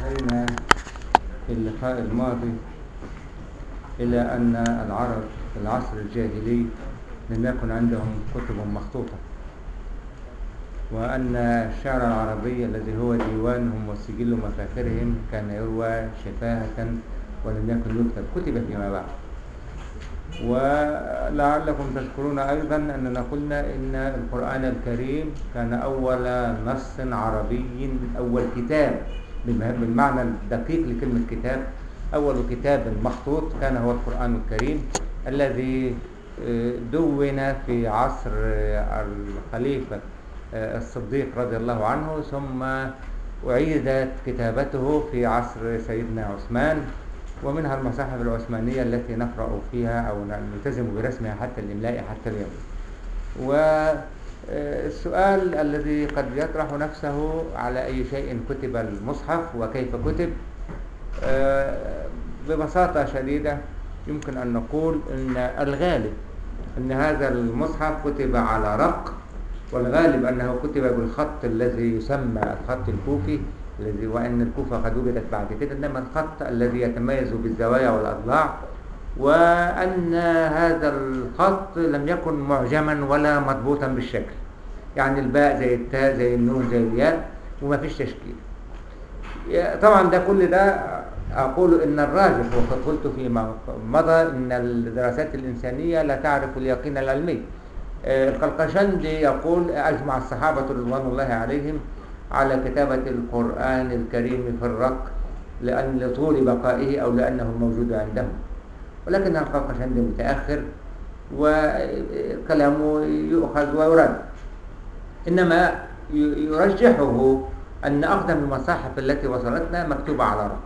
انتهينا في اللقاء الماضي إلى أن العرب في العصر الجاهلي لم يكن عندهم كتب مخطوطة وأن الشعر العربي الذي هو ديوانهم وسجل مفاخرهم كان يروى شفاهة ولم يكن يكتب كتب فيما بعد ولعلكم تذكرون أيضا أننا قلنا إن القرآن الكريم كان أول نص عربي أول كتاب بالمعنى الدقيق لكلمة كتاب أول كتاب مخطوط كان هو القرآن الكريم الذي دون في عصر الخليفة الصديق رضي الله عنه ثم أعيدت كتابته في عصر سيدنا عثمان ومنها المصاحف العثمانية التي نقرأ فيها أو نلتزم برسمها حتى الإملاء حتى اليوم والسؤال الذي قد يطرح نفسه على أي شيء كتب المصحف وكيف كتب ببساطة شديدة يمكن أن نقول أن الغالب أن هذا المصحف كتب على رق والغالب أنه كتب بالخط الذي يسمى الخط الكوفي الذي وأن الكوفة قد وجدت بعد كده إنما الخط الذي يتميز بالزوايا والأضلاع وأن هذا الخط لم يكن معجما ولا مضبوطا بالشكل يعني الباء زي التاء زي النون زي الياء وما فيش تشكيل طبعا ده كل ده أقول إن الراجح وقد قلت فيما مضى إن الدراسات الإنسانية لا تعرف اليقين العلمي القلقشندي يقول أجمع الصحابة رضوان الله عليهم على كتابة القرآن الكريم في الرق لأن لطول بقائه أو لأنه موجود عندهم ولكن القلقشندي متأخر وكلامه يؤخذ ويرد إنما يرجحه أن أقدم المصاحف التي وصلتنا مكتوبة على رق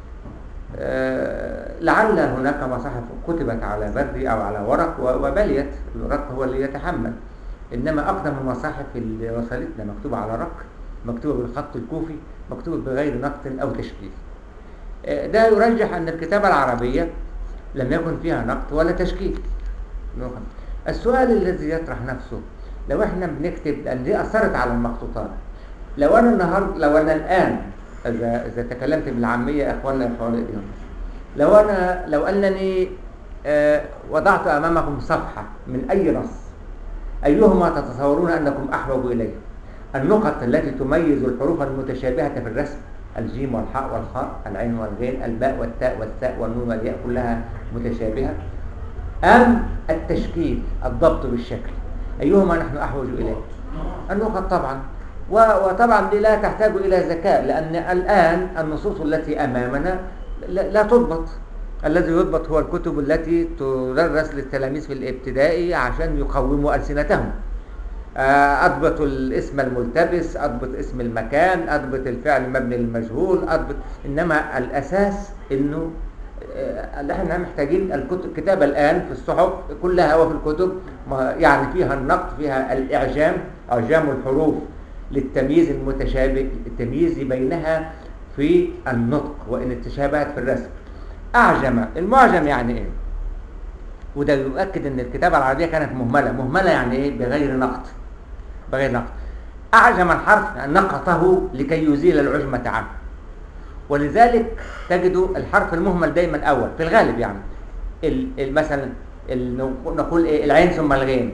لعل هناك مصاحف كتبت على برد أو على ورق وبليت الرق هو اللي يتحمل إنما أقدم المصاحف اللي وصلتنا مكتوبة على رق مكتوبة بالخط الكوفي مكتوبة بغير نقد أو تشكيل ده يرجح أن الكتابة العربية لم يكن فيها نقد ولا تشكيل السؤال الذي يطرح نفسه لو احنا بنكتب لأن دي أثرت على المخطوطات لو أنا النهاردة لو أنا الآن إذا إذا تكلمت بالعامية إخواننا الحوالي اليوم لو أنا لو أنني آه وضعت أمامكم صفحة من أي نص أيهما تتصورون أنكم أحوج إليه النقط التي تميز الحروف المتشابهة في الرسم الجيم والحاء والخاء العين والغين الباء والتاء والثاء والنون والياء كلها متشابهة أم التشكيل الضبط بالشكل أيهما نحن أحوج إليه النقط طبعا وطبعا دي لا تحتاج إلى ذكاء لأن الآن النصوص التي أمامنا لا تضبط الذي يضبط هو الكتب التي تدرس للتلاميذ في الابتدائي عشان يقوموا ألسنتهم أضبط الاسم الملتبس أضبط اسم المكان أضبط الفعل مبني للمجهول أضبط إنما الأساس إنه احنا محتاجين الكتابة الآن في الصحف كلها وفي الكتب يعني فيها النقد فيها الإعجام إعجام الحروف للتمييز المتشابه التمييز بينها في النطق وإن التشابهت في الرسم أعجم المعجم يعني إيه وده يؤكد أن الكتابة العربية كانت مهملة مهملة يعني إيه بغير نقد بغير نقد أعجم الحرف نقطه لكي يزيل العجمة عنه ولذلك تجد الحرف المهمل دايما أول في الغالب يعني مثلا نقول إيه العين ثم الغين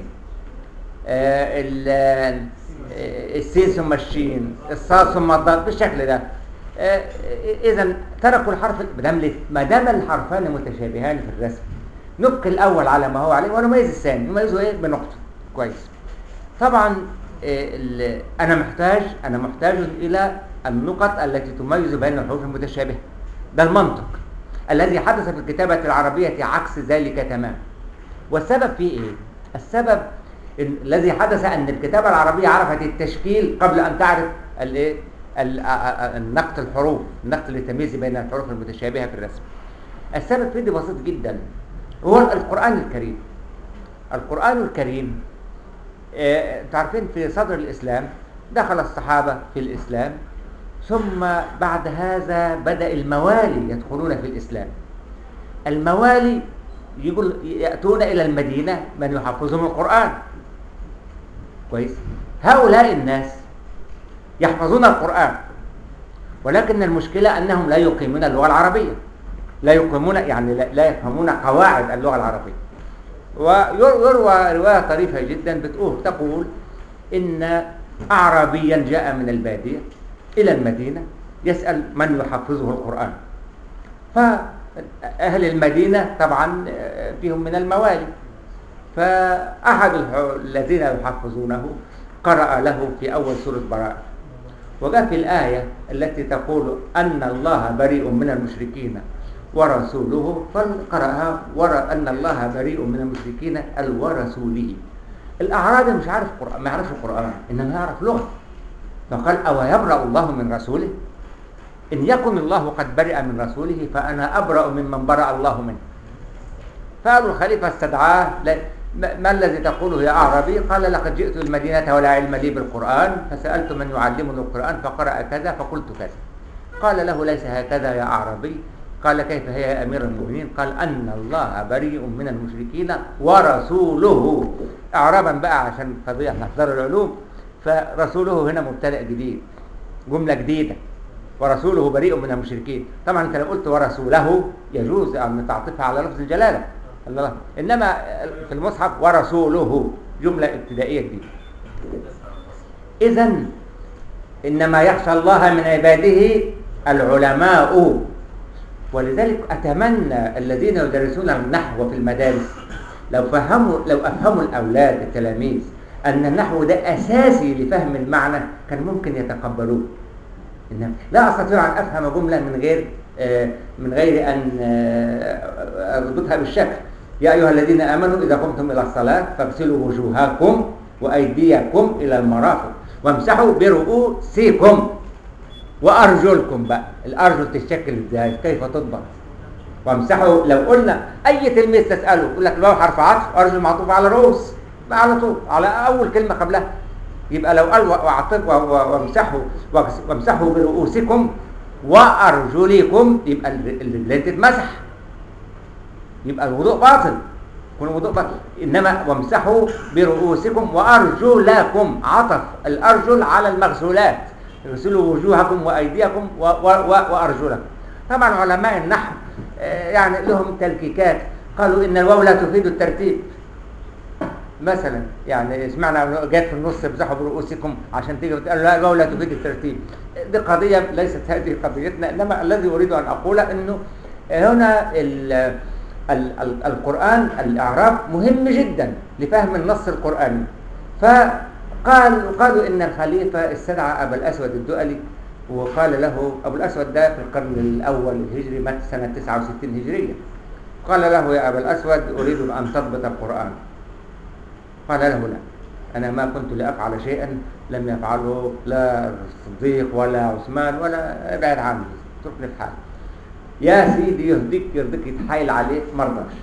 آه السين ثم الشين الصاد ثم الضاد بالشكل ده اذا تركوا الحرف ما دام الحرفان متشابهان في الرسم نبقي الاول على ما هو عليه ونميز الثاني نميزه ايه بنقطه كويس طبعا انا محتاج انا محتاج الى النقط التي تميز بين الحروف المتشابهه ده المنطق الذي حدث في الكتابه العربيه عكس ذلك تماما والسبب في ايه السبب الذي حدث ان الكتابه العربيه عرفت التشكيل قبل ان تعرف الايه النقط الحروف النقط للتمييز بين الحروف المتشابهه في الرسم السبب في دي بسيط جدا هو القران الكريم القران الكريم انتوا عارفين في صدر الاسلام دخل الصحابه في الاسلام ثم بعد هذا بدا الموالي يدخلون في الاسلام الموالي يقول ياتون الى المدينه من يحفظهم القران كويس هؤلاء الناس يحفظون القرآن ولكن المشكلة أنهم لا يقيمون اللغة العربية لا يقيمون يعني لا, لا يفهمون قواعد اللغة العربية ويروى رواية طريفة جدا بتقول تقول إن أعرابيا جاء من البادية إلى المدينة يسأل من يحفظه القرآن فأهل المدينة طبعا فيهم من الموالي فأحد الذين يحفظونه قرأ له في أول سورة براءة وجاء في الآية التي تقول أن الله بريء من المشركين ورسوله فقرأها ورا أن الله بريء من المشركين ورسوله الأعرابي مش عارف قرآن ما يعرفش القرآن إنما يعرف لغة فقال أو يبرأ الله من رسوله إن يكن الله قد برئ من رسوله فأنا أبرأ ممن برأ الله منه فقالوا الخليفة استدعاه ما الذي تقوله يا أعرابي قال لقد جئت المدينة ولا علم لي بالقرآن فسألت من يعلمني القرآن فقرأ كذا فقلت كذا قال له ليس هكذا يا أعرابي قال كيف هي يا أمير المؤمنين قال أن الله بريء من المشركين ورسوله إعرابا بقى عشان قضية نحضر العلوم فرسوله هنا مبتدأ جديد جملة جديدة ورسوله بريء من المشركين طبعا انت لو قلت ورسوله يجوز ان تعطفها على لفظ الجلاله الله انما في المصحف ورسوله جمله ابتدائيه جديده اذا انما يخشى الله من عباده العلماء ولذلك اتمنى الذين يدرسون النحو في المدارس لو فهموا لو افهموا الاولاد التلاميذ ان النحو ده اساسي لفهم المعنى كان ممكن يتقبلوه إنما لا استطيع ان افهم جمله من غير من غير ان اربطها بالشكل يا ايها الذين امنوا اذا قمتم الى الصلاه فاغسلوا وجوهكم وايديكم الى المرافق وامسحوا برؤوسكم وارجلكم بقى الارجل تتشكل ازاي كيف تطبق وامسحوا لو قلنا اي تلميذ تساله يقول لك لو حرف عطف ارجل معطوف على رؤوس بقى على طول على اول كلمه قبلها يبقى لو قال وامسحوا وامسحوا برؤوسكم وارجلكم يبقى الرجلين تتمسح يبقى الوضوء باطل يكون الوضوء باطل انما وامسحوا برؤوسكم وارجلكم عطف الارجل على المغسولات اغسلوا وجوهكم وايديكم وارجلكم طبعا علماء النحو يعني لهم تلكيكات قالوا ان الواو لا تفيد الترتيب مثلا يعني سمعنا جت في النص امسحوا برؤوسكم عشان تيجي بتقول لا الواو لا تفيد الترتيب دي قضيه ليست هذه قضيتنا انما الذي اريد ان اقوله انه هنا ال ال ال القران الاعراب مهم جدا لفهم النص القراني فقال قالوا ان الخليفه استدعى ابا الاسود الدؤلي وقال له ابو الاسود ده في القرن الاول الهجري مات سنه 69 هجريه قال له يا ابا الاسود اريد ان تضبط القران قال له لا أنا ما كنت لأفعل شيئا لم يفعله لا الصديق ولا عثمان ولا ابعد عني اتركني في حالي يا سيدي يهديك يرضيك يتحايل عليك ما رضاش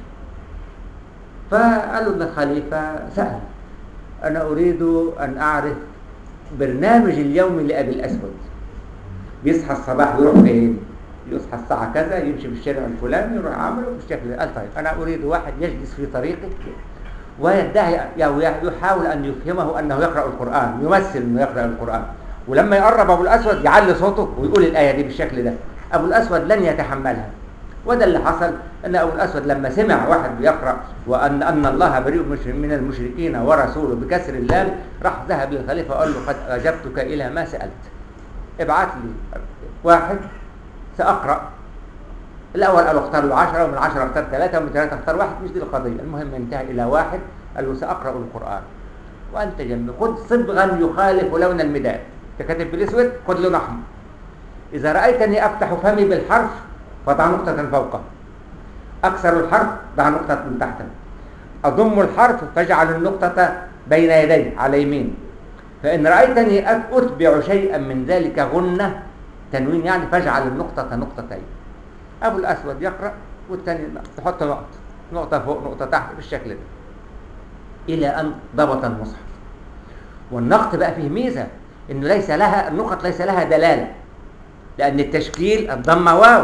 فقالوا ابن الخليفة سأل أنا أريد أن أعرف برنامج اليومي لأبي الأسود بيصحى الصباح يروح فين؟ يصحى الساعة كذا يمشي في الشارع الفلاني يروح عامله بالشكل قال طيب أنا أريد واحد يجلس في طريقك ويدعي يحاول أن يفهمه أنه يقرأ القرآن يمثل أنه يقرأ القرآن ولما يقرب أبو الأسود يعلي صوته ويقول الآية دي بالشكل ده أبو الأسود لن يتحملها وده اللي حصل أن أبو الأسود لما سمع واحد بيقرأ وأن أن الله بريء من المشركين ورسوله بكسر اللام راح ذهب للخليفة وقال له قد أجبتك إلى ما سألت ابعث لي واحد سأقرأ الأول قالوا اختار له 10 ومن 10 اختار ثلاثة ومن ثلاثة اختار واحد مش دي القضية المهم انتهى إلى واحد قال له سأقرأ القرآن وأنت جنبي خذ صبغا يخالف لون المداد أنت كاتب بالأسود خذ لون أحمر إذا رأيتني أفتح فمي بالحرف فضع نقطة فوقه أكسر الحرف ضع نقطة من تحته أضم الحرف فاجعل النقطة بين يدي على يمين فإن رأيتني أتبع شيئا من ذلك غنة تنوين يعني فاجعل النقطة نقطتين أبو الأسود يقرأ والثاني تحط نقطة نقطة فوق نقطة تحت بالشكل ده إلى أن ضبط المصحف والنقط بقى فيه ميزة إنه ليس لها النقط ليس لها دلالة لأن التشكيل الضمة واو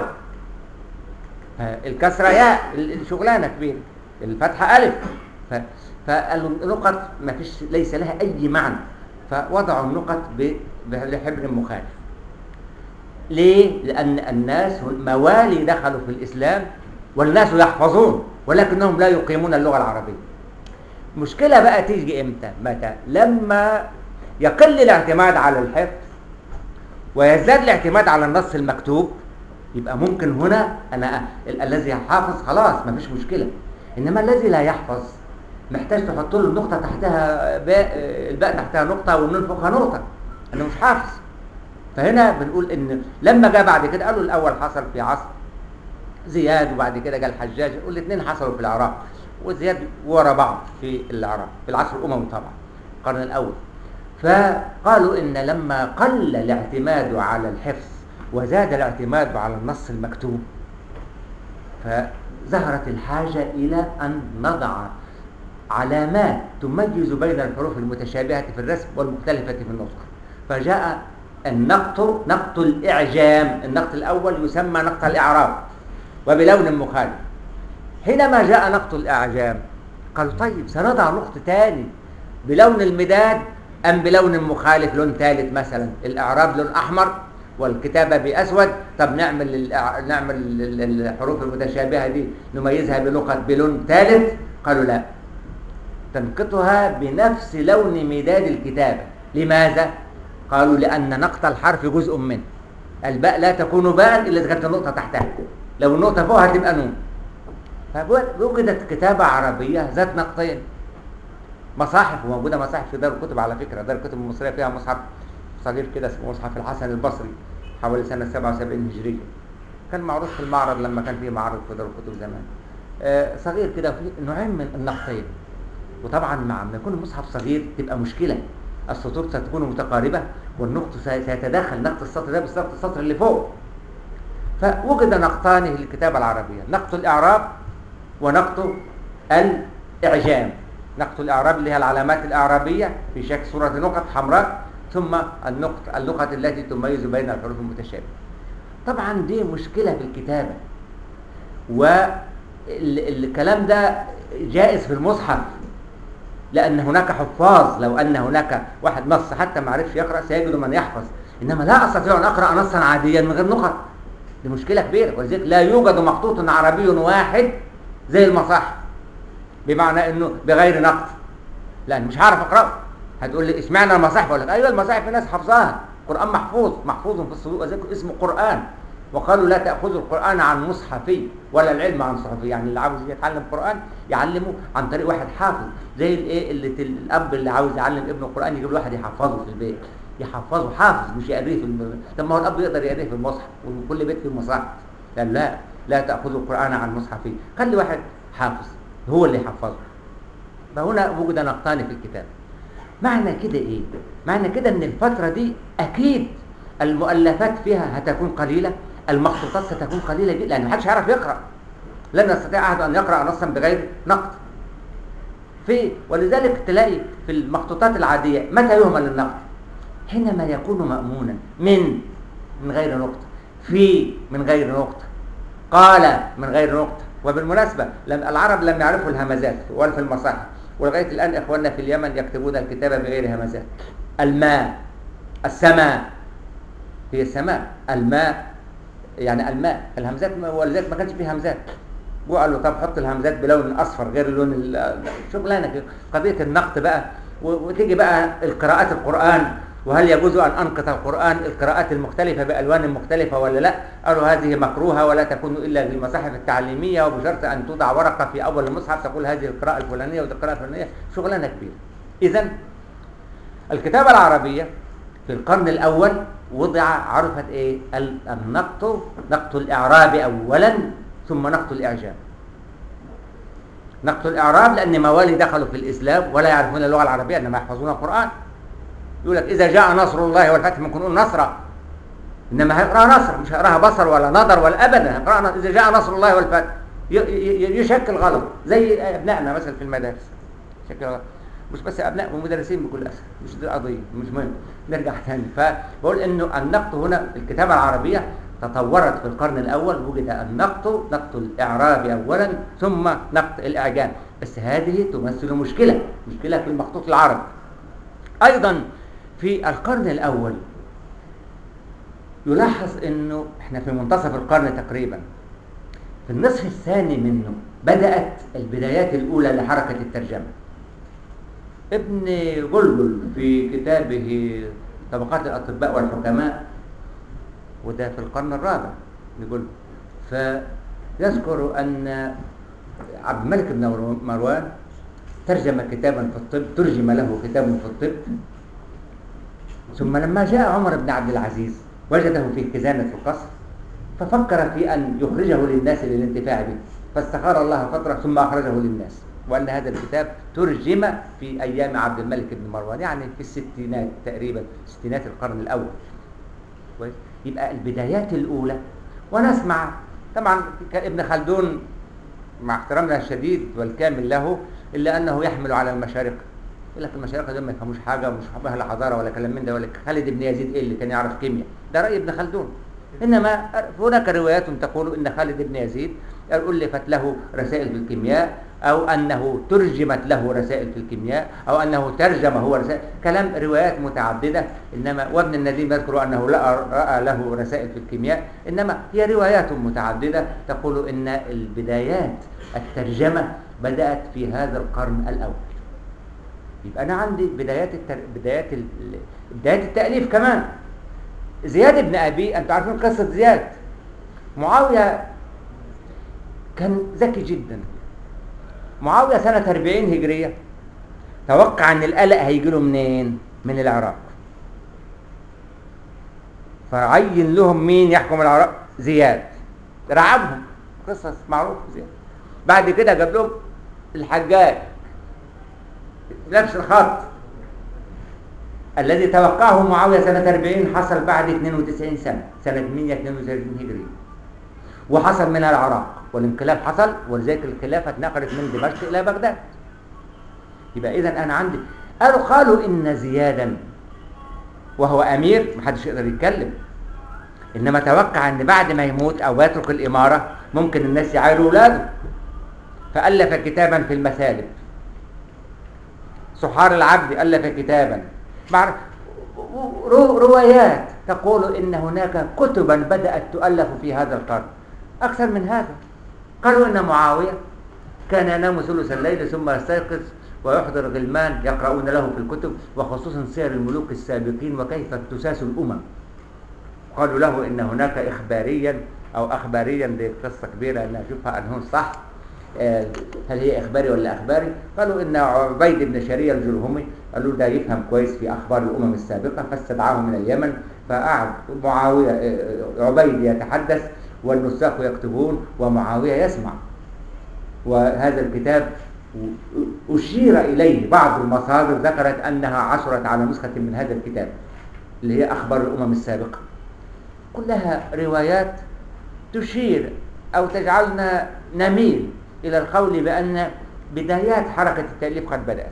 الكسرة ياء الشغلانة كبيرة الفتحة ألف فالنقط ما فيش ليس لها أي معنى فوضعوا النقط بحبر مخالف ليه؟ لأن الناس موالي دخلوا في الإسلام والناس يحفظون ولكنهم لا يقيمون اللغة العربية مشكلة بقى تيجي إمتى؟ متى؟ لما يقل الاعتماد على الحفظ ويزداد الاعتماد على النص المكتوب يبقى ممكن هنا أنا ال- الذي حافظ خلاص ما فيش مشكلة إنما الذي لا يحفظ محتاج تحط له النقطة تحتها باء الباء تحتها نقطة والنون فوقها نقطة أنه مش حافظ فهنا بنقول ان لما جاء بعد كده قالوا الاول حصل في عصر زياد وبعد كده جاء الحجاج والاثنين حصلوا في العراق وزياد ورا بعض في العراق في العصر الاموي طبعا القرن الاول فقالوا ان لما قل الاعتماد على الحفظ وزاد الاعتماد على النص المكتوب فظهرت الحاجه الى ان نضع علامات تميز بين الحروف المتشابهه في الرسم والمختلفه في النطق فجاء النقط نقط الإعجام النقط الأول يسمى نقط الإعراب وبلون مخالف حينما جاء نقط الإعجام قالوا طيب سنضع نقط تاني بلون المداد أم بلون مخالف لون ثالث مثلا الإعراب لون أحمر والكتابة بأسود طب نعمل الإع... نعمل ال- ال- الحروف المتشابهة دي نميزها بلغة بلون ثالث قالوا لا تنقطها بنفس لون مداد الكتابة لماذا؟ قالوا لأن نقط الحرف جزء منه الباء لا تكون باء إلا إذا كانت النقطة تحتها لو النقطة فوقها تبقى نون فوجدت كتابة عربية ذات نقطين مصاحف وموجودة مصاحف في دار الكتب على فكرة دار الكتب المصرية فيها مصحف صغير كده اسمه مصحف الحسن البصري حوالي سنة 77 هجرية كان معروض في المعرض لما كان فيه معرض في دار الكتب زمان آه صغير كده فيه نوعين من النقطين وطبعا مع ما يكون المصحف صغير تبقى مشكلة السطور ستكون متقاربة والنقط سي- سيتداخل نقط السطر ده بنقط السطر اللي فوق فوجد نقطان للكتابة العربية نقط الإعراب ونقط الإعجام نقط الإعراب اللي هي العلامات الإعرابية في شكل صورة نقط حمراء ثم النقط اللغة التي تميز بين الحروف المتشابهة طبعا دي مشكلة في الكتابة والكلام ده جائز في المصحف لأن هناك حفاظ لو أن هناك واحد نص حتى ما عرفش يقرأ سيجد من يحفظ إنما لا أستطيع أن أقرأ نصا عاديا من غير نقط دي مشكلة كبيرة ولذلك لا يوجد مخطوط عربي واحد زي المصاحف بمعنى إنه بغير نقط لأن مش هعرف أقرأه هتقول لي اشمعنى المصاحف أقول لك أيوه المصاحف في ناس حافظاها القرآن محفوظ محفوظ في الصدور وذلك اسمه قرآن وقالوا لا تأخذوا القرآن عن مصحفي ولا العلم عن صحفي يعني اللي عاوز يتعلم قرآن يعلمه عن طريق واحد حافظ زي الايه اللي تل- الاب اللي عاوز يعلم ابنه القرآن يجيب له واحد يحفظه في البيت يحفظه حافظ مش يقريه في الم... طب ما هو الاب يقدر يقريه في المصحف وكل بيت في المصاحف قال لا لا تأخذوا القرآن عن مصحفي خلي واحد حافظ هو اللي يحفظه فهنا وجد نقطان في الكتاب معنى كده ايه معنى كده ان الفترة دي اكيد المؤلفات فيها هتكون قليلة المخطوطات ستكون قليلة جدا لان محدش هيعرف يقرأ لن يستطيع احد ان يقرأ نصا بغير نقد في ولذلك تلاقي في المخطوطات العادية متى يهمل النقد حينما يكون مأمونا من من غير نقطة في من غير نقطة قال من غير نقطة وبالمناسبة لم العرب لم يعرفوا الهمزات ولا في المصاحف ولغاية الآن إخواننا في اليمن يكتبون الكتابة بغير همزات الماء السماء هي السماء الماء يعني الماء الهمزات ولذلك ما كانش فيه همزات وقالوا طب حط الهمزات بلون اصفر غير اللون ال- شغلانه كده. قضيه النقد بقى و- وتيجي بقى القراءات القران وهل يجوز ان انقط القران القراءات المختلفه بالوان مختلفه ولا لا قالوا هذه مكروهه ولا تكون الا في المصاحف التعليميه وبشرط ان توضع ورقه في اول المصحف تقول هذه القراءه الفلانيه ودي القراءه الفلانيه شغلانه كبيره اذا الكتابه العربيه في القرن الاول وضع عرفت ايه ال- النقط نقط الاعراب اولا ثم نقط الاعجام نقط الاعراب لان موالي دخلوا في الاسلام ولا يعرفون اللغه العربيه انما يحفظون القران يقول لك اذا جاء نصر الله والفتح ممكن نقول نصر انما هيقراها نصر مش هيقراها بصر ولا نظر ولا ابدا هيقراها ن- اذا جاء نصر الله والفتح ي- ي- يشكل غلط زي ابنائنا مثلا في المدارس شكل غلط مش بس ابناء ومدرسين بكل اسف مش دي قضيه مش مهم نرجع تاني فبقول انه النقط هنا في الكتابه العربيه تطورت في القرن الاول وجد النقط نقط الاعراب اولا ثم نقط الاعجام بس هذه تمثل مشكله مشكله في المخطوط العربي ايضا في القرن الاول يلاحظ انه احنا في منتصف القرن تقريبا في النصف الثاني منه بدأت البدايات الأولى لحركة الترجمة ابن جلجل في كتابه طبقات الأطباء والحكماء وده في القرن الرابع نقول فيذكر أن عبد الملك بن مروان ترجم كتابا في الطب ترجم له كتاب في الطب ثم لما جاء عمر بن عبد العزيز وجده في خزانة القصر ففكر في أن يخرجه للناس للانتفاع به فاستخار الله فترة ثم أخرجه للناس وأن هذا الكتاب ترجم في أيام عبد الملك بن مروان يعني في الستينات تقريبا ستينات القرن الأول كويس يبقى البدايات الأولى ونسمع طبعا ابن خلدون مع احترامنا الشديد والكامل له إلا أنه يحمل على المشارقة يقول لك المشارقة دول ما يفهموش حاجة ومش أهل حضارة ولا كلام من ده ولا خالد بن يزيد إيه اللي كان يعرف كيمياء ده رأي ابن خلدون إنما هناك روايات تقول إن خالد بن يزيد ألفت له رسائل في الكيمياء أو أنه ترجمت له رسائل في الكيمياء أو أنه ترجم هو رسائل كلام روايات متعددة إنما وابن النديم يذكر أنه رأى له رسائل في الكيمياء إنما هي روايات متعددة تقول إن البدايات الترجمة بدأت في هذا القرن الأول يبقى أنا عندي بدايات التر... بدايات ال... بدايات التأليف كمان زياد بن أبي أنتم عارفين قصة زياد معاوية كان ذكي جدا معاوية سنة 40 هجرية توقع ان القلق هيجي له منين من العراق فعين لهم مين يحكم العراق زياد رعبهم قصص معروف زياد بعد كده جاب لهم الحجاج نفس الخط الذي توقعه معاوية سنة 40 حصل بعد 92 سنة سنة 132 هجرية وحصل من العراق والانقلاب حصل ولذلك الخلافة اتنقلت من دمشق إلى بغداد يبقى إذا أنا عندي قالوا قالوا إن زيادا وهو أمير محدش يقدر يتكلم إنما توقع إن بعد ما يموت أو يترك الإمارة ممكن الناس يعايروا أولاده فألف كتابا في المثالب سحار العبد ألف كتابا مع روايات تقول إن هناك كتبا بدأت تؤلف في هذا القرن أكثر من هذا قالوا إن معاوية كان ينام ثلث الليل ثم يستيقظ ويحضر غلمان يقرؤون له في الكتب وخصوصا سير الملوك السابقين وكيف اكتساس الأمم قالوا له إن هناك إخباريا أو أخباريا دي قصة كبيرة أنا أشوفها أنهم صح هل هي إخباري ولا أخباري قالوا إن عبيد بن شرية الجرهمي قالوا ده يفهم كويس في أخبار الأمم السابقة فاستدعاه من اليمن فقعد معاوية عبيد يتحدث والنساخ يكتبون ومعاوية يسمع وهذا الكتاب أشير إليه بعض المصادر ذكرت أنها عثرت على نسخة من هذا الكتاب اللي هي أخبار الأمم السابقة كلها روايات تشير أو تجعلنا نميل إلى القول بأن بدايات حركة التأليف قد بدأت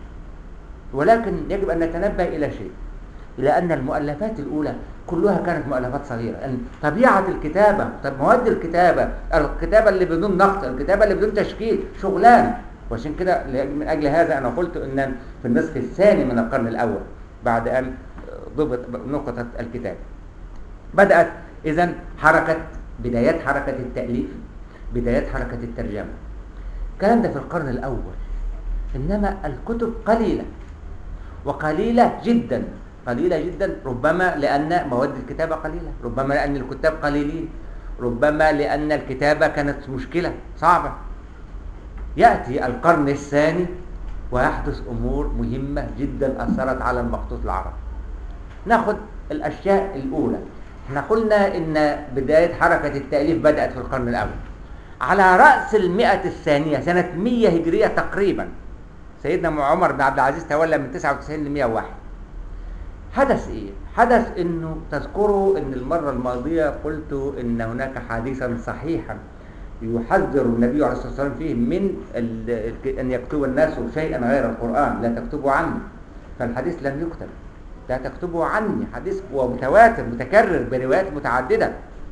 ولكن يجب أن نتنبه إلى شيء إلى أن المؤلفات الأولى كلها كانت مؤلفات صغيرة يعني طبيعة الكتابة مواد الكتابة الكتابة اللي بدون نقط الكتابة اللي بدون تشكيل شغلان وعشان كده من أجل هذا أنا قلت أن في النصف الثاني من القرن الأول بعد أن ضبط نقطة الكتاب بدأت إذا حركة بدايات حركة التأليف بدايات حركة الترجمة الكلام ده في القرن الأول إنما الكتب قليلة وقليلة جدا قليلة جدا ربما لأن مواد الكتابة قليلة ربما لأن الكتاب قليلين ربما لأن الكتابة كانت مشكلة صعبة يأتي القرن الثاني ويحدث أمور مهمة جدا أثرت على المخطوط العربي ناخد الأشياء الأولى احنا قلنا إن بداية حركة التأليف بدأت في القرن الأول على رأس المئة الثانية سنة 100 هجرية تقريبا سيدنا عمر بن عبد العزيز تولى من 99 ل 101 حدث ايه حدث انه تذكروا ان المره الماضيه قلت ان هناك حديثا صحيحا يحذر النبي عليه الصلاه والسلام فيه من ان يكتب الناس شيئا غير القران لا تكتبوا عني فالحديث لم يكتب لا تكتبوا عني حديث هو متواتر متكرر بروايات متعدده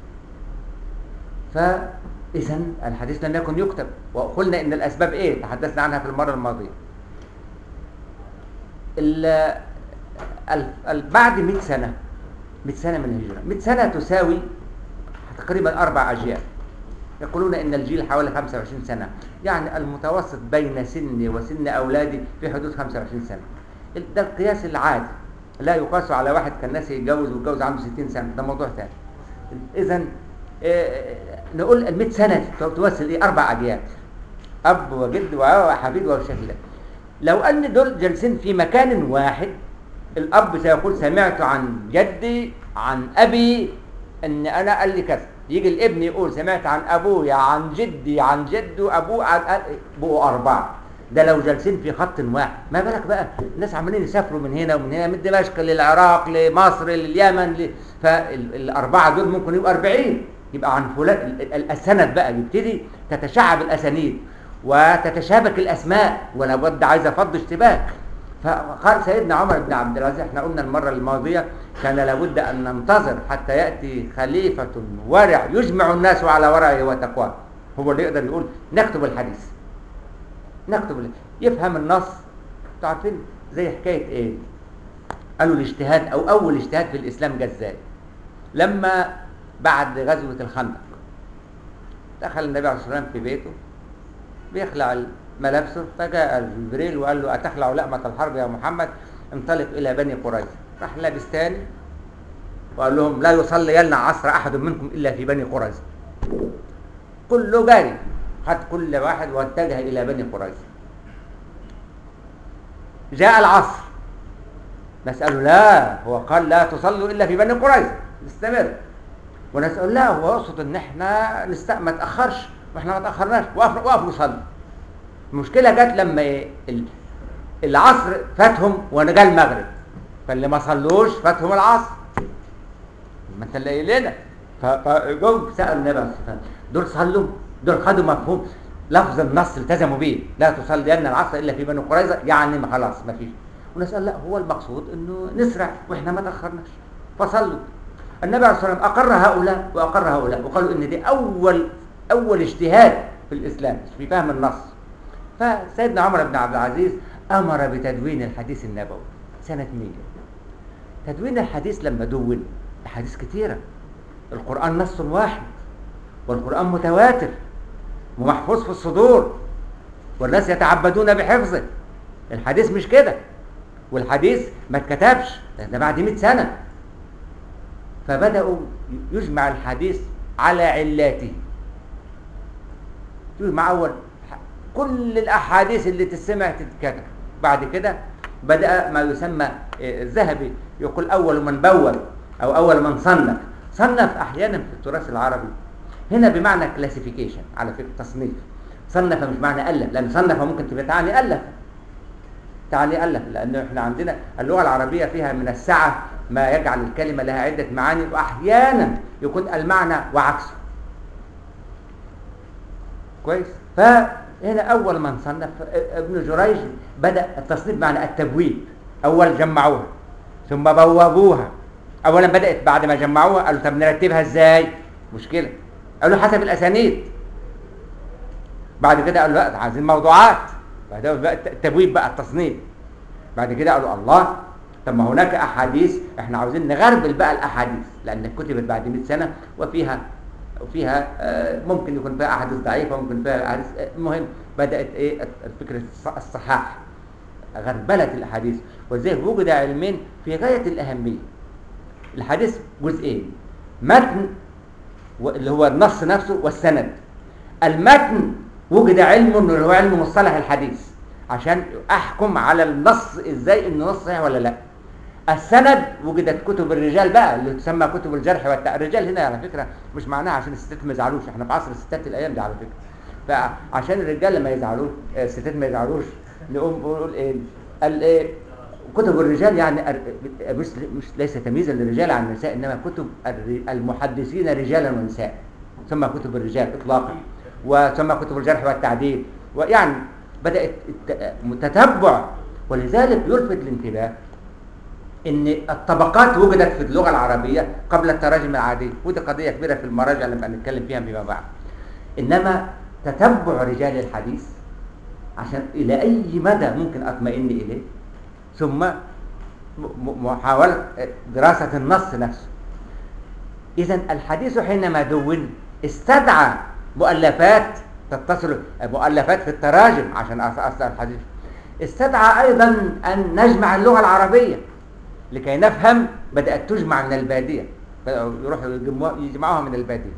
فاذا الحديث لم يكن يكتب وقلنا ان الاسباب ايه تحدثنا عنها في المره الماضيه بعد 100 سنة 100 سنة من الهجرة 100 سنة تساوي تقريبا أربع أجيال يقولون إن الجيل حوالي 25 سنة يعني المتوسط بين سني وسن أولادي في حدود 25 سنة ده القياس العادي لا يقاس على واحد كان ناس يتجوز ويتجوز عنده 60 سنة ده موضوع ثاني إذا نقول ال 100 سنة تمثل إيه أربع أجيال أب وجد وحفيد وشكل لو أن دول جالسين في مكان واحد الأب سيقول سمعت عن جدي عن أبي أن أنا قال لي كذا يجي الابن يقول سمعت عن أبويا عن جدي عن جده أبوه عن بقوا أربعة ده لو جالسين في خط واحد ما بالك بقى الناس عمالين يسافروا من هنا ومن هنا من دمشق للعراق لمصر لليمن ل... فالأربعة دول ممكن يبقوا 40 يبقى عن فلان السند بقى يبتدي تتشعب الأسانيد وتتشابك الأسماء ولا بد عايز أفض اشتباك فقال سيدنا عمر بن عبد العزيز احنا قلنا المرة الماضية كان لابد أن ننتظر حتى يأتي خليفة ورع يجمع الناس على ورعه وتقواه هو اللي يقدر يقول نكتب الحديث نكتب الحديث. يفهم النص انتوا عارفين زي حكاية ايه قالوا الاجتهاد او اول اجتهاد في الاسلام جه ازاي لما بعد غزوة الخندق دخل النبي عليه الصلاة والسلام في بيته بيخلع ملابسه فجاء جبريل وقال له أتخلع لأمة الحرب يا محمد انطلق إلى بني قريظة راح لابس تاني وقال لهم لا يصلين عصر أحد منكم إلا في بني قريظة كله جاري خد كل واحد واتجه إلى بني قريظة جاء العصر نسأله لا هو قال لا تصلوا إلا في بني قريظة نستمر ونسأل لا هو يقصد إن إحنا نست... ما تأخرش وإحنا ما تأخرناش وقف وقف نصلي المشكلة جت لما إيه؟ العصر فاتهم ونجا المغرب فاللي ما صلوش فاتهم العصر ما انت اللي قايل لنا فجم سالوا النبي عليه الصلاه دول صلوا دول خدوا مفهوم لفظ النص التزموا به لا تصلين العصر الا في بني قريظه يعني ما خلاص ما فيش ونسال لا هو المقصود انه نسرع واحنا ما تاخرناش فصلوا النبي عليه الصلاه والسلام اقر هؤلاء واقر هؤلاء وقالوا ان دي اول اول اجتهاد في الاسلام في فهم النص فسيدنا عمر بن عبد العزيز امر بتدوين الحديث النبوي سنه 100 تدوين الحديث لما دون احاديث كثيره القران نص واحد والقران متواتر ومحفوظ في الصدور والناس يتعبدون بحفظه الحديث مش كده والحديث ما اتكتبش ده بعد 100 سنه فبداوا يجمع الحديث على علاته يجمع اول كل الاحاديث اللي تسمع تتكتب بعد كده بدا ما يسمى الذهبي يقول اول من بوب او اول من صنف صنف احيانا في التراث العربي هنا بمعنى كلاسيفيكيشن على فكره تصنيف صنف مش معنى الف لان صنف ممكن تبقى تعني الف تعني الف لان احنا عندنا اللغه العربيه فيها من السعه ما يجعل الكلمه لها عده معاني واحيانا يكون المعنى وعكسه كويس فهنا اول من صنف ابن جريج بدا التصنيف معنى التبويب اول جمعوها ثم بوابوها اولا بدات بعد ما جمعوها قالوا طب نرتبها ازاي مشكله قالوا حسب الاسانيد بعد كده قالوا لا عايزين موضوعات بعد بقى التبويب بقى التصنيف بعد كده قالوا الله طب ما هناك احاديث احنا عاوزين نغربل بقى الاحاديث لان كتبت بعد 100 سنه وفيها وفيها ممكن يكون فيها احاديث ضعيفه ممكن فيها احاديث المهم بدات ايه فكره الصحاح غربله الاحاديث وازاي وجد علمين في غايه الاهميه الحديث جزئين متن اللي هو النص نفسه والسند المتن وجد علم اللي هو علم مصطلح الحديث عشان احكم على النص ازاي انه نص صحيح ولا لا السند وجدت كتب الرجال بقى اللي تسمى كتب الجرح والتعديل الرجال هنا على فكره مش معناها عشان الستات ما يزعلوش احنا في عصر الستات الايام دي على فكره فعشان الرجال ما يزعلوش الستات ما يزعلوش نقوم نقول ايه قال ايه كتب الرجال يعني مش مش ليس تمييزا للرجال عن النساء انما كتب المحدثين رجالا ونساء تسمى كتب الرجال اطلاقا وتسمى كتب الجرح والتعديل ويعني بدات تتبع ولذلك يلفت الانتباه ان الطبقات وجدت في اللغه العربيه قبل التراجم العاديه ودي قضيه كبيره في المراجع اللي هنتكلم فيها فيما بعد انما تتبع رجال الحديث عشان الى اي مدى ممكن اطمئن اليه ثم محاوله دراسه النص نفسه إذا الحديث حينما دون استدعى مؤلفات تتصل مؤلفات في التراجم عشان أصل الحديث استدعى أيضا أن نجمع اللغة العربية لكي نفهم بدأت تجمع من البادية بدأوا يروحوا يجمعوها من البادية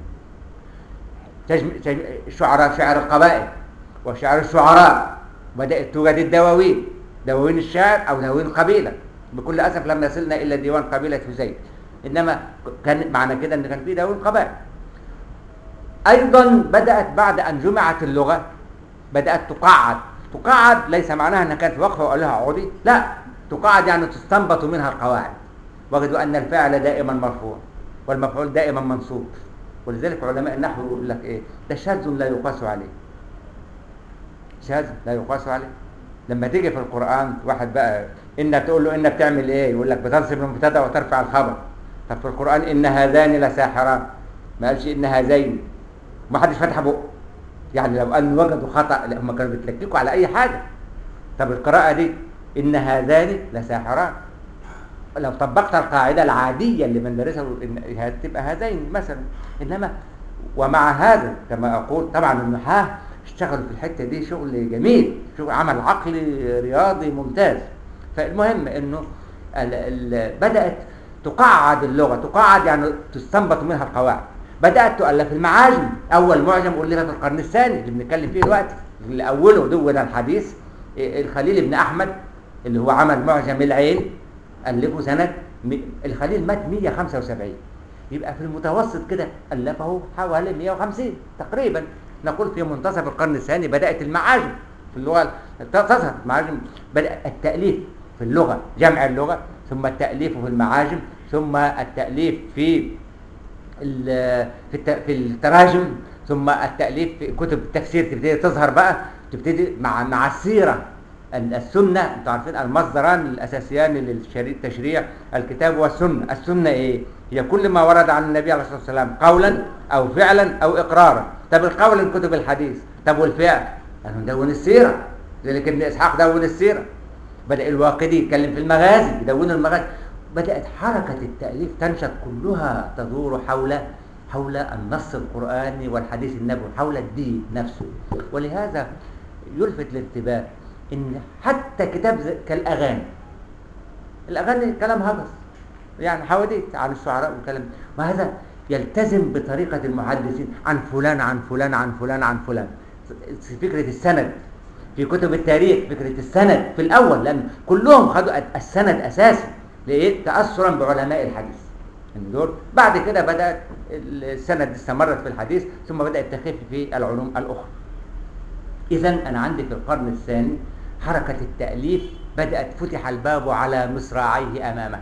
شعراء شعر القبائل وشعر الشعراء بدأت توجد الدواوين دواوين الشعر أو دواوين قبيلة بكل أسف لم يصلنا إلا ديوان قبيلة هزيل إنما كان معنى كده أن كان في دواوين قبائل أيضا بدأت بعد أن جمعت اللغة بدأت تقعد تقعد ليس معناها أنها كانت وقفة وقال لها اقعدي لا تقعد يعني تستنبط منها القواعد وجدوا أن الفعل دائما مرفوع والمفعول دائما منصوب ولذلك علماء النحو يقول لك ايه ده شاذ لا يقاس عليه شاذ لا يقاس عليه لما تيجي في القرآن واحد بقى إن تقول له إن بتعمل إيه يقول لك بتنصب المبتدا وترفع الخبر طب في القرآن إن هذان لساحران ما قالش إن هذين ما حدش فتح بقه يعني لو أن وجدوا خطأ لا هم كانوا بيتلككوا على أي حاجة طب القراءة دي إن هذان لساحران لو طبقت القاعدة العادية اللي بندرسها تبقى هذين مثلا إنما ومع هذا كما أقول طبعا النحاة اشتغلوا في الحتة دي شغل جميل شغل عمل عقلي رياضي ممتاز فالمهم انه ال ال بدأت تقعد اللغة تقعد يعني تستنبط منها القواعد بدأت تؤلف المعاجم أول معجم ألف في القرن الثاني اللي بنتكلم فيه دلوقتي اللي أوله دون الحديث الخليل بن أحمد اللي هو عمل معجم العين ألفه سنة الخليل مات 175 يبقى في المتوسط كده ألفه حوالي 150 تقريبا نقول في منتصف القرن الثاني بدأت المعاجم في اللغة تظهر المعاجم بدأ التأليف في اللغة جمع اللغة ثم التأليف في المعاجم ثم التأليف في في التراجم ثم التأليف في كتب التفسير تبتدي تظهر بقى تبتدي مع مع السيرة السنة انتوا عارفين المصدران الأساسيان للتشريع الكتاب والسنة السنة ايه هي كل ما ورد عن النبي عليه الصلاة والسلام قولا أو فعلا أو إقرارا طب القول كتب الحديث طب والفعل قالوا ندون السيرة لذلك ابن إسحاق دون السيرة بدأ الواقدي يتكلم في المغازي يدون المغازي بدأت حركة التأليف تنشط كلها تدور حول حول النص القرآني والحديث النبوي حول الدين نفسه ولهذا يلفت الانتباه ان حتى كتاب كالاغاني الاغاني كلام هجس يعني حواديت عن الشعراء والكلام وهذا يلتزم بطريقة المحدثين عن فلان عن فلان عن فلان عن فلان فكرة السند في كتب التاريخ فكرة السند في الأول لأن كلهم خدوا السند أساسي لإيه؟ تأثرا بعلماء الحديث ان دول بعد كده بدأت السند استمرت في الحديث ثم بدأت تخف في العلوم الأخرى إذا أنا عندي في القرن الثاني حركة التأليف بدأت فتح الباب على مصراعيه أمامه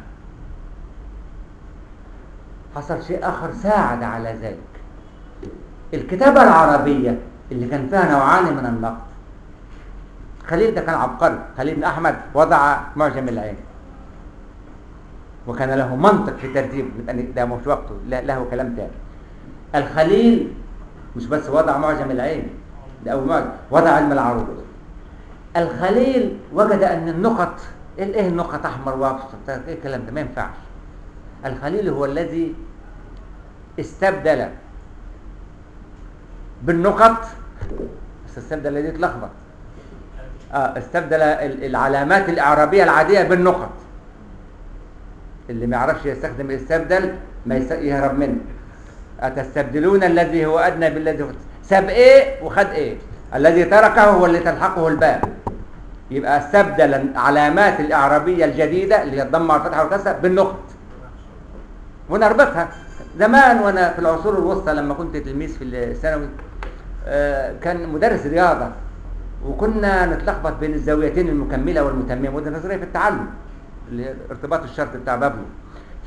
حصل شيء آخر ساعد على ذلك الكتابة العربية اللي كان فيها نوعان من النقد خليل ده كان عبقري خليل بن أحمد وضع معجم العين وكان له منطق في ترتيب ده مش وقته له كلام تاني الخليل مش بس وضع معجم العين ده أول معجم وضع علم العروض الخليل وجد أن النقط ايه النقط أحمر وابسط ايه الكلام ده ما ينفعش الخليل هو الذي استبدل بالنقط بس استبدل الذي اتلخبط اه استبدل العلامات الاعرابيه العاديه بالنقط اللي ما يعرفش يستخدم استبدل ما يهرب منه أتستبدلون الذي هو أدنى بالذي هو ساب إيه وخد إيه الذي تركه هو اللي تلحقه الباب يبقى استبدل العلامات الإعرابية الجديدة اللي هي الضمة والفتحة والكسرة بالنقط ونربطها زمان وانا في العصور الوسطى لما كنت تلميذ في الثانوي آه كان مدرس رياضه وكنا نتلخبط بين الزاويتين المكمله والمتممه وده نظريه في التعلم اللي هي ارتباط الشرط بتاع بابلو ف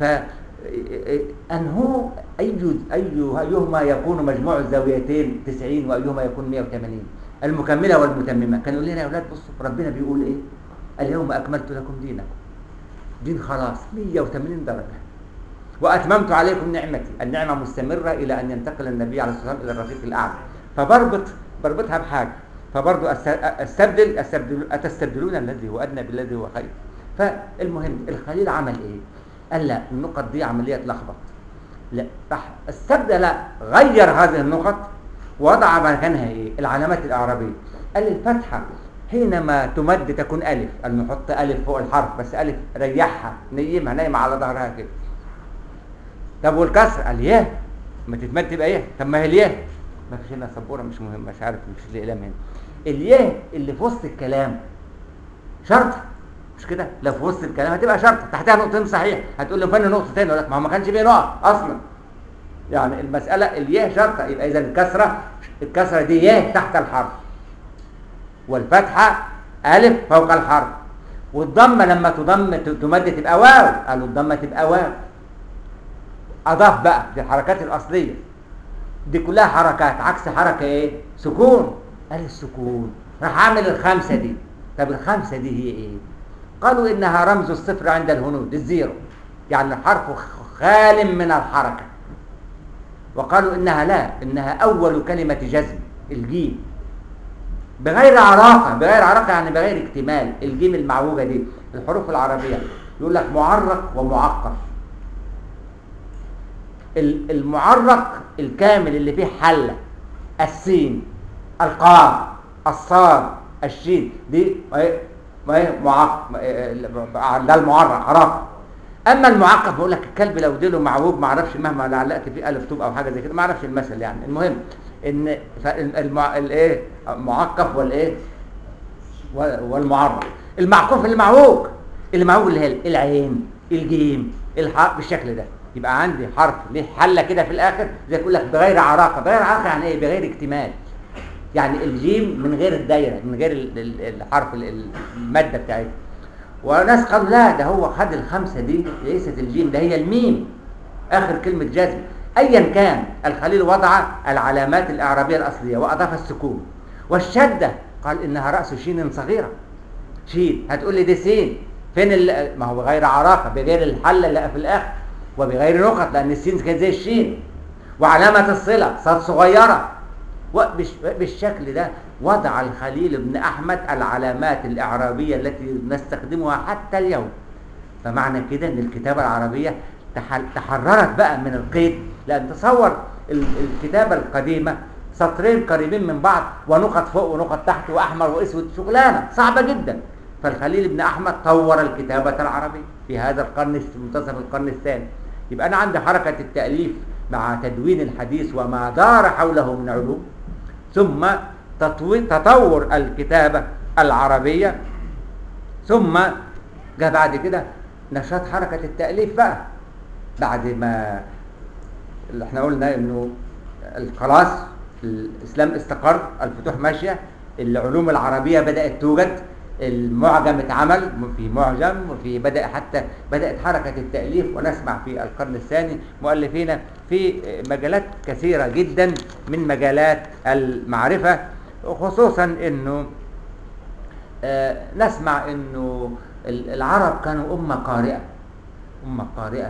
انه اي اي ايهما يكون مجموع الزاويتين 90 وايهما يكون 180 المكمله والمتممه كانوا لنا يا اولاد بصوا ربنا بيقول ايه اليوم اكملت لكم دينكم دين خلاص 180 درجه واتممت عليكم نعمتي النعمه مستمره الى ان ينتقل النبي عليه الصلاه والسلام الى الرفيق الاعلى فبربط بربطها بحاجه فبرضه استبدل استبدل اتستبدلون الذي هو ادنى بالذي هو خير فالمهم الخليل عمل ايه قال لا النقط دي عمليه لخبط لا راح استبدل غير هذه النقط وضع مكانها ايه العلامات الاعرابيه قال الفتحه حينما تمد تكون الف قال نحط الف فوق الحرف بس الف ريحها نيمها نايمه على ظهرها كده طب والكسر قال ياه ما تتمد تبقى ايه طب ما هي الياه ما فيش هنا سبوره مش مهم مش عارف مش الاقلام هنا الياه اللي في وسط الكلام شرط مش كده لو في وسط الكلام هتبقى شرط تحتها نقطتين صحيح هتقول له فين نقطتين اقول لك ما هو ما كانش فيه نقط اصلا يعني المساله الياء شرطه يبقى اذا الكسره الكسره دي ياء تحت الحرف والفتحه الف فوق الحرف والضمه لما تضم تمد تبقى واو قالوا الضمه تبقى واو اضاف بقى في الحركات الاصليه دي كلها حركات عكس حركه ايه سكون قال السكون راح اعمل الخمسه دي طب الخمسه دي هي ايه قالوا انها رمز الصفر عند الهنود الزيرو يعني الحرف خال من الحركه وقالوا انها لا انها اول كلمه جزم الجيم بغير عراقه بغير عراقه يعني بغير اكتمال الجيم المعوجه دي الحروف العربيه يقول لك معرق ومعقف المعرق الكامل اللي فيه حله السين القاف الصاد الشين دي ما هي معق ده المعرق عراق اما المعقف بقول لك الكلب لو اديله معوج ما اعرفش مهما علقت فيه الف طوب او حاجه زي كده ما اعرفش المثل يعني المهم ان المع... الايه معقف والايه والمعرق المعقوف اللي معوج اللي معوج اللي هي العين الجيم الحاء بالشكل ده يبقى عندي حرف ليه حله كده في الاخر زي يقول لك بغير عراقه بغير عراقه يعني ايه بغير اكتمال يعني الجيم من غير الدايره من غير الحرف الماده بتاعتها وناس قالوا لا ده هو خد الخمسه دي ليست الجيم ده هي الميم اخر كلمه جزم ايا كان الخليل وضع العلامات الاعرابيه الاصليه واضاف السكون والشده قال انها راس شين صغيره شين هتقول لي دي سين فين ما هو بغير عراقه بغير الحله اللي في الاخر وبغير نقط لان السين كانت زي الشين وعلامه الصله صاد صغيره وبالشكل ده وضع الخليل بن أحمد العلامات الإعرابية التي نستخدمها حتى اليوم فمعنى كده أن الكتابة العربية تحررت بقى من القيد لأن تصور الكتابة القديمة سطرين قريبين من بعض ونقط فوق ونقط تحت وأحمر وأسود شغلانة صعبة جدا فالخليل بن أحمد طور الكتابة العربية في هذا القرن في منتصف القرن الثاني يبقى أنا عندي حركة التأليف مع تدوين الحديث وما دار حوله من علوم ثم تطور الكتابة العربية ثم جاء بعد كده نشاط حركة التأليف بقى بعد ما اللي احنا قلنا انه خلاص الاسلام استقر الفتوح ماشية العلوم العربية بدأت توجد المعجم اتعمل في معجم وفي بدأ حتى بدأت حركة التأليف ونسمع في القرن الثاني مؤلفين في مجالات كثيرة جدا من مجالات المعرفة خصوصا انه آه نسمع انه العرب كانوا أمة قارئة أمة قارئة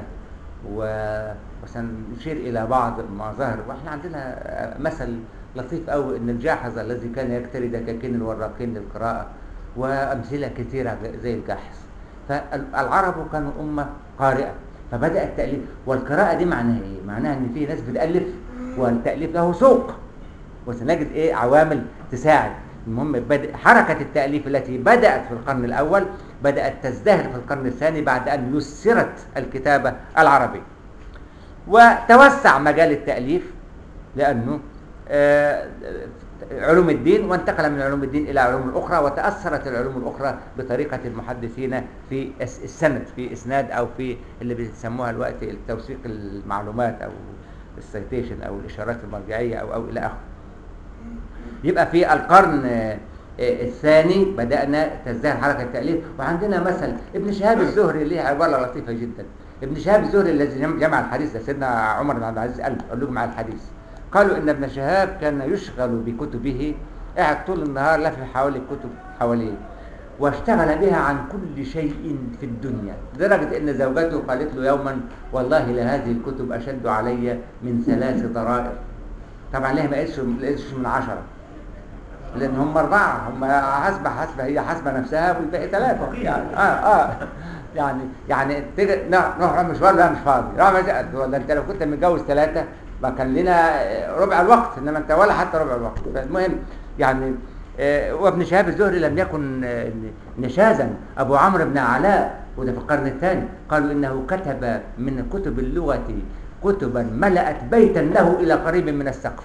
وسنشير إلى بعض المظاهر واحنا عندنا مثل لطيف قوي ان الجاحظ الذي كان يكتري دكاكين الوراقين للقراءة وأمثلة كثيرة زي الجاحظ فالعرب كانوا أمة قارئة فبدأ التأليف والقراءة دي معناها إيه؟ معناها إن في ناس بتألف والتأليف له سوق وسنجد إيه عوامل تساعد المهم بدأ حركة التأليف التي بدأت في القرن الأول بدأت تزدهر في القرن الثاني بعد أن يسرت الكتابة العربية وتوسع مجال التأليف لأنه آه علوم الدين وانتقل من علوم الدين إلى علوم الأخرى وتأثرت العلوم الأخرى بطريقة المحدثين في السند في إسناد أو في اللي بيسموها الوقت التوثيق المعلومات أو السيتيشن أو الإشارات المرجعية أو أو إلى آخره يبقى في القرن الثاني بدأنا تزدهر حركة التأليف وعندنا مثل ابن شهاب الزهري ليه عبارة لطيفة جدا ابن شهاب الزهري الذي جمع الحديث ده سيدنا عمر بن عبد العزيز قال قال لهم على الحديث قالوا ان ابن شهاب كان يشغل بكتبه قاعد طول النهار لف حوالي الكتب حواليه واشتغل بها عن كل شيء في الدنيا لدرجة ان زوجته قالت له يوما والله لهذه الكتب اشد علي من ثلاث ضرائر طبعا ليه ما قالش من عشرة لان هم اربعه هم حاسبه حاسبه هي حاسبه نفسها والباقي ثلاثه يعني اه اه يعني يعني تيجي ن- نروح مشوار لا مش فاضي راح مش- ولا انت لو كنت متجوز ثلاثه ما كان لنا ربع الوقت انما انت ولا حتى ربع الوقت فالمهم يعني آه، وابن شهاب الزهري لم يكن آه، نشازا ابو عمرو بن علاء وده في القرن الثاني قالوا انه كتب من كتب اللغه كتبا ملأت بيتا له الى قريب من السقف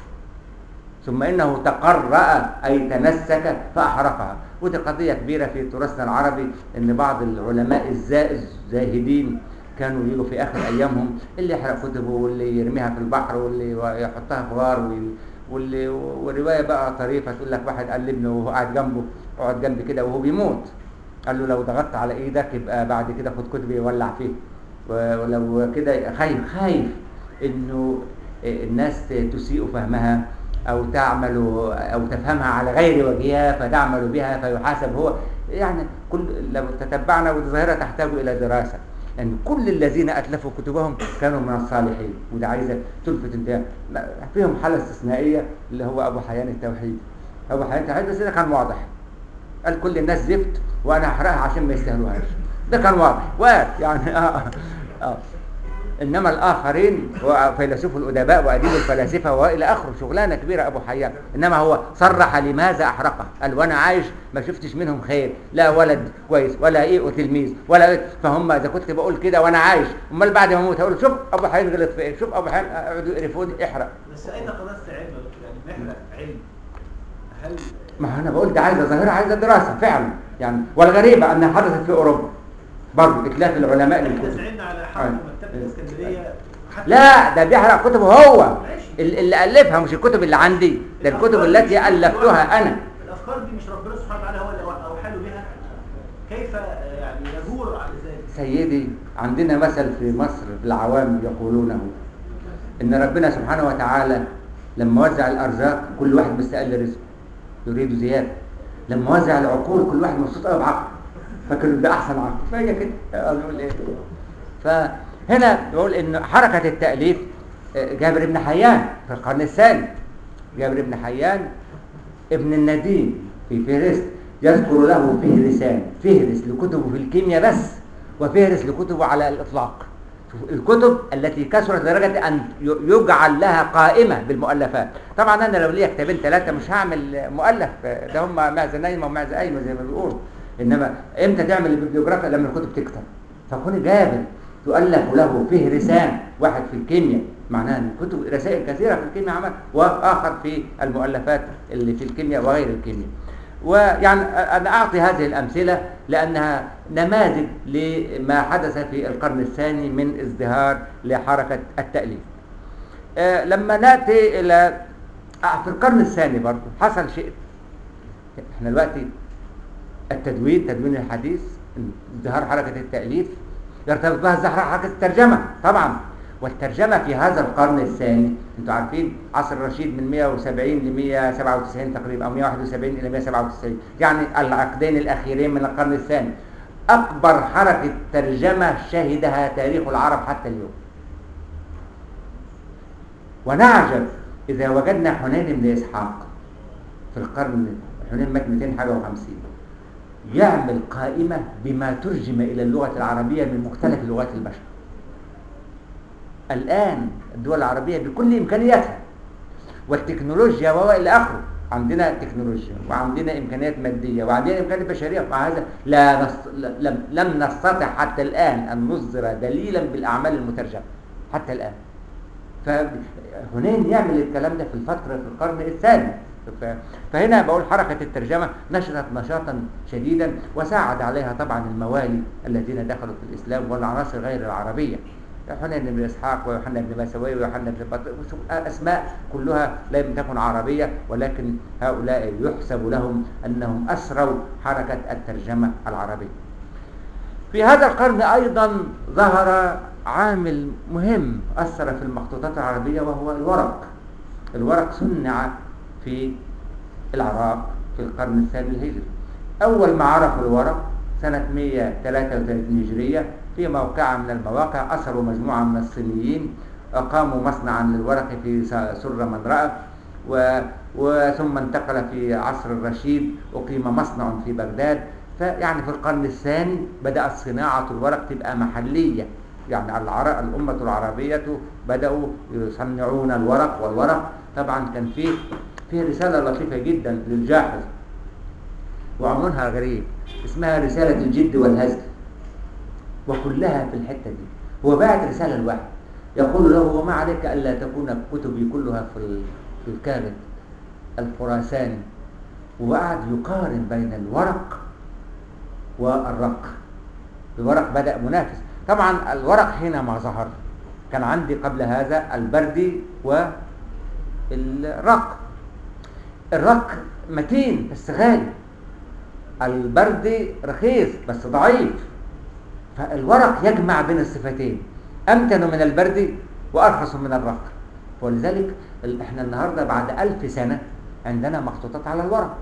ثم انه تقرأ اي تنسك فاحرقها ودي قضيه كبيره في تراثنا العربي ان بعض العلماء الزا- الزاهدين كانوا يجوا في اخر ايامهم اللي يحرق كتبه واللي يرميها في البحر واللي يحطها في غار واللي- واللي وروايه بقى طريفه تقول لك واحد قال لابنه وهو قاعد جنبه اقعد جنبي كده وهو بيموت قال له لو ضغطت على ايدك يبقى بعد كده خد كتبي يولع فيه و- ولو كده خايف خايف انه الناس تسيء فهمها او تعمل او تفهمها على غير وجهها فتعمل بها فيحاسب هو يعني كل لو تتبعنا والظاهره تحتاج الى دراسه يعني كل الذين اتلفوا كتبهم كانوا من الصالحين وده عايزه تلفت انتباه لا، فيهم حاله استثنائيه اللي هو ابو حيان التوحيد ابو حيان التوحيد بس ده كان واضح قال كل الناس زفت وانا هحرقها عشان ما يستاهلوهاش ده كان واضح وقال يعني اه اه انما الاخرين وفيلسوف الادباء واديب الفلاسفه والى اخره شغلانه كبيره ابو حيان انما هو صرح لماذا احرقه قال وانا عايش ما شفتش منهم خير لا ولد كويس ولا ايه وتلميذ ولا إيه فهم اذا كنت بقول كده وانا عايش امال بعد ما اموت هقول شوف ابو حيان غلط في ايه شوف ابو حيان قعدوا يقرفوني احرق بس اين قداسه علم يا دكتور؟ يعني نحرق علم هل ما انا بقول ده عايزه ظاهره عايزه دراسه فعلا يعني والغريبه انها حدثت في اوروبا برضه اتلاف العلماء احنا للكتب زعلنا على حرب أيوة. مكتبه الاسكندريه حتى لا ده بيحرق كتبه هو ماشي. ال- اللي الفها مش الكتب اللي عندي ده الكتب التي الفتها انا الافكار دي مش ربنا سبحانه وتعالى هو اللي اوحى له بها كيف آه، يعني يجور على ذلك سيدي عندنا مثل في مصر العوام يقولونه ان ربنا سبحانه وتعالى لما وزع الارزاق كل واحد مستقل رزقه يريد زياده لما وزع العقول كل واحد مبسوط قوي بعقله فاكر إن ده احسن عقل فهي كده اقول ايه فهنا بقول ان حركه التاليف آه، جابر بن حيان في القرن الثاني جابر بن حيان ابن النديم في فهرست يذكر له فهرسان فهرس لكتبه في الكيمياء بس وفهرس لكتبه على الإطلاق شوف الكتب التي كثرت لدرجة أن ي- يجعل لها قائمة بالمؤلفات طبعا أنا لو ليا كتابين ثلاثة مش هعمل مؤلف ده هم معزة نايمة ومعزة قايمة زي ما بيقولوا إنما إمتى تعمل البيبليوغرافيا لما الكتب تكتر فكون جابر تؤلف له فهرسان واحد في الكيمياء معناها ان كتب رسائل كثيره في الكيمياء عمل واخر في المؤلفات اللي في الكيمياء وغير الكيمياء ويعني انا اعطي هذه الامثله لانها نماذج لما حدث في القرن الثاني من ازدهار لحركه التاليف آه، لما ناتي الى آه، في القرن الثاني برضه حصل شيء احنا دلوقتي التدوين تدوين الحديث ازدهار حركة التأليف يرتبط بها ازدهار حركة الترجمة طبعا والترجمة في هذا القرن الثاني انتوا عارفين عصر الرشيد من 170 ل 197 تقريبا او 171 الى 197 يعني العقدين الاخيرين من القرن الثاني اكبر حركة ترجمة شهدها تاريخ العرب حتى اليوم ونعجب اذا وجدنا حنين بن اسحاق في القرن حنين مات 200 حاجه و50 يعمل قائمه بما ترجم الى اللغه العربيه من مختلف لغات البشر الان الدول العربيه بكل امكانياتها والتكنولوجيا والى اخره عندنا تكنولوجيا وعندنا امكانيات ماديه وعندنا امكانيات بشريه مع هذا لا نص... لم لم نستطع حتى الان ان نصدر دليلا بالاعمال المترجمه حتى الان فهنين يعمل الكلام ده في الفترة في القرن الثاني ف- فهنا بقول حركة الترجمة نشطت نشاطا شديدا وساعد عليها طبعا الموالي الذين دخلوا في الإسلام والعناصر غير العربية حنين بن إسحاق ويوحنا بن مسوي ويوحنا بن بط... أسماء كلها لم تكن عربية ولكن هؤلاء يحسب لهم أنهم أسروا حركة الترجمة العربية في هذا القرن أيضا ظهر عامل مهم أثر في المخطوطات العربية وهو الورق الورق صنع في العراق في القرن الثاني الهجري أول ما عرفوا الورق سنة 133 هجرية في موقع من المواقع أسروا مجموعة من الصينيين أقاموا مصنعا للورق في سر من رأى و وثم انتقل في عصر الرشيد أقيم مصنع في بغداد فيعني في القرن الثاني بدأت صناعة الورق تبقى محلية يعني العرب الأمة العربية بدأوا يصنعون الورق والورق طبعا كان فيه فيه رسالة لطيفة جدا للجاحظ وعنوانها غريب اسمها رسالة الجد والهزل وكلها في الحتة دي هو بعت رسالة لواحد يقول له وما عليك ألا تكون كتبي كلها في في الكابت الخراساني وقعد يقارن بين الورق والرق الورق بدأ منافس طبعا الورق حينما ظهر كان عندي قبل هذا البردي والرق الرق متين بس غالي البردي رخيص بس ضعيف فالورق يجمع بين الصفتين أمتن من البردي وأرخص من الرق ولذلك احنا النهاردة بعد ألف سنة عندنا مخطوطات على الورق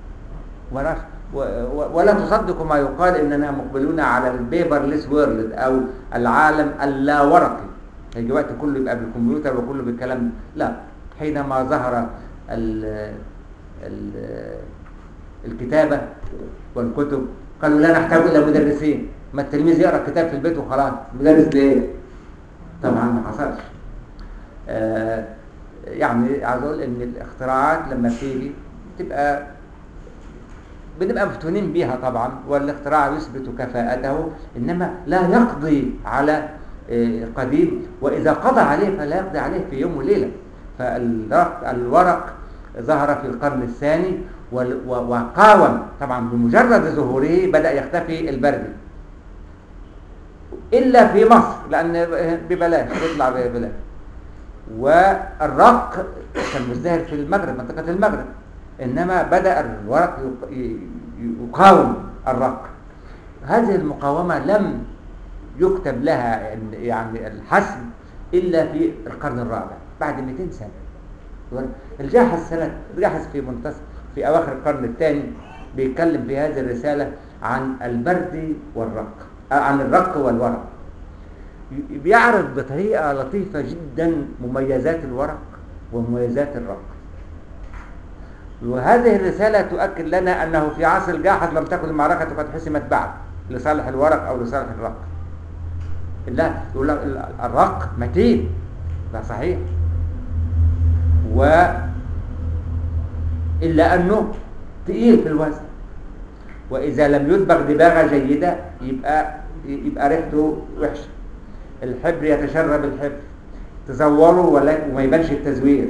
ولا تصدقوا ما يقال اننا مقبلون على البيبرلس وورلد او العالم اللا ورقي هيجي وقت كله يبقى بالكمبيوتر وكله بالكلام لا حينما ظهر ال ال الكتابة والكتب قالوا لا نحتاج إلى مدرسين ما التلميذ يقرأ الكتاب في البيت وخلاص مدرس ليه طبعا ما حصلش آه يعني عايز اقول ان الاختراعات لما بتيجي تبقى بنبقى مفتونين بيها طبعا والاختراع يثبت كفاءته انما لا يقضي على قديم واذا قضى عليه فلا يقضي عليه في يوم وليله فالورق ظهر في القرن الثاني وقاوم طبعا بمجرد ظهوره بدا يختفي البردي الا في مصر لان ببلاش يطلع ببلاش والرق كان مزدهر في المغرب منطقه المغرب انما بدا الورق يقاوم الرق هذه المقاومه لم يكتب لها يعني الحسم الا في القرن الرابع بعد 200 سنه الجاحظ سنه الجاحظ في منتصف في اواخر القرن الثاني بيتكلم في هذه الرساله عن البرد والرق عن الرق والورق بيعرض بطريقه لطيفه جدا مميزات الورق ومميزات الرق وهذه الرسالة تؤكد لنا أنه في عصر الجاحظ لم تكن المعركة قد حسمت بعد لصالح الورق أو لصالح الرق لا يقول لك الرق متين ده صحيح و إلا أنه تقيل في الوزن وإذا لم يدبغ دباغة جيدة يبقى يبقى ريحته وحشة الحبر يتشرب الحبر تزوره وما يبانش التزوير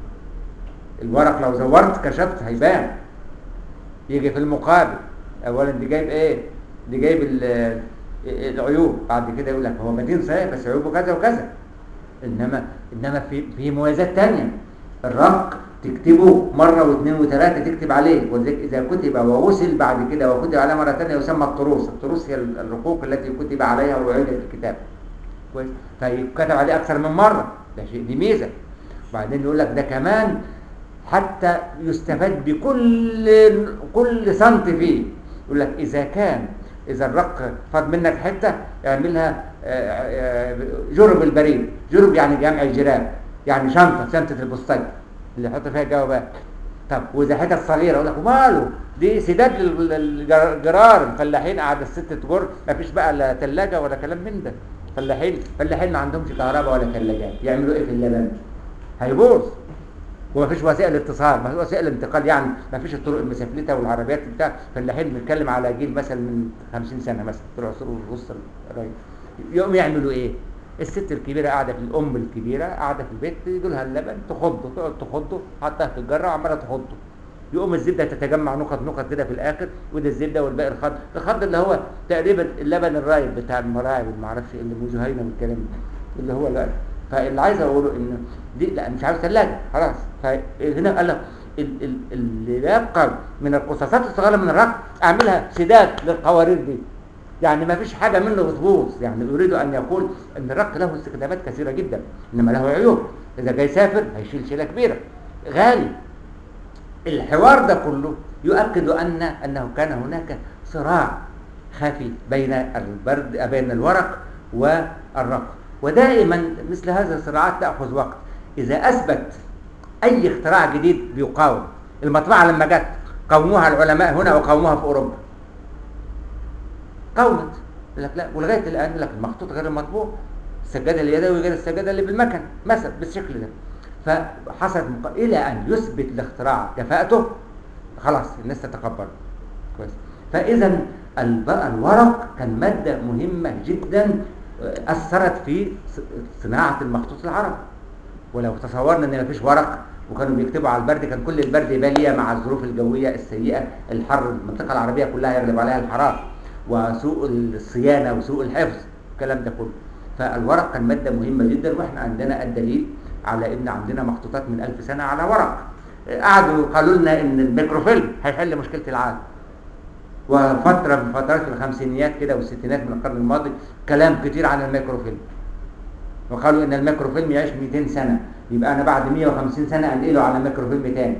الورق لو زورت كشفت هيبان يجي في المقابل اولا دي جايب ايه دي جايب العيوب بعد كده يقول لك هو متين صحيح بس عيوبه كذا وكذا انما انما في في مميزات تانية الرق تكتبه مرة واثنين وثلاثة تكتب عليه ولذلك إذا كتب ووصل بعد كده وكتب عليه مرة ثانية يسمى الطروس الطروس هي الرقوق التي كتب عليها وعيدت الكتاب كويس فيكتب عليه أكثر من مرة ده شيء دي ميزة وبعدين يقول لك ده كمان حتى يستفاد بكل كل سنت فيه يقول لك اذا كان اذا الرق فاض منك حته اعملها جرب البريد جرب يعني جمع الجراب يعني شنطه شنطه البسطيه اللي يحط فيها جوابات طب واذا حتت صغيره يقول لك وماله دي سداد الجرار الفلاحين قاعد الست تجر ما فيش بقى لا ثلاجه ولا كلام من ده فلاحين فلاحين ما عندهمش كهرباء ولا ثلاجات يعملوا ايه في اللبن هيبوظ وما فيش وسائل اتصال ما فيش وسائل انتقال يعني ما فيش الطرق المسافلته والعربيات بتاع فلاحين بنتكلم على جيل مثلا من 50 سنه مثلا طلع عصور الوسطى يقوم يعملوا ايه الست الكبيره قاعده في الام الكبيره قاعده في البيت يجي لها اللبن تخضه تقعد تخضه حطها في الجره وعماله تخضه يقوم الزبده تتجمع نقط نقط كده في الاخر وده الزبده والباقي الخض الخض اللي هو تقريبا اللبن الرايب بتاع المراعي والما اعرفش اللي ابو جهينه والكلام اللي هو لا فاللي عايز اقوله ان دي لا مش عاوز ثلاجه خلاص فهنا قال لك اللي يبقى من القصاصات الصغيره من الرقم اعملها سداد للقوارير دي يعني ما فيش حاجه منه بتبوظ يعني يريد ان يقول ان الرق له استخدامات كثيره جدا انما له عيوب اذا جاي يسافر هيشيل شيله كبيره غالي الحوار ده كله يؤكد ان انه كان هناك صراع خفي بين البرد بين الورق والرق ودائما مثل هذه الصراعات تاخذ وقت اذا اثبت اي اختراع جديد بيقاوم المطبعه لما جت قاوموها العلماء هنا وقاوموها في اوروبا قاومت يقول لك لا ولغايه الان يقول لك المخطوط غير المطبوع السجاده اليدوي غير السجاده اللي بالمكن مثلا بالشكل ده فحصلت مق... الى ان يثبت الاختراع كفاءته خلاص الناس تتقبله كويس فاذا الب- الورق كان ماده مهمه جدا آه، اثرت في ص- صناعه المخطوط العربي ولو تصورنا ان مفيش ورق وكانوا بيكتبوا على البرد كان كل البرد باليه مع الظروف الجويه السيئه الحر المنطقه العربيه كلها يغلب عليها الحراره وسوء الصيانه وسوء الحفظ الكلام ده كله فالورق كان ماده مهمه جدا واحنا عندنا الدليل على ان عندنا مخطوطات من ألف سنه على ورق قعدوا قالوا لنا ان الميكروفيلم هيحل مشكله العالم وفتره من فترات في الخمسينيات كده والستينات من القرن الماضي كلام كتير عن الميكروفيلم وقالوا ان الميكروفيلم يعيش 200 سنه يبقى انا بعد 150 سنه انقله على ميكروفيلم تاني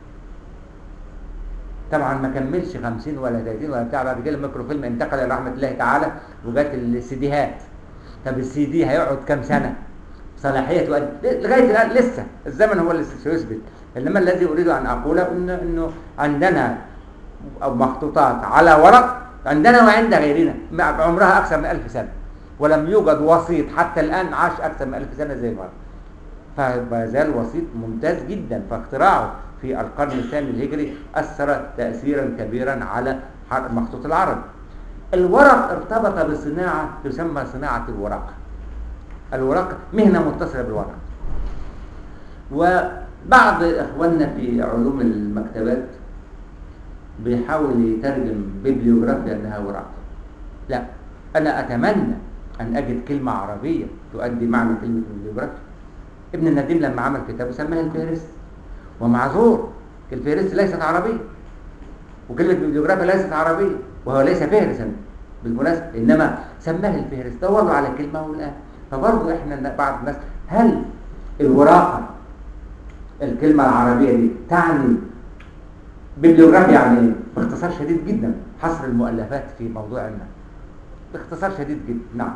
طبعا ما كملش 50 ولا 30 ولا بتاع بعد كده الميكروفيلم انتقل الى رحمه الله تعالى وجات السيديهات طب السي دي هيقعد كام سنه صلاحيته قد لغايه الان لسه الزمن هو اللي سيثبت انما الذي اريد ان اقوله انه انه عندنا او مخطوطات على ورق عندنا وعند غيرنا مع- عمرها اكثر من ألف سنه ولم يوجد وسيط حتى الان عاش اكثر من ألف سنه زي الورق فما زال وسيط ممتاز جدا فاختراعه في القرن الثاني الهجري اثر تاثيرا كبيرا على ح- المخطوط العربي الورق ارتبط بصناعه تسمى صناعه الورق الورق مهنه متصله بالورق وبعض اخواننا في علوم المكتبات بيحاول يترجم بيبليوغرافيا انها ورق لا انا اتمنى ان اجد كلمه عربيه تؤدي معنى كلمه بيبليوغرافيا ابن النديم لما عمل كتابه سماها الفهرست ومعذور الفهرست ليست عربيه وكلمه بيبليوغرافيا ليست عربيه وهو ليس فهرسا بالمناسبه انما سماها الفهرست دور له على كلمه والان فبرضه احنا بعض الناس هل الوراقه الكلمه العربيه دي تعني بيبليوغرافيا يعني ايه؟ باختصار شديد جدا حصر المؤلفات في موضوع ما باختصار شديد جدا نعم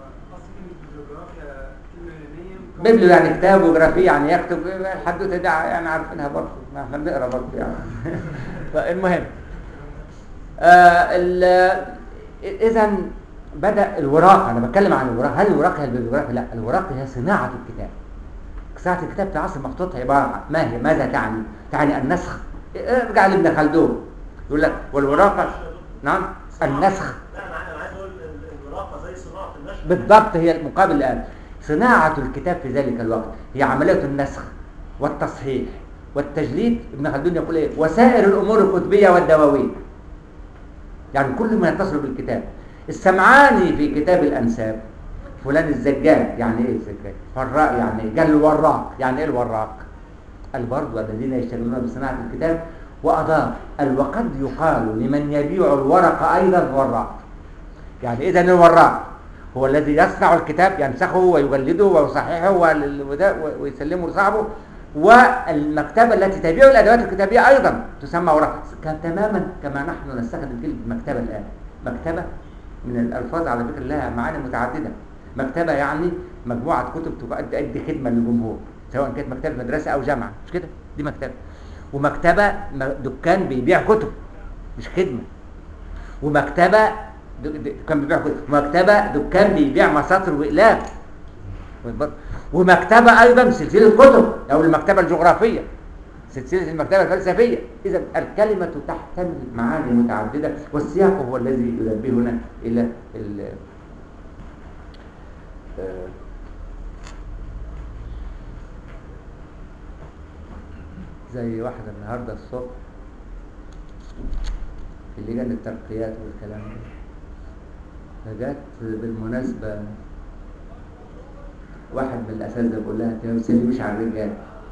بيبليو يعني كتاب وجرافي يعني يكتب الحدوته دي يعني عارفينها برضه ما احنا بنقرا برضه يعني فالمهم آه اذا بدا الوراقه انا بتكلم عن الوراقه هل الوراقه هي البيبليوغرافيا لا الوراقه هي صناعه الكتاب صناعه الكتاب في عصر المخطوط عباره عن ما هي ماذا تعني تعني النسخ ارجع لابن خلدون يقول لك والوراقه نعم النسخ لا انا انا عايز اقول ال- الوراقه زي صناعه النشر بالضبط هي المقابل الآن صناعة الكتاب في ذلك الوقت هي عملية النسخ والتصحيح والتجليد ابن خلدون يقول ايه وسائر الأمور الكتبية والدواوين يعني كل ما يتصل بالكتاب السمعاني في كتاب الأنساب فلان الزجاج يعني ايه الزجاج فراء يعني ايه قال الوراق يعني ايه الوراق قال برضو الذين يشتغلون بصناعة الكتاب وأضاف قال وقد يقال لمن يبيع الورق أيضا وراق يعني اذا الوراق هو الذي يصنع الكتاب ينسخه ويجلده ويصححه وال- وده- ويسلمه لصاحبه والمكتبه التي تبيع الادوات الكتابيه ايضا تسمى وراق كان تماما كما نحن نستخدم كلمه مكتبه الان مكتبه من الالفاظ على فكره لها معاني متعدده مكتبه يعني مجموعه كتب تؤدي أدي خدمه للجمهور سواء كانت مكتبه مدرسه او جامعه مش كده دي مكتبه ومكتبه م- دكان بيبيع كتب مش خدمه ومكتبه د- د- كان بيبيع كتب ومكتبه دكان بيبيع مساطر واقلام ومكتبه ايضا سلسله كتب او المكتبه الجغرافيه سلسله المكتبه الفلسفيه اذا الكلمه تحتمل معاني متعدده والسياق هو الذي ينبهنا الى ال- آه، زي واحده النهارده الصبح في لجان الترقيات والكلام ده فجت بالمناسبة واحد من الأساتذة بيقول لها أنت ما بتسلميش على الرجال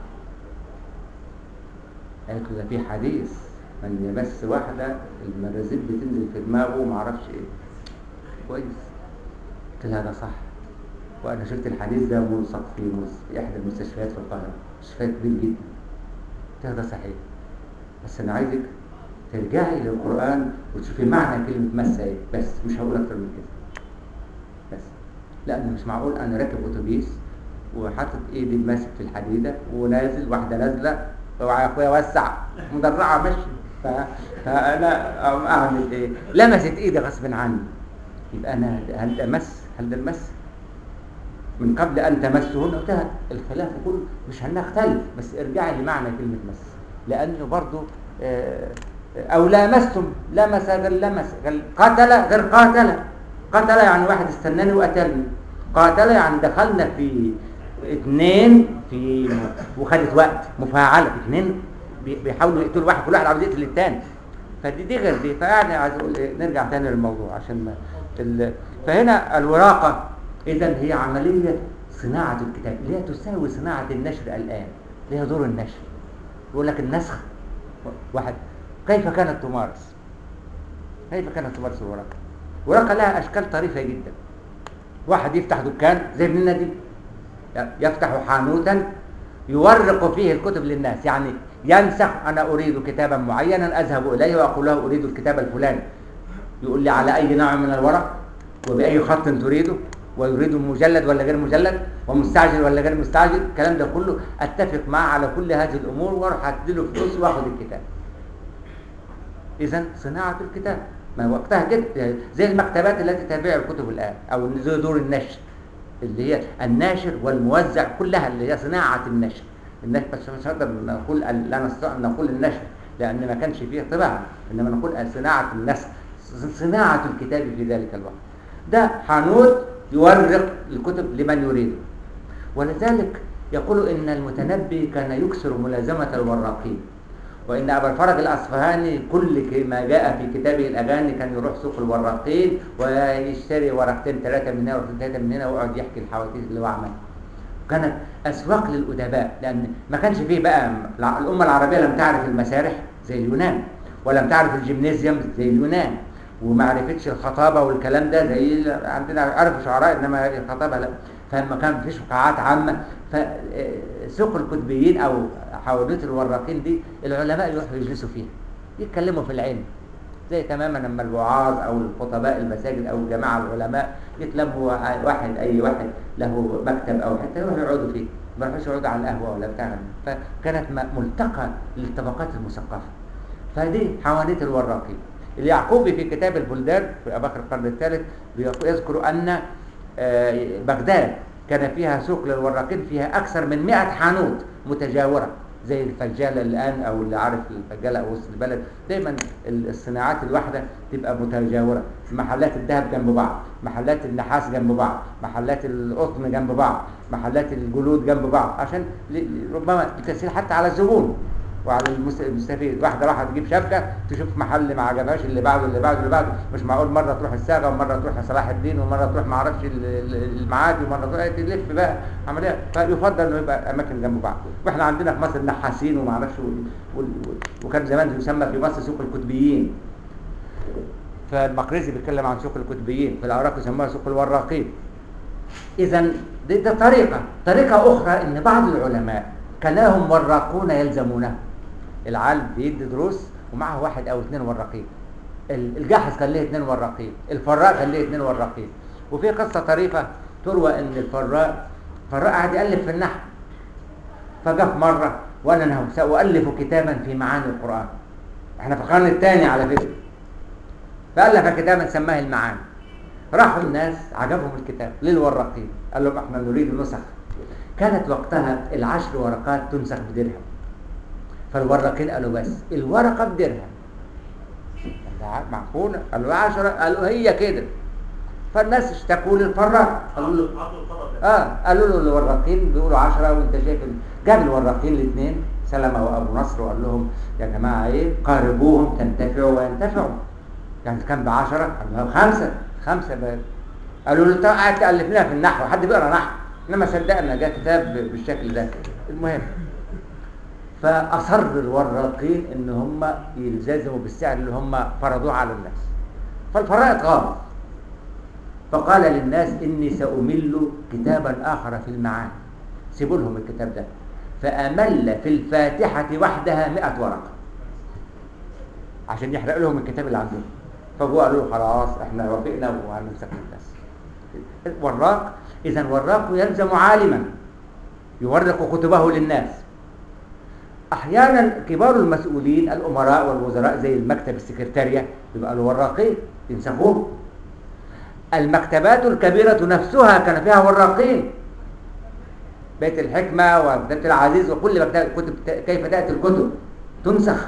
قالت له ده في حديث من يمس واحدة المرازيل بتنزل في دماغه وما اعرفش ايه كويس قلت لها ده صح وانا شفت الحديث ده ملصق في مس- في احدى المستشفيات في القاهرة مستشفى كبير جدا قلت لها ده صحيح بس انا عايزك ترجعي للقرآن وتشوفي معنى كلمة مس ايه بس مش هقول اكتر من كده بس لان مش معقول انا راكب اتوبيس وحاطط ايدي ماسك في الحديده ونازل واحده نازله اوعى يا اخويا وسع مدرعه ماشي ف- فانا أقوم اعمل ايه لمست ايدي غصب عني يبقى انا هل ده مس هل ده المس من قبل ان تمسهن قلتها الخلاف كله مش هنختلف بس ارجعي لمعنى كلمه مس لانه برضو آه، او لامستم لمس غير لمس غير قتل غير قاتل قتل يعني واحد استناني وقتلني قاتل يعني دخلنا في اثنين في وخدت وقت مفاعله اثنين بي- بيحاولوا يقتلوا واحد كل واحد عاوز يقتل الثاني فدي دي غير دي فيعني عايز اقول إيه نرجع تاني للموضوع عشان ما ال... فهنا الوراقه اذا هي عمليه صناعه الكتاب اللي هي تساوي صناعه النشر الان اللي هي دور النشر يقول لك النسخ واحد كيف كانت تمارس كيف كانت تمارس الورقه الورقه لها اشكال طريفه جدا واحد يفتح دكان زي ابن النادي يفتح حانوتا يورق فيه الكتب للناس يعني ينسخ انا اريد كتابا معينا اذهب اليه واقول له اريد الكتاب الفلاني يقول لي على اي نوع من الورق وباي خط تريده ويريد مجلد ولا غير مجلد ومستعجل ولا غير مستعجل الكلام ده كله اتفق معاه على كل هذه الامور واروح اديله فلوس واخد الكتاب اذا صناعه الكتاب ما وقتها كده زي المكتبات التي تبيع الكتب الان او زي دور النشر اللي هي الناشر والموزع كلها اللي هي صناعه النشر النشر بس مش هنقدر نقول لا نستطيع أن نقول النشر لان ما كانش فيه طباعه انما نقول صناعه النسخ صناعه الكتاب في ذلك الوقت ده حانوت يورق الكتب لمن يريده ولذلك يقول ان المتنبي كان يكثر ملازمه الوراقين وان ابا الفرج الاصفهاني كل ما جاء في كتابه الاغاني كان يروح سوق الوراقين ويشتري ورقتين ثلاثه من هنا ورقتين ثلاثه من هنا ويقعد يحكي الحوادث اللي هو عملها كانت اسواق للادباء لان ما كانش فيه بقى الامه العربيه لم تعرف المسارح زي اليونان ولم تعرف الجيمنيزيوم زي اليونان وما عرفتش الخطابه والكلام ده زي عندنا عرفوا شعراء انما الخطابه لا فما كان فيش قاعات عامه فسوق الكتبيين او حوادث الوراقين دي العلماء يروحوا يجلسوا فيها يتكلموا في العلم زي تماما لما الوعاظ او الخطباء المساجد او جماعه العلماء يتلموا واحد اي واحد له مكتب او حتى يروحوا يقعدوا فيه ما يروحوش يقعدوا على القهوه ولا بتاع فكانت ملتقى للطبقات المثقفه فدي حوادث الوراقين اليعقوبي في كتاب البلدان في اواخر القرن الثالث يذكر ان بغداد كان فيها سوق للوراقين فيها اكثر من 100 حانوت متجاوره زي الفجاله الان او اللي عارف الفجاله او وسط البلد دايما الصناعات الواحده تبقى متجاوره محلات الذهب جنب بعض محلات النحاس جنب بعض محلات القطن جنب بعض محلات الجلود جنب بعض عشان ربما التسهيل حتى على الزبون وعلى المستفيد واحده راحت تجيب شبكه تشوف محل ما عجبهاش اللي بعده اللي بعده اللي بعده مش معقول مره تروح الساغه ومره تروح صلاح الدين ومره تروح ما اعرفش المعادي ومره تروح تلف بقى عمليه فيفضل انه يبقى اماكن جنب بعض واحنا عندنا في مصر نحاسين وما اعرفش وكان زمان يسمى في مصر سوق الكتبيين فالمقريزي بيتكلم عن سوق الكتبيين في العراق يسموها سوق الوراقين اذا دي, دي طريقه طريقه اخرى ان بعض العلماء كان لهم وراقون يلزمونه العالم بيدي دروس ومعه واحد او اثنين وراقين الجاحظ كان له اثنين وراقين الفراء كان له اثنين وراقين وفي قصه طريفه تروى ان الفراء فراء قعد يالف في النحو فجاء في مره وانا سالف كتابا في معاني القران احنا في القرن الثاني على فكره فالف كتابا سماه المعاني راحوا الناس عجبهم الكتاب للوراقين قال لهم احنا نريد نسخ كانت وقتها العشر ورقات تنسخ بدرهم فالورقين قالوا بس الورقه بدرهم معقوله قالوا عشرة قالوا هي كده فالناس اشتكوا للفراء قالوا له اه قالوا له الورقين بيقولوا 10 وانت شايف جاب الورقين الاثنين سلمة وابو نصر وقال لهم يا جماعه ايه قاربوهم تنتفعوا وينتفعوا يعني كان ب 10 قال لهم خمسه خمسه بقى قالوا له قاعد تالف لنا في النحو حد بيقرا نحو انما صدقنا جاء كتاب بالشكل ده المهم فاصر الوراقين ان هم يلتزموا بالسعر اللي هم فرضوه على الناس فالفراء اتغاظ فقال للناس اني سامل كتابا اخر في المعاني سيبوا لهم الكتاب ده فامل في الفاتحه وحدها 100 ورقه عشان يحرق لهم الكتاب اللي عندهم فجوا قالوا له خلاص احنا وافقنا وهنمسك الناس وراق اذا وراق يلزم عالما يورق كتبه للناس احيانا كبار المسؤولين الامراء والوزراء زي المكتب السكرتاريه يبقى الوراقين ينسخوه المكتبات الكبيره نفسها كان فيها وراقين بيت الحكمه ومكتبه العزيز وكل مكتبه كتب كيف تاتي الكتب تنسخ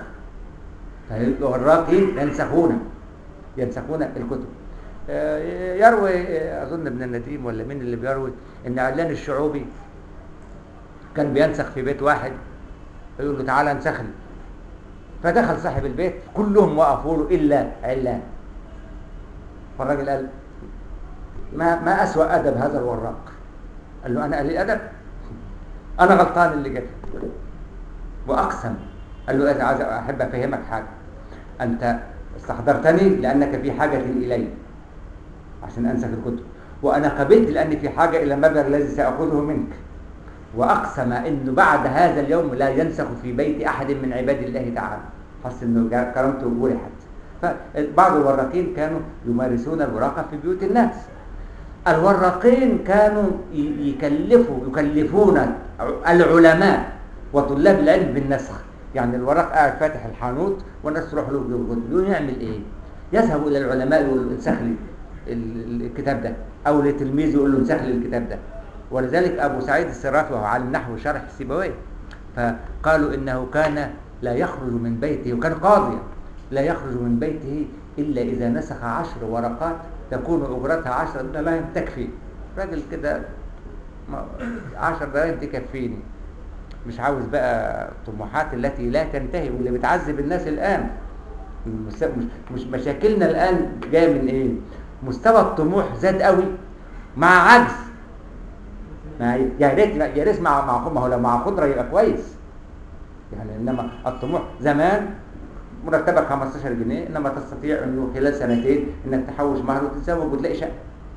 فالوراقين ينسخون ينسخون الكتب آه، يروي آه، اظن ابن النديم ولا مين اللي بيروي ان علان الشعوبي كان بينسخ في بيت واحد يقول له تعالى انسخ لي فدخل صاحب البيت كلهم وقفوا له الا علان فالراجل قال ما ما اسوا ادب هذا الوراق قال له انا قليل ادب انا غلطان اللي جت واقسم قال له انا عايز احب افهمك حاجه انت استحضرتني لانك في حاجه الي عشان انسخ الكتب وانا قبلت لاني في حاجه الى المبلغ الذي ساخذه منك واقسم انه بعد هذا اليوم لا ينسخ في بيت احد من عباد الله تعالى حس انه جا- كرامته ولحت فبعض الوراقين كانوا يمارسون الوراقه في بيوت الناس الوراقين كانوا ي- يكلفوا يكلفون العلماء وطلاب العلم بالنسخ يعني الوراق قاعد فاتح الحانوت والناس تروح له بالكتب يقول يعمل ايه يذهب الى العلماء يقول له انسخ لي ال- الكتاب ده او لتلميذ يقول له انسخ لي الكتاب ده ولذلك ابو سعيد السرافي وهو عالم نحو شرح سيبويه فقالوا انه كان لا يخرج من بيته وكان قاضيا لا يخرج من بيته الا اذا نسخ عشر ورقات تكون اجرتها عشر دراهم تكفي راجل كده ما- عشر دراهم تكفيني مش عاوز بقى الطموحات التي لا تنتهي واللي بتعذب الناس الان مش مش- مش مشاكلنا الان جايه من ايه مستوى الطموح زاد قوي مع عجز ما ي- يا ريت يا ريت مع مع ما هو لو مع قدره يبقى كويس يعني انما الطموح زمان مرتبك 15 جنيه انما تستطيع انه خلال سنتين انك تحوش مهر وتتزوج وتلاقي شقه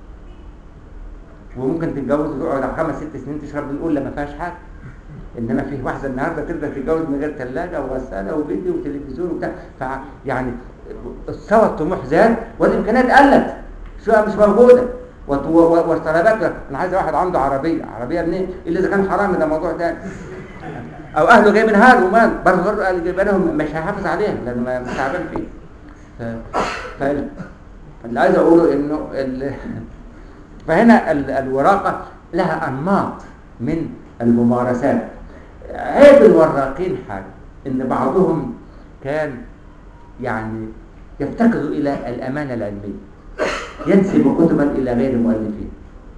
وممكن تتجوز وتقعد على خمس ست سنين تشرب القله ما فيهاش حاجه انما في واحده النهارده تقدر تتجوز من غير ثلاجه وغساله وفيديو وتلفزيون وبتاع فيعني مستوى الطموح زاد والامكانيات قلت شقق مش موجوده وط- و- و- والطلبات انا عايز واحد عنده عربيه عربيه منين الا اذا كان حرامي ده موضوع تاني او اهله جاي من هال ومال برضه برضه اللي جايبينهم مش هيحافظ عليها لانه ما- مش تعبان فيه ف... ف... اللي عايز اقوله انه ال... فهنا ال... الوراقه لها انماط من الممارسات عيب الوراقين حاجه ان بعضهم كان يعني يفتقد الى الامانه العلميه ينسب كتبا الى غير مؤلفين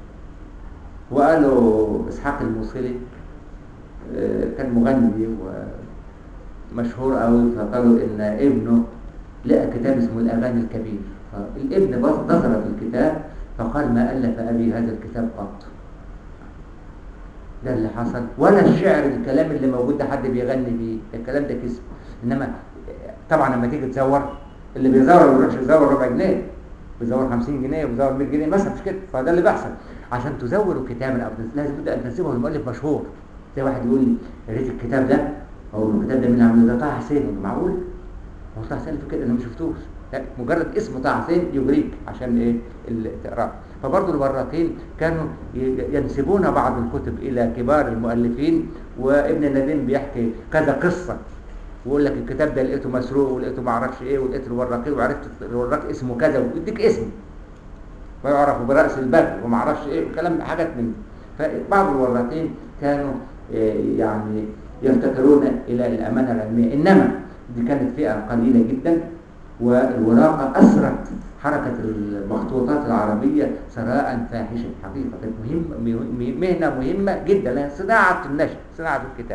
وقالوا اسحاق الموصلي آه، كان مغني ومشهور قوي فقالوا ان ابنه لقى كتاب اسمه الاغاني الكبير فالابن بص نظر في الكتاب فقال ما الف ابي هذا الكتاب قط ده اللي حصل ولا الشعر الكلام اللي موجود ده حد بيغني بيه الكلام ده كذب انما طبعا لما تيجي تزور اللي بيزور ما بيروحش يزور ربع جنيه بيزور 50 جنيه وبيزور 100 جنيه مثلا مش كده فده اللي بيحصل عشان تزوروا كتابا او تنس- لازم بد ان تنسبه لمؤلف مشهور زي واحد يقول لي يا ريت الكتاب ده او الكتاب ده مين اللي عامله ده طه حسين أقول له معقول هو طه حسين في كده انا ما شفتوش لا مجرد اسم طه حسين يغريك عشان ايه اللي تقراه فبرضه الوراقين كانوا ي- ينسبون بعض الكتب الى كبار المؤلفين وابن النديم بيحكي كذا قصه ويقول لك الكتاب ده لقيته مسروق ولقيته ما اعرفش ايه ولقيت الوراقين وعرفت الوراق اسمه كذا ويديك اسم ويعرف براس البدر وما اعرفش ايه وكلام حاجات من دي. فبعض الوراقين كانوا آه، يعني يفتقرون الى الامانه العلميه انما دي كانت فئه قليله جدا والوراقه اسرت حركه المخطوطات العربيه ثراء فاحشا حقيقه كانت مهم مه- مهنه مهمه جدا لأنها صناعه النشر صناعه الكتاب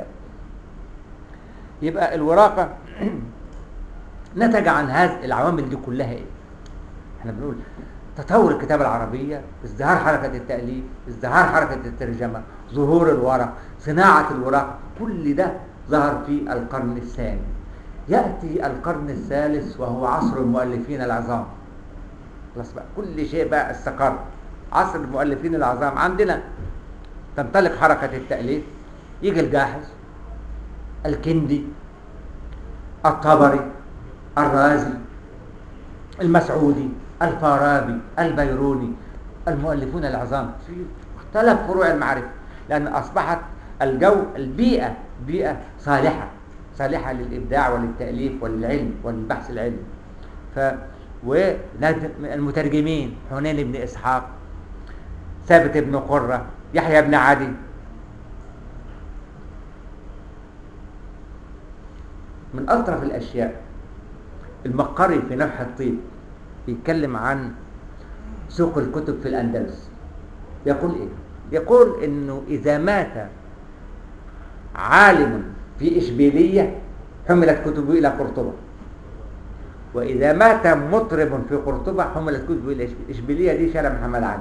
يبقى الوراقه نتج عن هذه العوامل دي كلها ايه احنا بنقول تطور الكتابة العربية ازدهار حركة التأليف ازدهار حركة الترجمة ظهور الورق صناعة الورق كل ده ظهر في القرن الثاني يأتي القرن الثالث وهو عصر المؤلفين العظام خلاص بقى كل شيء بقى استقر عصر المؤلفين العظام عندنا تنطلق حركة التأليف يجي الجاحظ الكندي الطبري الرازي المسعودي الفارابي البيروني المؤلفون العظام في مختلف فروع المعرفة لأن أصبحت الجو البيئة بيئة صالحة صالحة للإبداع وللتأليف وللعلم وللبحث العلمي ف والمترجمين حنين بن إسحاق ثابت بن قرة يحيى بن عدي من أطرف الأشياء المقري في نفح الطيب بيتكلم عن سوق الكتب في الأندلس يقول إيه؟ يقول إنه إذا مات عالم في إشبيلية حملت كتبه إلى قرطبة وإذا مات مطرب في قرطبة حملت كتبه إلى إشبيلية إشبيلية دي شارع محمد علي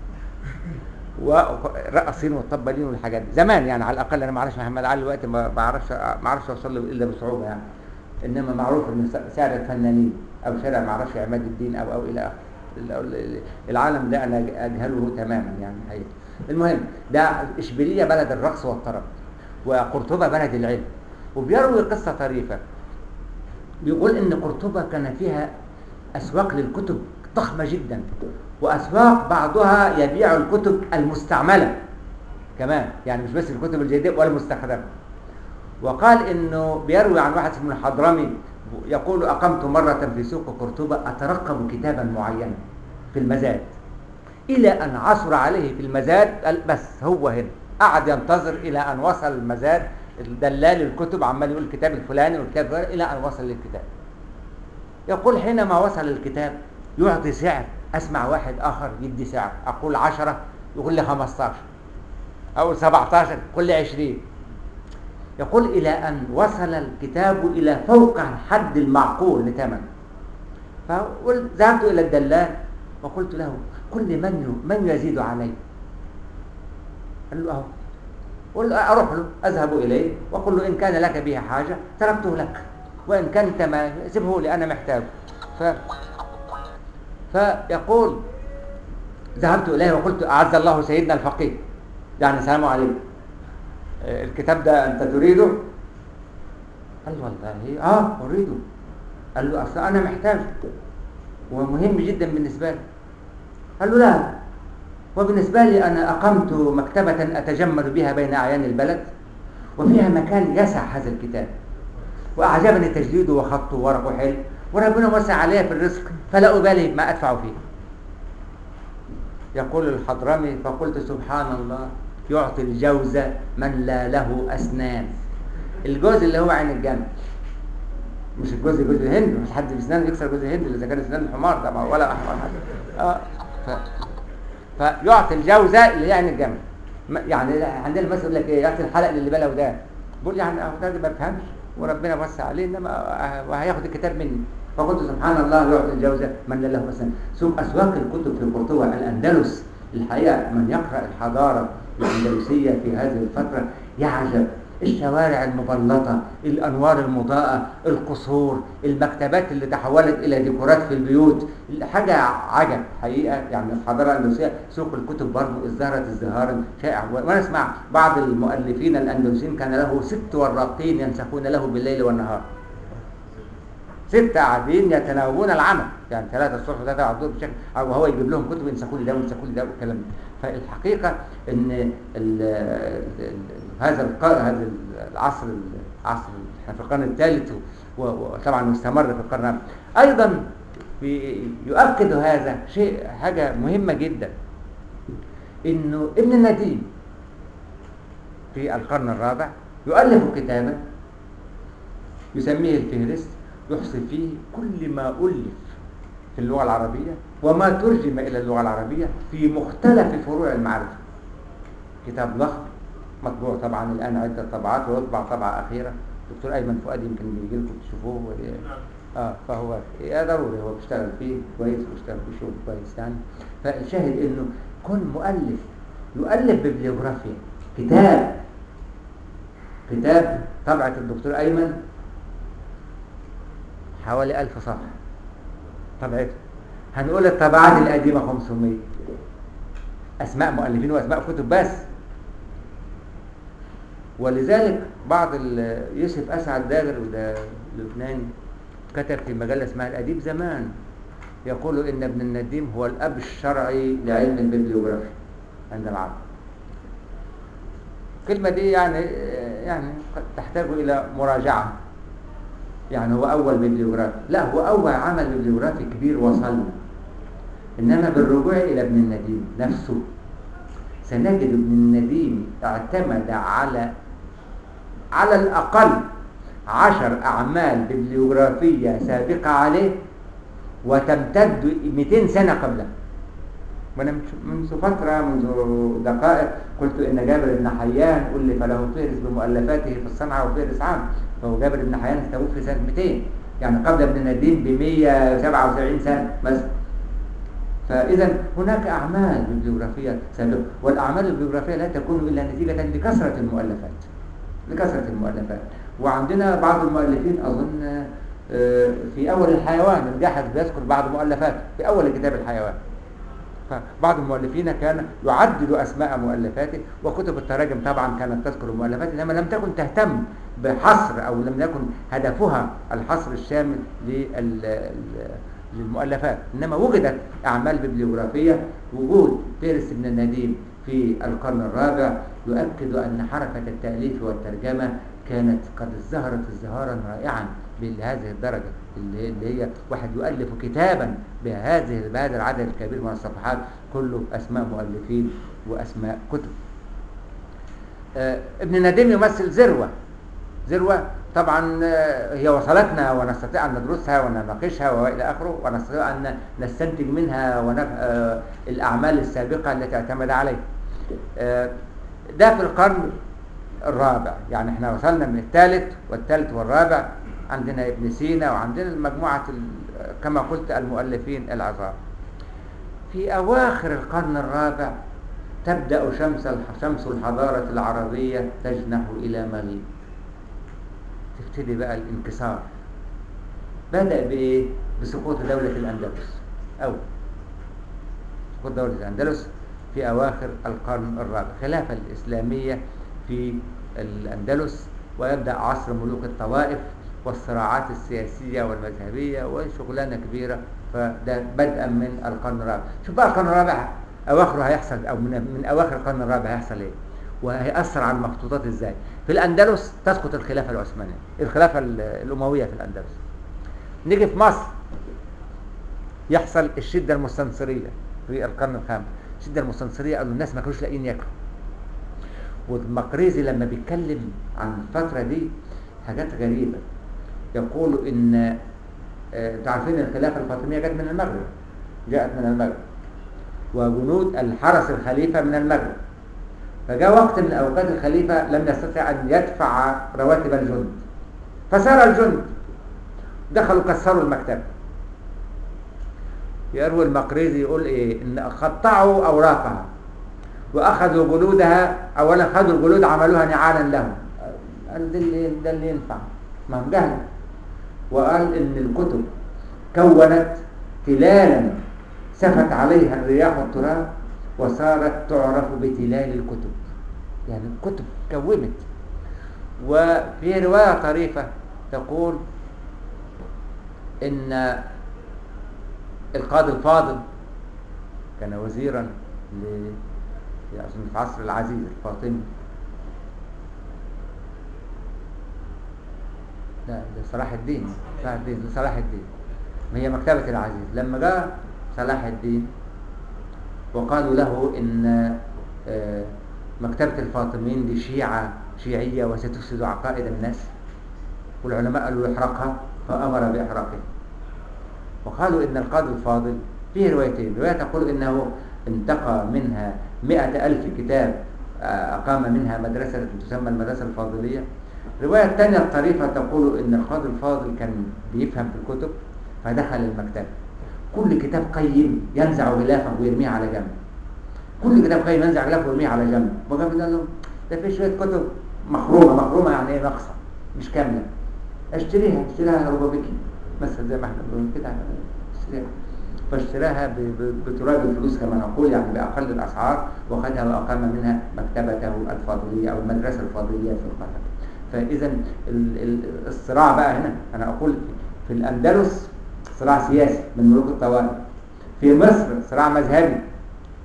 والرقصين والطبالين والحاجات دي زمان يعني على الاقل انا ما اعرفش محمد علي دلوقتي ما بعرفش ما اعرفش اوصل له الا بصعوبه يعني انما معروف ان شارع الفنانين او شارع ما اعرفش عماد الدين او او الى اخره العالم ده انا اجهله تماما يعني حقيقة. المهم ده اشبيليه بلد الرقص والطرب وقرطبه بلد العلم وبيروي قصه طريفه بيقول ان قرطبه كان فيها اسواق للكتب ضخمه جدا واسواق بعضها يبيع الكتب المستعمله كمان يعني مش بس الكتب الجديده ولا المستخدمه وقال انه بيروي عن واحد اسمه الحضرمي يقول اقمت مره في سوق قرطبه اترقب كتابا معينا في المزاد الى ان عثر عليه في المزاد قال بس هو هنا قعد ينتظر الى ان وصل المزاد الدلال الكتب عمال يقول الكتاب الفلاني والكتاب الفلاني الى ان وصل للكتاب يقول حينما وصل الكتاب يعطي سعر اسمع واحد اخر يدي سعر اقول عشرة يقول لي 15 او 17 يقول لي 20 يقول الى ان وصل الكتاب الى فوق الحد المعقول لثمن فذهبت الى الدلال وقلت له كل من من يزيد علي قال له اهو قل اروح له اذهب اليه واقول له ان كان لك به حاجه تركته لك وان كنت ما سيبه لي انا محتاجه ف فيقول ذهبت إليه وقلت أعز الله سيدنا الفقيه يعني السلام عليكم الكتاب ده أنت تريده؟ قال والله آه أريده قال له أصل أنا محتاجه ومهم جدا بالنسبة لي قال له لا وبالنسبة لي أنا أقمت مكتبة أتجمل بها بين أعيان البلد وفيها مكان يسع هذا الكتاب وأعجبني تجديده وخطه ورقه حلو وربنا وسع عليها في الرزق فلا أبالي ما أدفع فيه يقول الحضرمي فقلت سبحان الله يعطي الجوز من لا له أسنان الجوز اللي هو عين الجمل مش الجوز جوز الهند مش حد بسنان يكسر جوز الهند اذا كان اسنان الحمار طبعا ولا احمر حاجه اه ف... فيعطي الجوزه اللي يعني الجمل يعني عندنا المثل يقول لك ايه يعطي الحلق اللي بلا ودان بقول يعني اهو ده ما بفهمش وربنا وسع عليه انما وهياخد الكتاب مني فقلت سبحان الله يعطي الجوزة من لا له مثلا سوق أسواق الكتب في قرطبة الأندلس الحقيقة من يقرأ الحضارة الأندلسية في هذه الفترة يعجب الشوارع المبلطة الأنوار المضاءة القصور المكتبات اللي تحولت إلى ديكورات في البيوت حاجة عجب حقيقة يعني الحضارة الأندلسية سوق الكتب برضه ازدهرت ازدهارا شائع وأنا أسمع بعض المؤلفين الأندلسيين كان له ست وراقين ينسخون له بالليل والنهار ستة قاعدين يتناوبون العمل يعني ثلاثة الصبح وثلاثة على الظهر بشكل أو هو يجيب لهم كتب ينسخوا لي ده وينسخوا لي ده والكلام ده فالحقيقة إن ال ال هذا القرن هذا العصر العصر احنا في القرن الثالث وطبعا مستمر في القرن أيضا يؤكد هذا شيء حاجة مهمة جدا إنه ابن النديم في القرن الرابع يؤلف كتابا يسميه الفهرست يحصي فيه كل ما ألف في اللغة العربية وما ترجم إلى اللغة العربية في مختلف فروع المعرفة كتاب ضخم مطبوع طبعا الآن عدة طبعات ويطبع طبعة أخيرة دكتور أيمن فؤاد يمكن بيجي لكم تشوفوه اه فهو يا ضروري هو بيشتغل فيه كويس وبيشتغل فيه شغل كويس يعني فالشاهد انه كن مؤلف يؤلف ببليوغرافيا كتاب كتاب طبعة الدكتور أيمن حوالي ألف صفحة طبعته هنقول الطبعات القديمة 500 أسماء مؤلفين وأسماء كتب بس ولذلك بعض يوسف أسعد داغر وده لبناني كتب في مجلة اسمها الأديب زمان يقول إن ابن النديم هو الأب الشرعي لعلم الببليوغرافيا عند العرب الكلمة دي يعني يعني قد تحتاج إلى مراجعة يعني هو أول بيبليوغرافي لا هو أول عمل بيبليوغرافي كبير وصلنا إنما بالرجوع إلى ابن النديم نفسه سنجد ابن النديم اعتمد على على الأقل عشر أعمال بيبليوغرافية سابقة عليه وتمتد 200 سنة قبله وانا منذ فترة منذ دقائق قلت ان جابر بن حيان ألف له فهرس بمؤلفاته في الصنعة وفهرس عام فهو جابر بن حيان توفي سنة 200 يعني قبل ابن نديم ب 177 سنة مثلا فإذا هناك أعمال بيبليوغرافية سابقة والأعمال البيبليوغرافية لا تكون إلا نتيجة لكثرة المؤلفات لكثرة المؤلفات وعندنا بعض المؤلفين أظن في أول الحيوان الجاحظ بيذكر بعض مؤلفاته في أول كتاب الحيوان فبعض المؤلفين كان يعدد أسماء مؤلفاته وكتب التراجم طبعا كانت تذكر المؤلفات إنما لم تكن تهتم بحصر أو لم يكن هدفها الحصر الشامل للمؤلفات إنما وجدت أعمال ببليوغرافية وجود فارس بن النديم في القرن الرابع يؤكد أن حركة التأليف والترجمة كانت قد ازدهرت ازدهارا رائعا بهذه الدرجة اللي هي واحد يؤلف كتابا بهذه بهذا العدد الكبير من الصفحات كله أسماء مؤلفين وأسماء كتب آه ابن نديم يمثل ذروة ذروة طبعا هي وصلتنا ونستطيع أن ندرسها ونناقشها وإلى آخره ونستطيع أن نستنتج منها ونف... آه الأعمال السابقة التي اعتمد عليها آه ده في القرن الرابع يعني احنا وصلنا من الثالث والثالث والرابع عندنا ابن سينا وعندنا المجموعة كما قلت المؤلفين العظام في أواخر القرن الرابع تبدأ شمس شمس الحضارة العربية تجنح إلى مغيب تبتدي بقى الانكسار بدأ بإيه؟ بسقوط دولة الأندلس أو سقوط دولة الأندلس في أواخر القرن الرابع خلافة الإسلامية في الأندلس ويبدأ عصر ملوك الطوائف والصراعات السياسية والمذهبية وشغلانة كبيرة فده بدءا من القرن الرابع شوف بقى القرن الرابع أواخره هيحصل أو من, من أواخر القرن الرابع هيحصل إيه وهيأثر على المخطوطات إزاي في الأندلس تسقط الخلافة العثمانية الخلافة الأموية في الأندلس نيجي في مصر يحصل الشدة المستنصرية في القرن الخامس الشدة المستنصرية قالوا الناس ما كانوش لاقيين ياكلوا والمقريزي لما بيتكلم عن الفترة دي حاجات غريبة يقول ان انتوا عارفين الخلافة الفاطمية جت من المغرب جاءت من المغرب وجنود الحرس الخليفة من المغرب فجاء وقت من اوقات الخليفة لم يستطع ان يدفع رواتب الجند فسار الجند دخلوا كسروا المكتبة يروي المقريزي يقول ايه ان قطعوا اوراقها واخذوا جلودها اولا خدوا الجلود عملوها نعالا لهم قال ده اللي ده اللي ينفع ما هم جهل وقال ان الكتب كونت تلالا سفت عليها الرياح والتراب وصارت تعرف بتلال الكتب يعني الكتب كومت وفي رواية طريفة تقول ان القاضي الفاضل كان وزيرا ل يعني في عصر العزيز الفاطمي لا ده صلاح الدين صلاح الدين ده صلاح الدين ما هي مكتبة العزيز لما جاء صلاح الدين وقالوا له ان مكتبة الفاطميين دي شيعة شيعية وستفسد عقائد الناس والعلماء قالوا يحرقها فأمر بإحراقها وقالوا ان القاضي الفاضل فيه روايتين رواية تقول انه انتقى منها مئة ألف كتاب أقام منها مدرسة تسمى المدرسة الفاضلية الرواية الثانية الطريفة تقول إن القاضي الفاضل كان بيفهم في الكتب فدخل المكتبة كل كتاب قيم ينزع غلافه ويرميه على جنب كل كتاب قيم ينزع غلافه ويرميه على جنب وقال قال له ده في شوية كتب مخرومة مخرومة يعني ايه ناقصة مش كاملة اشتريها اشتريها روبابيكي مثلا زي ما احنا بنقول كده اشتريها فاشتراها بتراب الفلوس كما نقول يعني بأقل الأسعار وخدها وأقام منها مكتبته الفاضلية أو المدرسة الفاضلية في القاهرة فإذا الصراع بقى هنا أنا أقول في الأندلس صراع سياسي من ملوك الطوائف في مصر صراع مذهبي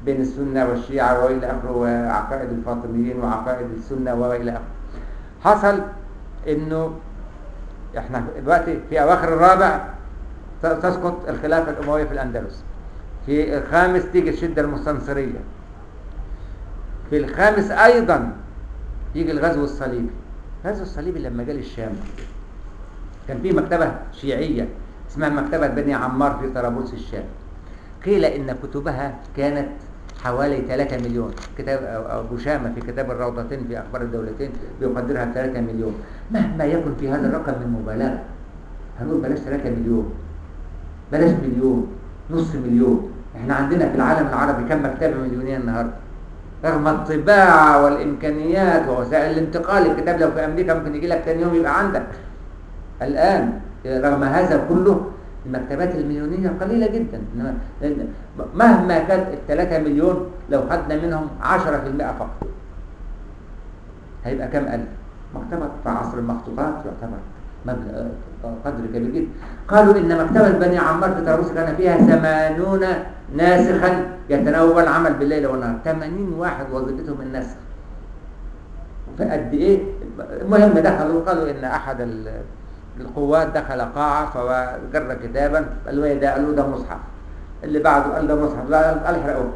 بين السنة والشيعة وإلى آخره وعقائد الفاطميين وعقائد السنة وإلى آخره حصل إنه إحنا دلوقتي في أواخر الرابع ت- تسقط الخلافة الأموية في الأندلس في الخامس تيجي الشدة المستنصرية في الخامس أيضا يجي الغزو الصليبي الغزو الصليبي لما جه للشام كان في مكتبة شيعية اسمها مكتبة بني عمار في طرابلس الشام قيل إن كتبها كانت حوالي 3 مليون كتاب أو- أبو شامة في كتاب الروضتين في أخبار الدولتين بيقدرها ب 3 مليون مهما يكن في هذا الرقم من مبالغة هنقول بلاش 3 مليون بلاش مليون نص مليون احنا عندنا في العالم العربي كم مكتبة مليونية النهاردة رغم الطباعة والإمكانيات ووسائل الانتقال الكتاب لو في أمريكا ممكن يجي لك تاني يوم يبقى عندك الآن رغم هذا كله المكتبات المليونية قليلة جدا إنما لأن مهما كانت الثلاثة مليون لو خدنا منهم عشرة في المئة فقط هيبقى كم ألف مكتبة في عصر المخطوطات يعتبر مبلغ قدر كبير جدا قالوا إن مكتبة بني عمار في طرابلس كان فيها ثمانون ناسخا يتناوب العمل بالليل والنهار 80 واحد وظيفتهم النسخ فقد ايه المهم دخلوا قالوا ان احد ال- القوات دخل قاعة فجر كتابا قال له ايه ده قالوا ده مصحف اللي بعده قال ده مصحف لا قال قال احرقوه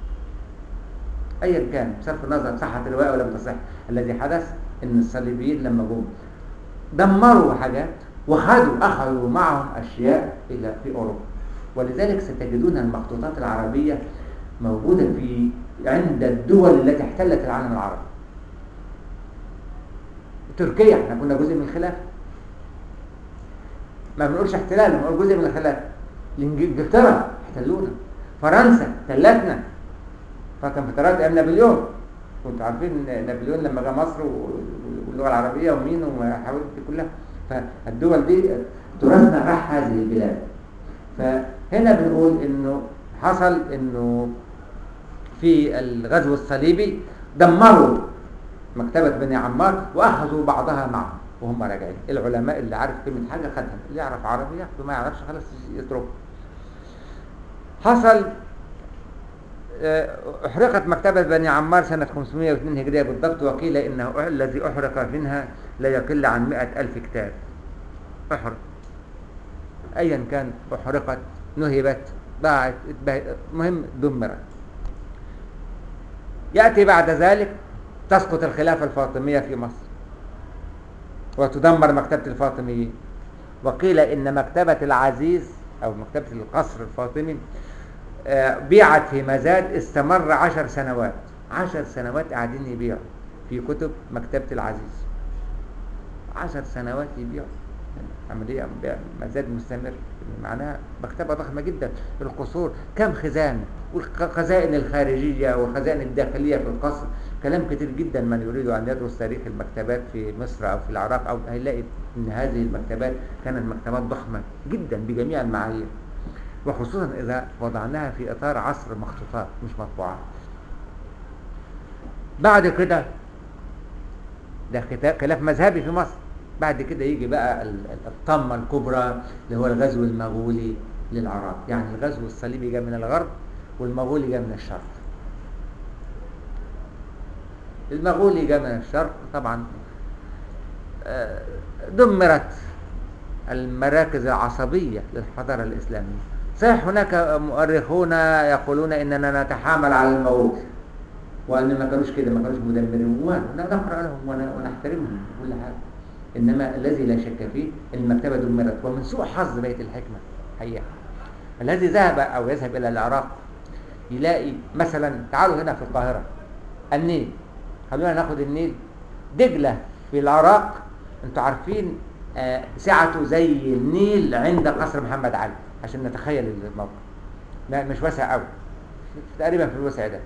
ايا كان بصرف النظر صحت الرواية ولم تصح الذي حدث ان الصليبيين لما جم دمروا حاجات وخدوا اخذوا معهم اشياء الى في اوروبا ولذلك ستجدون المخطوطات العربية موجودة في عند الدول التي احتلت العالم العربي تركيا احنا كنا جزء من الخلافة ما بنقولش احتلال بنقول جزء من الخلافة الإنج- انجلترا احتلونا فرنسا احتلتنا فكان فترات ايام نابليون كنتوا عارفين إن نابليون لما جه مصر و- واللغه العربيه ومين والحاجات دي كلها فالدول دي تراثنا راح هذه البلاد فهنا بنقول انه حصل انه في الغزو الصليبي دمروا مكتبة بني عمار واخذوا بعضها معهم وهم راجعين العلماء اللي عارف كلمة حاجة خدها اللي يعرف عربي ياخده ما يعرفش خلاص يتركه حصل آه، أحرقت مكتبة بني عمار سنة 502 هجرية بالضبط وقيل إنه الذي أحرق منها لا يقل عن مئة ألف كتاب أحرق أيا كان أحرقت نهبت ضاعت اتبهت مهم دمرت يأتي بعد ذلك تسقط الخلافة الفاطمية في مصر وتدمر مكتبة الفاطميين وقيل إن مكتبة العزيز أو مكتبة القصر الفاطمي آه، بيعت في مزاد استمر عشر سنوات عشر سنوات قاعدين يبيعوا في كتب مكتبة العزيز عشر سنوات يبيعوا عملية بيع مزاد مستمر معناها مكتبة ضخمة جدا القصور كم خزانة والخزائن الخارجية والخزائن الداخلية في القصر كلام كتير جدا من يريد أن يدرس تاريخ المكتبات في مصر أو في العراق أو هيلاقي أن هذه المكتبات كانت مكتبات ضخمة جدا بجميع المعايير وخصوصا إذا وضعناها في إطار عصر مخطوطات مش مطبوعات بعد كده ده ختا- خلاف مذهبي في مصر بعد كده يجي بقى ال- ال- الطامة الكبرى اللي هو الغزو المغولي للعراق يعني الغزو الصليبي جاء من الغرب والمغولي جاء من الشرق المغولي جاء من الشرق طبعا آه، دمرت المراكز العصبية للحضارة الإسلامية صحيح هناك مؤرخون يقولون إننا نتحامل على المغول وأن ما كانوش كده ما كانوش مدمرين ونقرأ لهم ون- ونحترمهم كل حاجة إنما الذي لا شك فيه أن المكتبة دمرت ومن سوء حظ بيت الحكمة حقيقة الذي ذهب أو يذهب إلى العراق يلاقي مثلا تعالوا هنا في القاهرة النيل خلونا ناخد النيل دجلة في العراق انتوا عارفين آه، سعته زي النيل عند قصر محمد علي عشان نتخيل الموقع ما- مش واسع قوي تقريبا في الوسع ده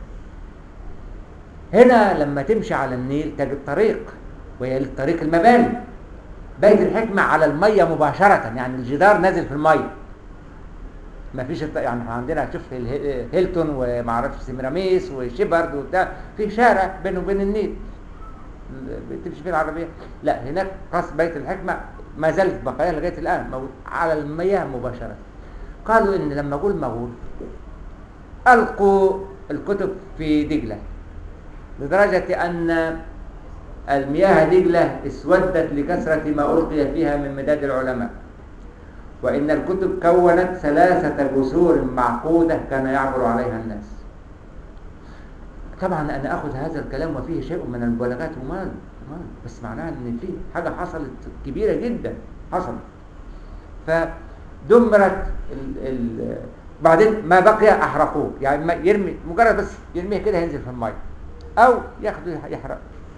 هنا لما تمشي على النيل تجد طريق وهي الطريق المباني بيت الحكمة على المية مباشرة يعني الجدار نازل في المية ما فيش الط- يعني احنا عندنا شوف اله- هيلتون وما اعرفش سيمراميس وشيبرد وبتاع في شارع بينه وبين النيل بتمشي فيه العربية لا هناك قصر بيت الحكمة ما زالت بقايا لغاية الآن موجود على المياه مباشرة قالوا إن لما أقول مغول ألقوا الكتب في دجلة لدرجة أن المياه دجلة اسودت لكثرة ما ألقي فيها من مداد العلماء وإن الكتب كونت ثلاثة جسور معقودة كان يعبر عليها الناس طبعا أنا أخذ هذا الكلام وفيه شيء من المبالغات ومال مال بس معناها إن في حاجة حصلت كبيرة جدا حصلت فدمرت ال ال بعدين ما بقي أحرقوه يعني ما يرمي مجرد بس يرميه كده ينزل في المية أو ياخده يحرق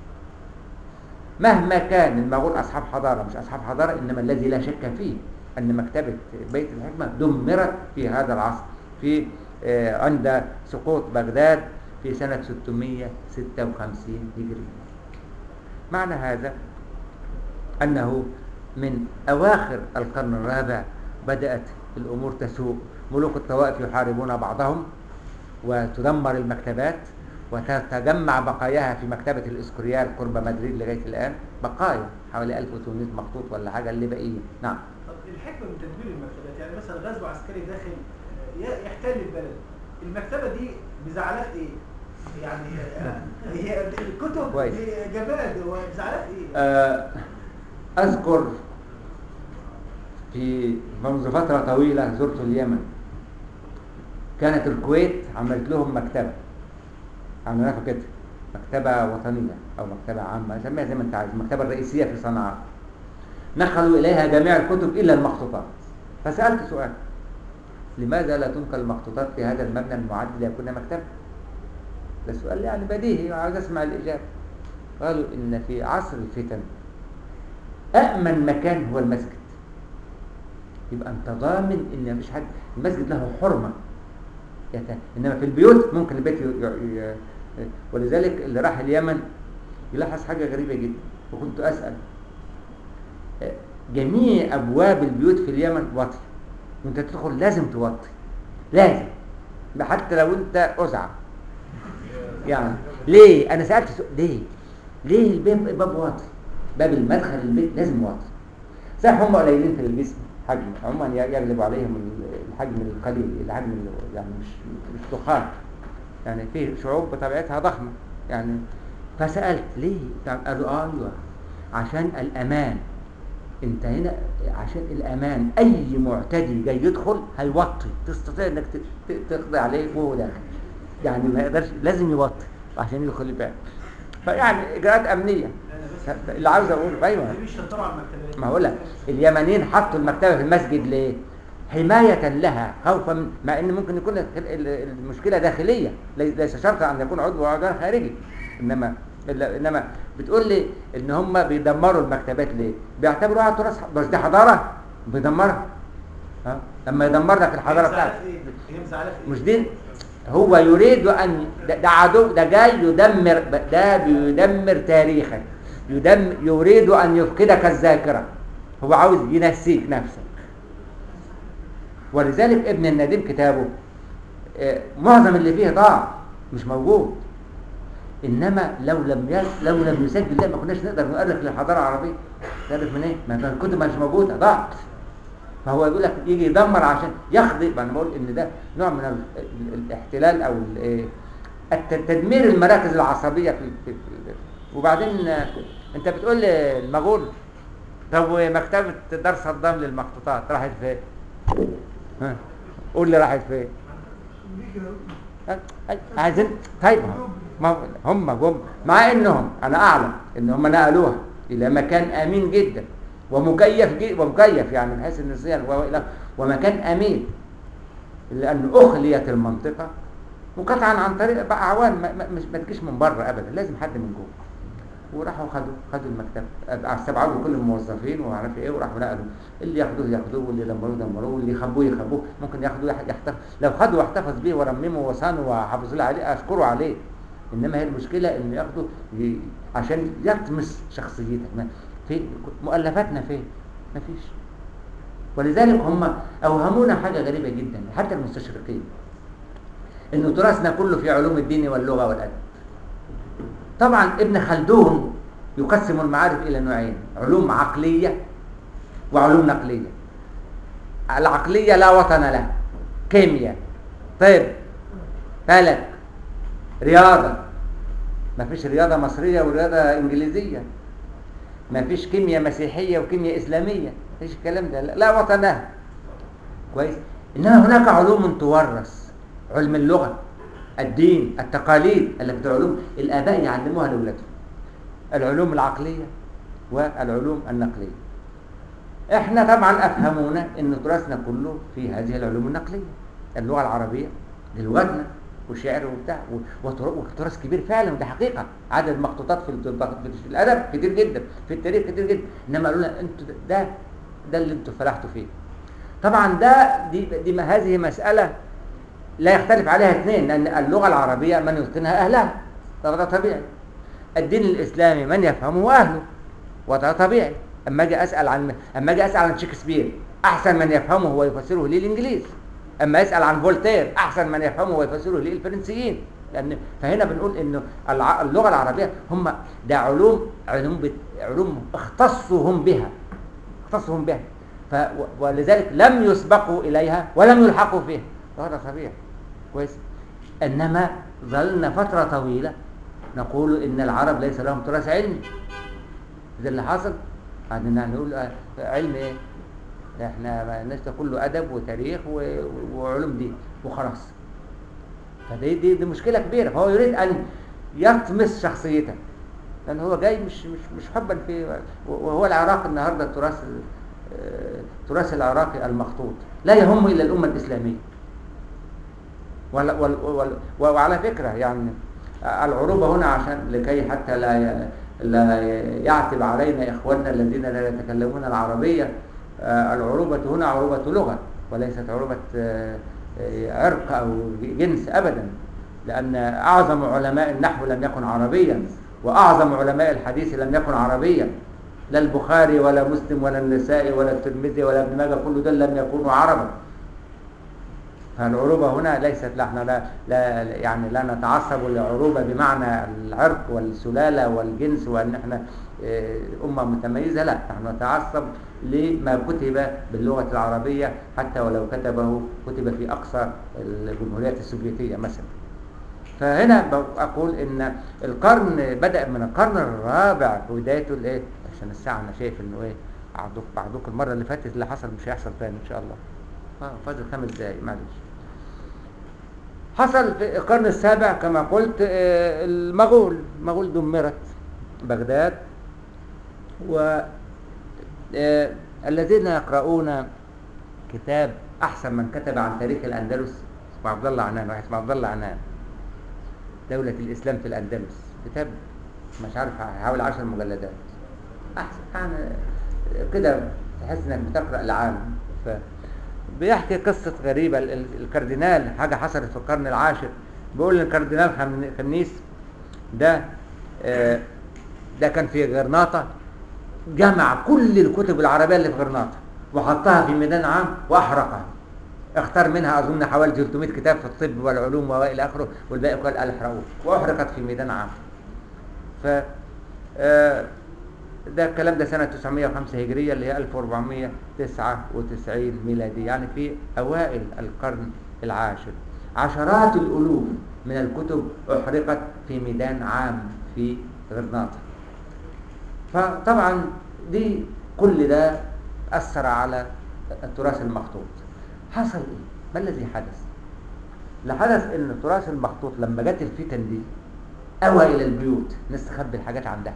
مهما كان المغول أصحاب حضارة مش أصحاب حضارة إنما الذي لا شك فيه أن مكتبة بيت الحكمة دمرت في هذا العصر في آه، عند سقوط بغداد في سنة 656 هجري معنى هذا أنه من أواخر القرن الرابع بدأت الأمور تسوء ملوك الطوائف يحاربون بعضهم وتدمر المكتبات وتتجمع بقاياها في مكتبة الإسكوريال قرب مدريد لغاية الآن بقايا حوالي 1800 مخطوط ولا حاجة اللي باقيين نعم طب الحكمه من تدبير المكتبات يعني مثلا غزو عسكري داخل آه، ي- يحتل البلد المكتبه دي بزعلات ايه؟ يعني آه، هي الكتب كويس. دي جماد وبزعلات ايه؟ آه، أذكر في منذ فترة طويلة زرت اليمن كانت الكويت عملت لهم مكتبة عملناها كده مكتبة وطنية أو مكتبة عامة سميها زي ما أنت عايز المكتبة الرئيسية في صنعاء نقلوا إليها جميع الكتب إلا المخطوطات فسألت سؤال لماذا لا تنقل المخطوطات في هذا المبنى المعد ليكون مكتبة؟ ده سؤال يعني بديهي عاوز أسمع الإجابة قالوا إن في عصر الفتن أأمن مكان هو المسجد يبقى أنت ضامن إن مفيش حد المسجد له حرمة يت- إنما في البيوت ممكن البيت ي... ي... ي... ولذلك اللي راح اليمن يلاحظ حاجة غريبة جدا وكنت أسأل جميع أبواب البيوت في اليمن واطية وأنت تدخل لازم توطي لازم حتى لو أنت أزعة يعني ليه انا سالت سؤال ليه ليه الباب باب واطي باب المدخل البيت لازم واطي صح هم قليلين في الجسم حجم عموما يغلب عليهم ال- الحجم القليل الحجم ال- يعني مش مش ضخام يعني في شعوب بطبيعتها ضخمه يعني فسالت ليه طب قالوا اه ايوه عشان الامان انت هنا عشان الامان اي معتدي جاي يدخل هيوطي تستطيع انك ت- ت- تقضي عليه وهو داخل يعني ما يقدرش لازم يوطي عشان يدخل الباب فيعني اجراءات امنيه انا بس اللي عاوز اقوله ايوه دي بيشطروا على المكتبات ما هقول لك اليمنيين حطوا المكتبه في المسجد ليه؟ حماية لها خوفا من مع ان ممكن يكون ال- ال- المشكله داخليه لي- ليس شرطا ان يكون عضو عضو خارجي انما إلا- انما بتقول لي ان هم بيدمروا المكتبات ليه؟ بيعتبروها تراث بس دي حضاره بيدمرها ها لما يدمر لك الحضاره هي بتاعتك مزعلات ايه؟ هي مزعلات ايه؟ مش دين هو يريد ان ده, ده عدو ده جاي يدمر ده بيدمر تاريخك يدم يريد ان يفقدك الذاكره هو عاوز ينسيك نفسك ولذلك ابن النديم كتابه آه، معظم اللي فيه ضاع مش موجود انما لو لم ي- لو لم يسجل ده ما كناش نقدر نؤرخ للحضاره العربيه تعرف من ايه؟ ما كان الكتب مش موجوده ضاعت فهو يقول لك يجي يدمر عشان يخضي ما انا بقول ان ده نوع من ال- ال- الاحتلال او ال- إيه، الت- تدمير المراكز العصبيه في, في, في وبعدين آه، انت بتقول لي المغول طب ومكتبه دار صدام للمخطوطات راحت فين؟ ها قول لي راحت فين؟ ها؟ أي- عايزين طيب ما هم جم مع انهم انا اعلم ان هم نقلوها الى مكان امين جدا ومكيف جدا ومكيف يعني بحيث ان الصيانه و- وإلى- ومكان امين لان اخليت المنطقه وقطعا عن طريق بقى اعوان ما, ما, مش ما تجيش من بره ابدا لازم حد من جوه وراحوا خدوا خدوا المكتب استبعدوا كل الموظفين وما اعرف ايه وراحوا نقلوا اللي ياخدوه ياخدوه واللي يدمروه يدمروه واللي يخبوه يخبوه ممكن ياخدوه يح- يحتفظ لو خدوا واحتفظ بيه ورمموا وصانوا وحافظوا له عليه اشكروا عليه انما هي المشكله انه ياخدوا ي... عشان يطمس شخصيتك ما في مؤلفاتنا فين؟ مفيش ولذلك هم اوهمونا حاجه غريبه جدا حتى المستشرقين انه تراثنا كله في علوم الدين واللغه والادب طبعا ابن خلدون يقسم المعارف الى نوعين علوم عقليه وعلوم نقليه العقليه لا وطن لها كيمياء طب فلك رياضة ما فيش رياضة مصرية ورياضة إنجليزية ما فيش كيمياء مسيحية وكيمياء إسلامية ما فيش الكلام ده لا وطنها كويس إنما هناك علوم تورث علم اللغة الدين التقاليد التي علوم الآباء يعلموها لأولادهم العلوم العقلية والعلوم النقلية احنا طبعا افهمونا ان تراثنا كله في هذه العلوم النقلية اللغة العربية دي لغتنا وشعر وبتاع و- وتر- وتراث كبير فعلا وده حقيقة عدد مخطوطات في الت- في الادب كتير جدا في التاريخ كتير جدا انما قالوا لنا انتوا ده- ده ده اللي انتوا فلحتوا فيه طبعا ده دي, دي ما هذه مسألة لا يختلف عليها اثنين لأن اللغة العربية من يتقنها أهلها ده طبيعي الدين الإسلامي من يفهمه أهله وده طبيعي أما أجي أسأل عن أما أجي أسأل عن شكسبير أحسن من يفهمه ويفسره لي الإنجليز أما يسأل عن فولتير أحسن من يفهمه ويفسره لي الفرنسيين لأن فهنا بنقول إنه الع- اللغة العربية هم ده علوم علوم بت- علوم اختصوا هم بها اختصوا هم بها ف ولذلك لم يسبقوا إليها ولم يلحقوا فيها هذا طبيعي كويس انما ظلنا فتره طويله نقول ان العرب ليس لهم تراث علمي ده اللي حصل قعدنا نقول آه، علم ايه احنا ما الناس ده كله ادب وتاريخ و- و- وعلوم دين وخلاص فدي دي, دي مشكله كبيره فهو يريد ان يطمس شخصيته لان هو جاي مش مش مش حبا في وهو العراق النهارده التراث ال- آه، التراث العراقي المخطوط لا يهم الا الامه الاسلاميه ولا وال وال وعلى فكرة يعني العروبة هنا عشان لكي حتى لا ي- لا يعتب علينا إخواننا الذين لا يتكلمون العربية آه، العروبة هنا عروبة لغة وليست عروبة آه، آه، عرق أو جنس أبدا لأن أعظم علماء النحو لم يكن عربيا وأعظم علماء الحديث لم يكن عربيا لا البخاري ولا مسلم ولا النسائي ولا الترمذي ولا ابن ماجه كل دول لم يكونوا عربا فالعروبة هنا ليست لا احنا لا, لا يعني لا نتعصب للعروبة بمعنى العرق والسلالة والجنس وان احنا اه، أمة متميزة لا نحن نتعصب لما كتب باللغة العربية حتى ولو كتبه كتب في أقصى الجمهوريات السوفيتية مثلا فهنا أقول إن القرن بدأ من القرن الرابع في بدايته الإيه عشان الساعة أنا شايف إنه إيه بعدك بعدك المرة اللي فاتت اللي حصل مش هيحصل تاني إن شاء الله اه فاضل خمس دقايق معلش حصل في القرن السابع كما قلت آه، المغول المغول دمرت بغداد و آه، الذين يقرؤون كتاب احسن من كتب عن تاريخ الاندلس اسمه عبد الله عنان واحد اسمه عبد الله عنان دولة الاسلام في الاندلس كتاب مش عارف حوالي عشر مجلدات احسن يعني كده تحس انك بتقرا العام ف بيحكي قصة غريبة ال- ال- الكاردينال حاجة حصلت في القرن العاشر بيقول الكاردينال خم- خنيس ده آه، ده كان في غرناطة جمع كل الكتب العربية اللي في غرناطة وحطها في ميدان عام وأحرقها اختار منها أظن حوالي 300 كتاب في الطب والعلوم وإلى آخره والباقي قال احرقوه وأحرقت في ميدان عام ف آه، ده الكلام ده سنة 905 هجرية اللي هي 1499 ميلادي يعني في أوائل القرن العاشر عشرات الألوف من الكتب أحرقت في ميدان عام في غرناطة فطبعا دي كل ده أثر على التراث المخطوط حصل إيه؟ ما الذي حدث؟ اللي حدث إن التراث المخطوط لما جت الفتن دي أوى إلى البيوت الناس تخبي الحاجات عندها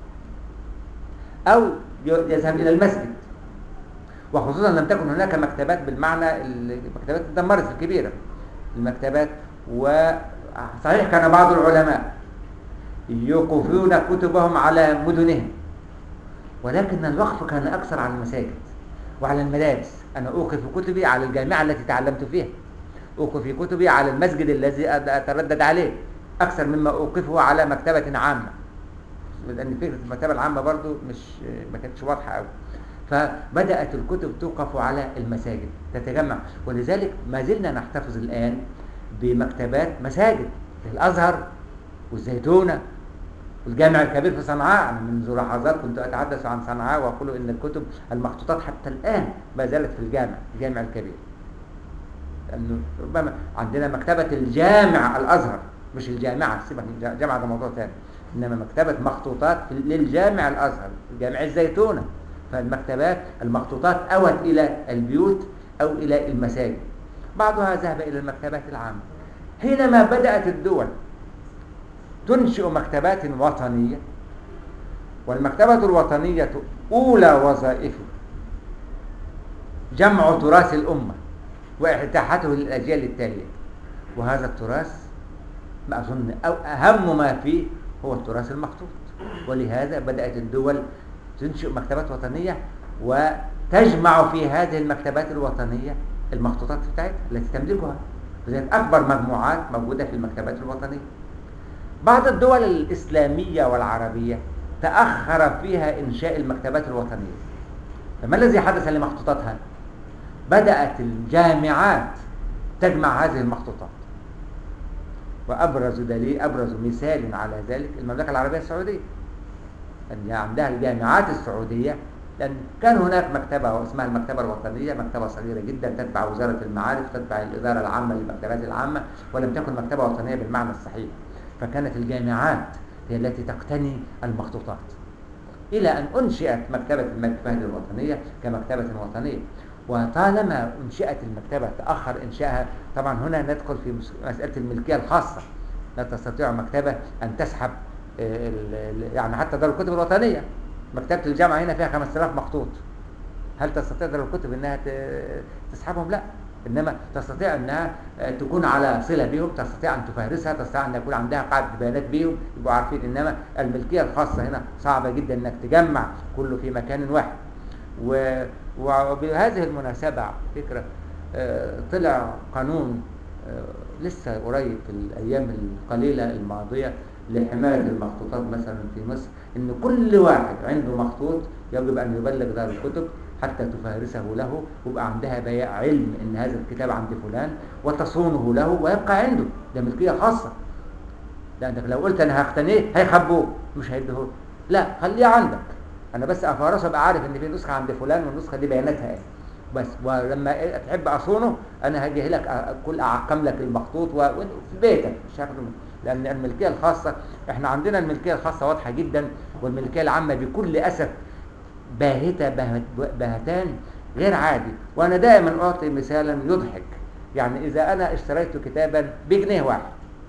أو يذهب إلى المسجد وخصوصا لم تكن هناك مكتبات بالمعنى المكتبات اتدمرت الكبيرة المكتبات وصحيح كان بعض العلماء يوقفون كتبهم على مدنهم ولكن الوقف كان أكثر على المساجد وعلى المدارس أنا أوقف كتبي على الجامعة التي تعلمت فيها أوقف كتبي على المسجد الذي أتردد عليه أكثر مما أوقفه على مكتبة عامة لأن فكرة المكتبة العامة برضو مش ما كانتش واضحة قوي فبدأت الكتب توقف على المساجد تتجمع ولذلك ما زلنا نحتفظ الآن بمكتبات مساجد الأزهر والزيتونة والجامع الكبير في صنعاء أنا منذ لحظات كنت أتحدث عن صنعاء وأقول إن الكتب المخطوطات حتى الآن ما زالت في الجامع الجامع الكبير لأنه ربما عندنا مكتبة الجامع الأزهر مش الجامعة سيبك من الجامعة ده موضوع تاني إنما مكتبة مخطوطات في- للجامع الأزهر جامع الزيتونة فالمكتبات المخطوطات أوت إلى البيوت أو إلى المساجد بعضها ذهب إلى المكتبات العامة حينما بدأت الدول تنشئ مكتبات وطنية والمكتبة الوطنية أولى وظائفها جمع تراث الأمة وإتاحته للأجيال التالية وهذا التراث ما أظن أو أهم ما فيه هو التراث المخطوط ولهذا بدأت الدول تنشئ مكتبات وطنية وتجمع في هذه المكتبات الوطنية المخطوطات بتاعتها التي تملكها لذلك أكبر مجموعات موجودة في المكتبات الوطنية بعض الدول الإسلامية والعربية تأخر فيها إنشاء المكتبات الوطنية فما الذي حدث لمخطوطاتها؟ بدأت الجامعات تجمع هذه المخطوطات وأبرز دليل أبرز مثال على ذلك المملكة العربية السعودية أن عندها الجامعات السعودية لأن كان هناك مكتبة اسمها المكتبة الوطنية مكتبة صغيرة جدا تتبع وزارة المعارف تتبع الإدارة العامة للمكتبات العامة ولم تكن مكتبة وطنية بالمعنى الصحيح فكانت الجامعات هي التي تقتني المخطوطات إلى أن أنشئت مكتبة المكتبات الوطنية كمكتبة وطنية وطالما أنشئت المكتبة تأخر إنشائها طبعا هنا ندخل في مس- مسألة الملكية الخاصة لا تستطيع مكتبة أن تسحب آه، ال- ال- يعني حتى دار الكتب الوطنية مكتبة الجامعة هنا فيها 5000 مخطوط هل تستطيع دار الكتب انها ت- تسحبهم لا انما تستطيع انها آه، تكون على صله بهم تستطيع ان تفهرسها تستطيع ان يكون عندها قاعده بيانات بهم يبقوا عارفين انما الملكيه الخاصه هنا صعبه جدا انك تجمع كله في مكان واحد و- وبهذه المناسبه على فكره آه، طلع قانون آه، لسه قريب في الايام القليله الماضيه لحمايه المخطوطات مثلا في مصر ان كل واحد عنده مخطوط يجب ان يبلغ دار الكتب حتى تفهرسه له ويبقى عندها بياء علم ان هذا الكتاب عند فلان وتصونه له ويبقى عنده ده ملكيه خاصه لانك لو قلت انا هقتنيه هيخبوه مش هيديهوه لا خليه عندك انا بس افهرسه ابقى عارف ان في نسخه عند فلان والنسخه دي بياناتها ايه بس ولما تحب اصونه انا هجي لك أ- كل اعقم لك المخطوط و- وانت في بيتك مش هاخده من- لان الملكيه الخاصه احنا عندنا الملكيه الخاصه واضحه جدا والملكيه العامه بكل اسف باهته بهت- بهتان غير عادي وانا دائما اعطي مثالا يضحك يعني اذا انا اشتريت كتابا بجنيه واحد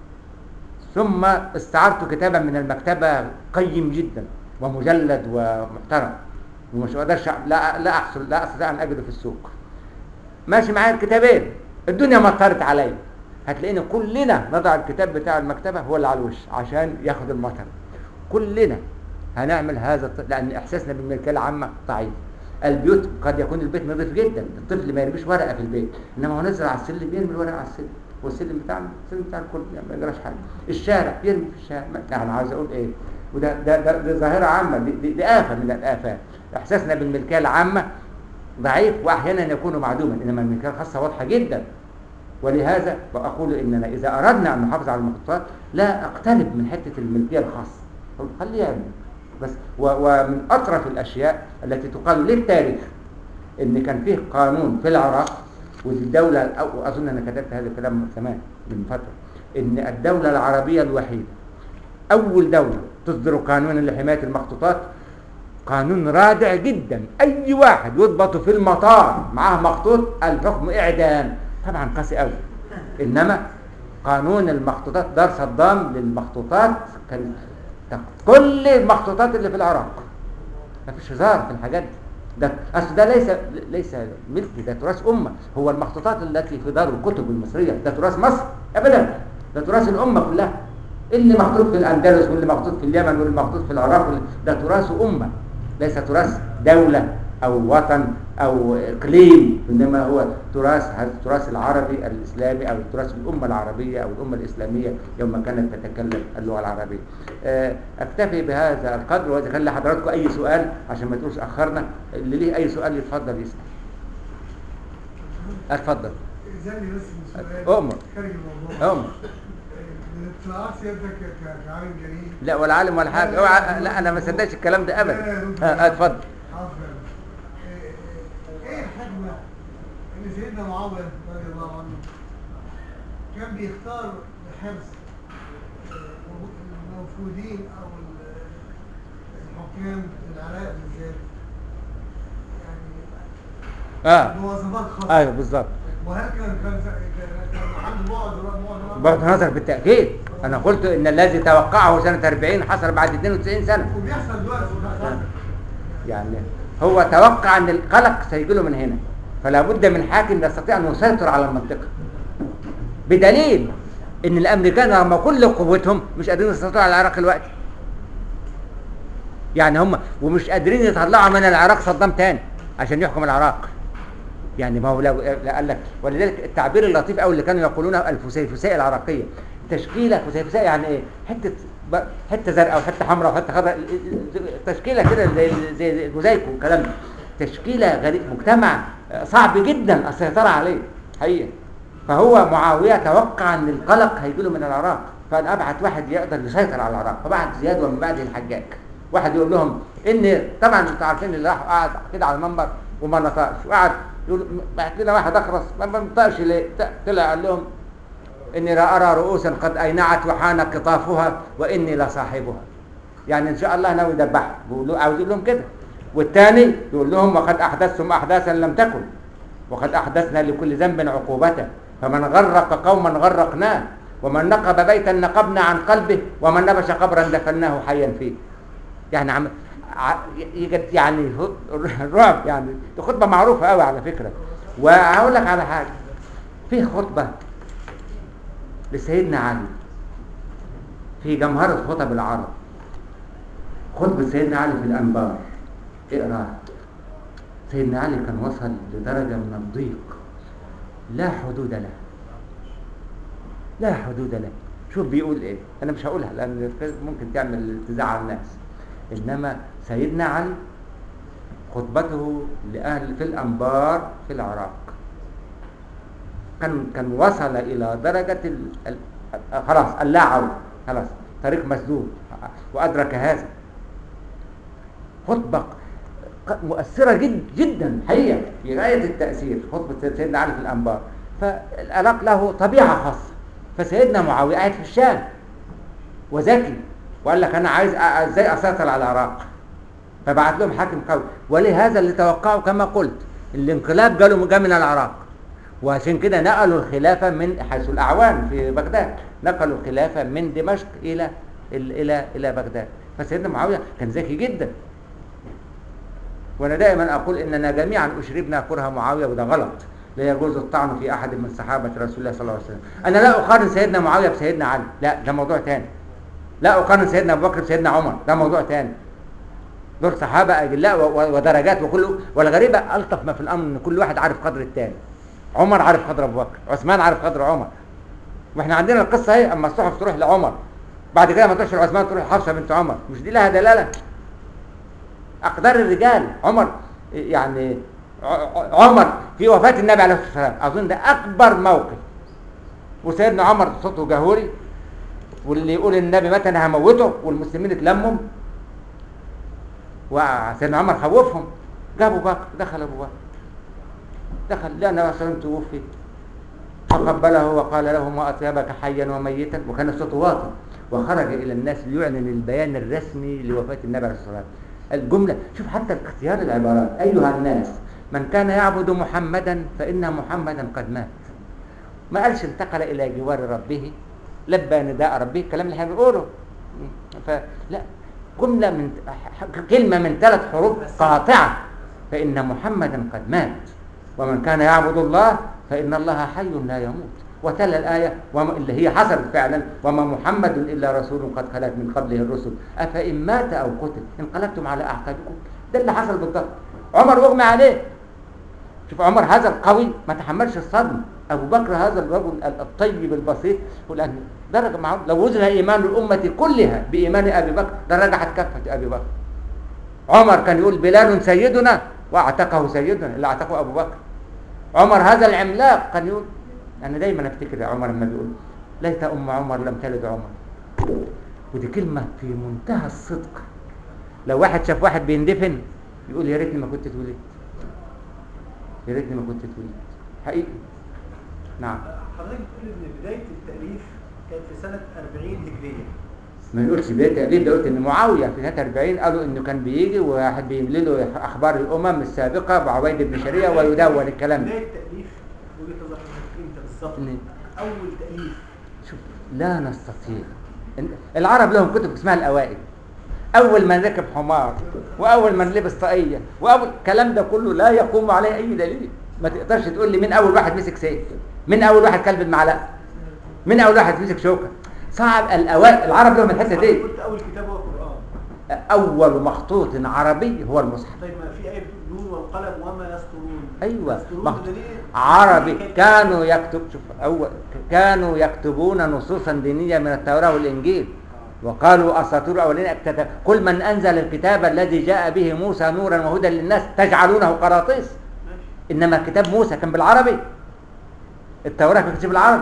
ثم استعرت كتابا من المكتبه قيم جدا ومجلد ومحترم ومش اقدرش لا لا احصل لا استطيع ان اجده في السوق ماشي معايا الكتابين الدنيا مطرت عليا هتلاقينا كلنا نضع الكتاب بتاع المكتبه هو اللي على الوش عشان ياخد المطر كلنا هنعمل هذا الط- لان احساسنا بالملكيه العامه ضعيف البيوت قد يكون البيت نظيف جدا الطفل ما يرميش ورقه في البيت انما هو نزل على السلم يرمي الورقه على السلم والسلم بتاعنا السلم بتاع الكل يعني ما يجراش حاجه الشارع يرمي في الشارع ما- انا عاوز اقول ايه وده ده ده, ده ظاهره عامه دي, دي, دي افه من الافات احساسنا بالملكيه العامه ضعيف واحيانا يكون معدوما انما الملكيه الخاصه واضحه جدا ولهذا واقول اننا اذا اردنا ان نحافظ على المخطوطات لا اقترب من حته الملكيه الخاصه خليه يعمل بس و- ومن اطرف الاشياء التي تقال للتاريخ ان كان فيه قانون في العراق والدوله أو اظن انا كتبت هذا الكلام زمان من فتره ان الدوله العربيه الوحيده اول دوله تصدر قانونا لحمايه المخطوطات قانون رادع جدا اي واحد يضبط في المطار معاه مخطوط الحكم اعدام طبعا قاسي قوي انما قانون المخطوطات دار صدام للمخطوطات كان كل المخطوطات اللي في العراق ما فيش هزار في الحاجات دي ده اصل ده ليس ليس ملكي ده تراث امه هو المخطوطات التي في دار الكتب المصريه ده تراث مصر ابدا ده تراث الامه كلها اللي مخطوط في الاندلس واللي مخطوط في اليمن واللي مخطوط في العراق واللي- ده تراث امه ليس تراث دوله او وطن او اقليم انما هو تراث هذا التراث العربي الاسلامي او تراث الامه العربيه او الامه الاسلاميه يوم كانت تتكلم اللغه العربيه. آه، اكتفي بهذا القدر واذا كان لحضراتكم اي سؤال عشان ما تقولوش اخرنا اللي ليه اي سؤال يتفضل يسال. اتفضل. إذن بس من سؤال أؤمر. خارج الموضوع أؤمر. من اطلاعات سيادتك ك- ك- كعالم جليل لا ولا عالم ولا حاجه اوعى لا انا ما صدقش الكلام ده ابدا. آه، اتفضل. عفوا إيه- ايه الحكمة ان سيدنا معاوية رضي الله عنه كان بيختار حرص المفقودين او ال- الحكام في العراق بالذات يعني اه بوظيفات خاصه ايوه بالظبط وهل كان كان كان كان محل بعد بعد بعد نظر بالتاكيد انا قلت ان الذي توقعه سنه 40 حصل بعد 92 سنه وبيحصل دلوقتي بيحصل. يعني هو توقع ان القلق سيجي له من هنا فلا بد من حاكم يستطيع ان يسيطر على المنطقه بدليل ان الامريكان رغم كل قوتهم مش قادرين يسيطروا على العراق دلوقتي يعني هم ومش قادرين يطلعوا من العراق صدام تاني عشان يحكم العراق يعني ما هو لو لا قال لك ولذلك التعبير اللطيف قوي اللي كانوا يقولونه الفسيفساء العراقيه تشكيله فسيفساء يعني ايه حته ب- حته زرقاء وحته حمراء وحته خضراء تشكيله كده زي زي جوزايكو والكلام ده تشكيله غريب مجتمع صعب جدا السيطره عليه حقيقه فهو معاويه توقع ان القلق هيجي له من العراق فقال ابعت واحد يقدر يسيطر على العراق فبعت زياد ومن بعده الحجاج واحد يقول لهم ان طبعا انتوا عارفين اللي راح قعد كده على المنبر وما نطقش وقعد يقول بعت لنا واحد اخرس ما ما نطقش ليه طلع قال لهم اني لا ارى رؤوسا قد اينعت وحان قطافها واني لصاحبها يعني ان شاء الله ناوي يذبحها بيقولوا عاوز يقول لهم كده والثاني يقول لهم وقد احدثتم احداثا لم تكن وقد احدثنا لكل ذنب عقوبته فمن غرق قوما غرقناه ومن نقب بيتا نقبنا عن قلبه ومن نبش قبرا دفناه حيا فيه يعني عم ع- يجد يعني الرعب يعني دي خطبه معروفه قوي على فكره وهقول لك على حاجه في خطبه لسيدنا علي في جمهرة خطب العرب خطبة سيدنا علي في الأنبار اقراها سيدنا علي كان وصل لدرجة من الضيق لا حدود له لا حدود له شوف بيقول ايه انا مش هقولها لان ممكن تعمل تزعل الناس انما سيدنا علي خطبته لاهل في الانبار في العراق كان كان وصل الى درجه ال... ال... خلاص اللا عود خلاص طريق مسدود وادرك هذا خطبه ق- مؤثره جد جدا حقيقه في غايه التاثير خطبه سيدنا علي في الانبار فالعراق له طبيعه خاصه فسيدنا معاويه قاعد في الشام وذكي وقال لك انا عايز أ- ازاي اسيطر على العراق فبعت لهم حاكم قوي ولهذا اللي توقعوا كما قلت الانقلاب جاله جاء من العراق وعشان كده نقلوا الخلافة من حيث الأعوان في بغداد نقلوا الخلافة من دمشق إلى ال- إلى إلى بغداد فسيدنا معاوية كان ذكي جدا وأنا دائما أقول إننا جميعا أشربنا كره معاوية وده غلط لا يجوز الطعن في أحد من صحابة رسول الله صلى الله عليه وسلم أنا لا أقارن سيدنا معاوية بسيدنا علي لا ده موضوع تاني لا أقارن سيدنا أبو بكر بسيدنا عمر ده موضوع تاني دول صحابة أجلاء و- و- ودرجات وكل والغريبة ألطف ما في الأمر إن كل واحد عارف قدر التاني عمر عارف قدر أبو بكر عثمان عارف قدر عمر واحنا عندنا القصة اهي أما الصحف تروح لعمر بعد كده ما تروحش لعثمان تروح حفصة بنت عمر مش دي لها دلالة أقدار الرجال عمر يعني ع- ع- عمر في وفاة النبي عليه الصلاة والسلام أظن ده أكبر موقف وسيدنا عمر صوته جهوري واللي يقول النبي مات انا هموته والمسلمين اتلموا وسيدنا عمر خوفهم جاب ابو بكر دخل ابو بكر دخل لا النبي صلى الله عليه وسلم توفي فقبله وقال له ما اطيبك حيا وميتا وكان صوته واطي وخرج الى الناس ليعلن البيان الرسمي لوفاه النبي عليه الصلاه والسلام الجمله شوف حتى اختيار العبارات ايها الناس من كان يعبد محمدا فان محمدا قد مات ما قالش انتقل الى جوار ربه لبى نداء ربه الكلام اللي احنا بنقوله فلا جمله من كلمه من ثلاث حروف قاطعه فان محمدا قد مات ومن كان يعبد الله فان الله حي لا يموت وتلا الايه وما اللي هي حصلت فعلا وما محمد الا رسول قد خلت من قبله الرسل افان مات او قتل انقلبتم على اعقابكم ده اللي حصل بالضبط عمر اغمى عليه شوف عمر هذا القوي ما تحملش الصدمه ابو بكر هذا الرجل الطيب البسيط والان درجه معه لو وزن ايمان الامه كلها بايمان ابي بكر درجحت كفه ابي بكر عمر كان يقول بلال سيدنا واعتقه سيدنا اللي اعتقه ابو بكر عمر هذا العملاق كان يقول انا دايما افتكر يا عمر لما بيقول ليت ام عمر لم تلد عمر ودي كلمه في منتهى الصدق لو واحد شاف واحد بيندفن يقول يا ريتني ما كنت اتولدت يا ريتني ما كنت اتولدت حقيقي نعم حضرتك بتقول ان بدايه التاليف كانت في سنه 40 هجريه ما يقولش بيت تأليف ده قلت ان معاويه في سنه 40 قالوا انه كان بيجي وواحد بيملي له اخبار الامم السابقه وعبيد بن شريعه ويدون الكلام ده بدايه تاليف وجهه نظر حضرتك امتى بالظبط إن- اول تاليف شوف لا نستطيع إن- العرب لهم كتب اسمها الاوائل اول من ركب حمار واول من لبس طاقيه واول الكلام ده كله لا يقوم عليه اي دليل ما تقدرش تقول لي مين اول واحد مسك سيف مين اول واحد كلب المعلقه مين اول واحد مسك شوكه صعب الاوائل العرب لهم الحته دي قلت اول كتاب هو القران اول مخطوط عربي هو المصحف طيب ما في ايه بتقول نون والقلم وما يسطرون ايوه يسطرون مخ- ده ليه؟ عربي كان- كانوا يكتب شوف أول كانوا يكتبون نصوصا دينيه من التوراه والانجيل وقالوا اساطير الاولين اكتتب كل من انزل الكتاب الذي جاء به موسى نورا وهدى للناس تجعلونه قراطيس ماشي انما كتاب موسى كان بالعربي التوراه كانت بالعربي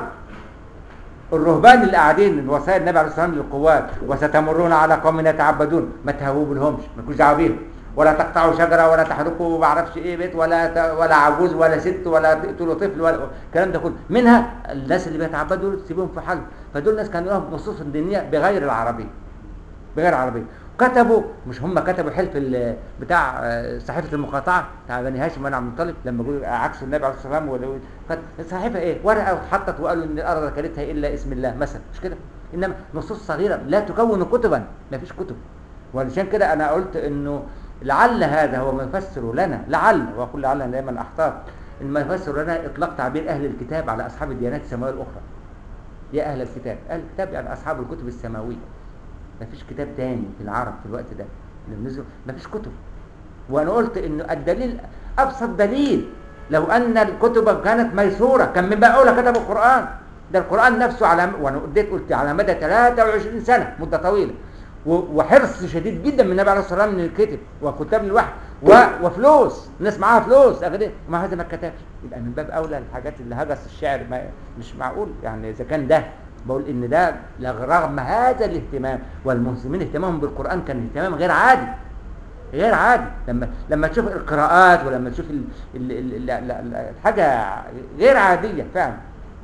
الرهبان اللي قاعدين الوصايا النبي عليه الصلاه والسلام للقوات وستمرون على قوم يتعبدون ما تهووا لهمش ما تكونش دعوه بيهم ولا تقطعوا شجره ولا تحرقوا ما اعرفش ايه بيت ولا ت... ولا عجوز ولا ست ولا تقتلوا طفل ولا الكلام ده كله منها الناس اللي بيتعبدوا دول تسيبهم في حل فدول ناس كانوا لهم نصوص دينيه بغير العربيه بغير العربيه كتبوا مش هم كتبوا حلف ال- بتاع آه، صحيفه المقاطعه بتاع بني هاشم بن عبد المطلب لما جوا عكسوا النبي عليه الصلاه والسلام ولو- كانت الصحيفه ايه ورقه واتحطت وقالوا ان الارض اكلتها الا اسم الله مثلا مش كده انما نصوص صغيره لا تكون كتبا ما فيش كتب وعشان كده انا قلت انه لعل هذا هو ما يفسر لنا لعل واقول لعل دائما احتاط ان ما يفسر لنا اطلاق تعبير اهل الكتاب على اصحاب الديانات السماويه الاخرى يا اهل الكتاب اهل الكتاب يعني اصحاب الكتب السماويه ما فيش كتاب تاني في العرب في الوقت ده اللي نزل ما فيش كتب وانا قلت انه الدليل ابسط دليل لو ان الكتب كانت ميسوره كان من بقى اولى كتبوا القران ده القران نفسه على وانا اديت قلت على مدى 23 سنه مده طويله و- وحرص شديد جدا من النبي عليه الصلاه والسلام ان الكتب وكتاب الوحي و... وفلوس الناس معاها فلوس اغنياء ومع هذا ما اتكتبش يبقى من باب اولى الحاجات اللي هجس الشعر ما مش معقول يعني اذا كان ده بقول ان ده رغم هذا الاهتمام والمسلمين اهتمامهم بالقران كان اهتمام غير عادي غير عادي لما لما تشوف القراءات ولما تشوف ال... ال... ال... ال... ال... ال... الحاجه غير عاديه فعلا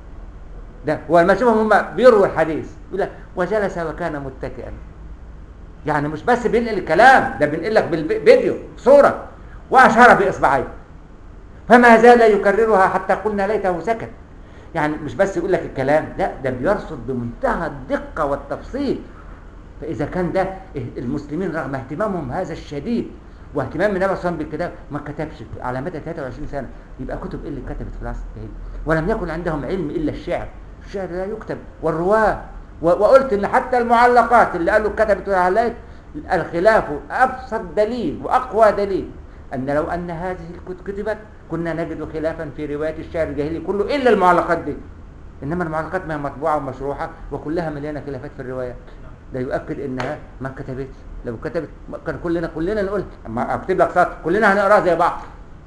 ده ولما تشوفهم هم بيرووا الحديث يقول لك وجلس وكان متكئا يعني مش بس بينقل الكلام ده بينقل لك بالفيديو صوره واشار باصبعيه فما زال يكررها حتى قلنا ليته سكت يعني مش بس يقول لك الكلام لا ده بيرصد بمنتهى الدقه والتفصيل فاذا كان ده المسلمين رغم اهتمامهم هذا الشديد واهتمام النبي صلى الله عليه وسلم بالكتاب ما كتبش على مدى 23 سنه يبقى كتب ايه اللي اتكتبت في العصر الجاهلي ولم يكن عندهم علم الا الشعر الشعر لا يكتب والرواه و- وقلت ان حتى المعلقات اللي قالوا كتبت وعلقت الخلاف ابسط دليل واقوى دليل ان لو ان هذه الكتب كتبت كنا نجد خلافا في روايه الشعر الجاهلي كله الا المعلقات دي انما المعلقات ما هي مطبوعه ومشروحه وكلها مليانه خلافات في الروايات ده يؤكد انها ما كتبتش لو كتبت كان كلنا كلنا نقول اما اكتب لك سطر كلنا هنقراها زي بعض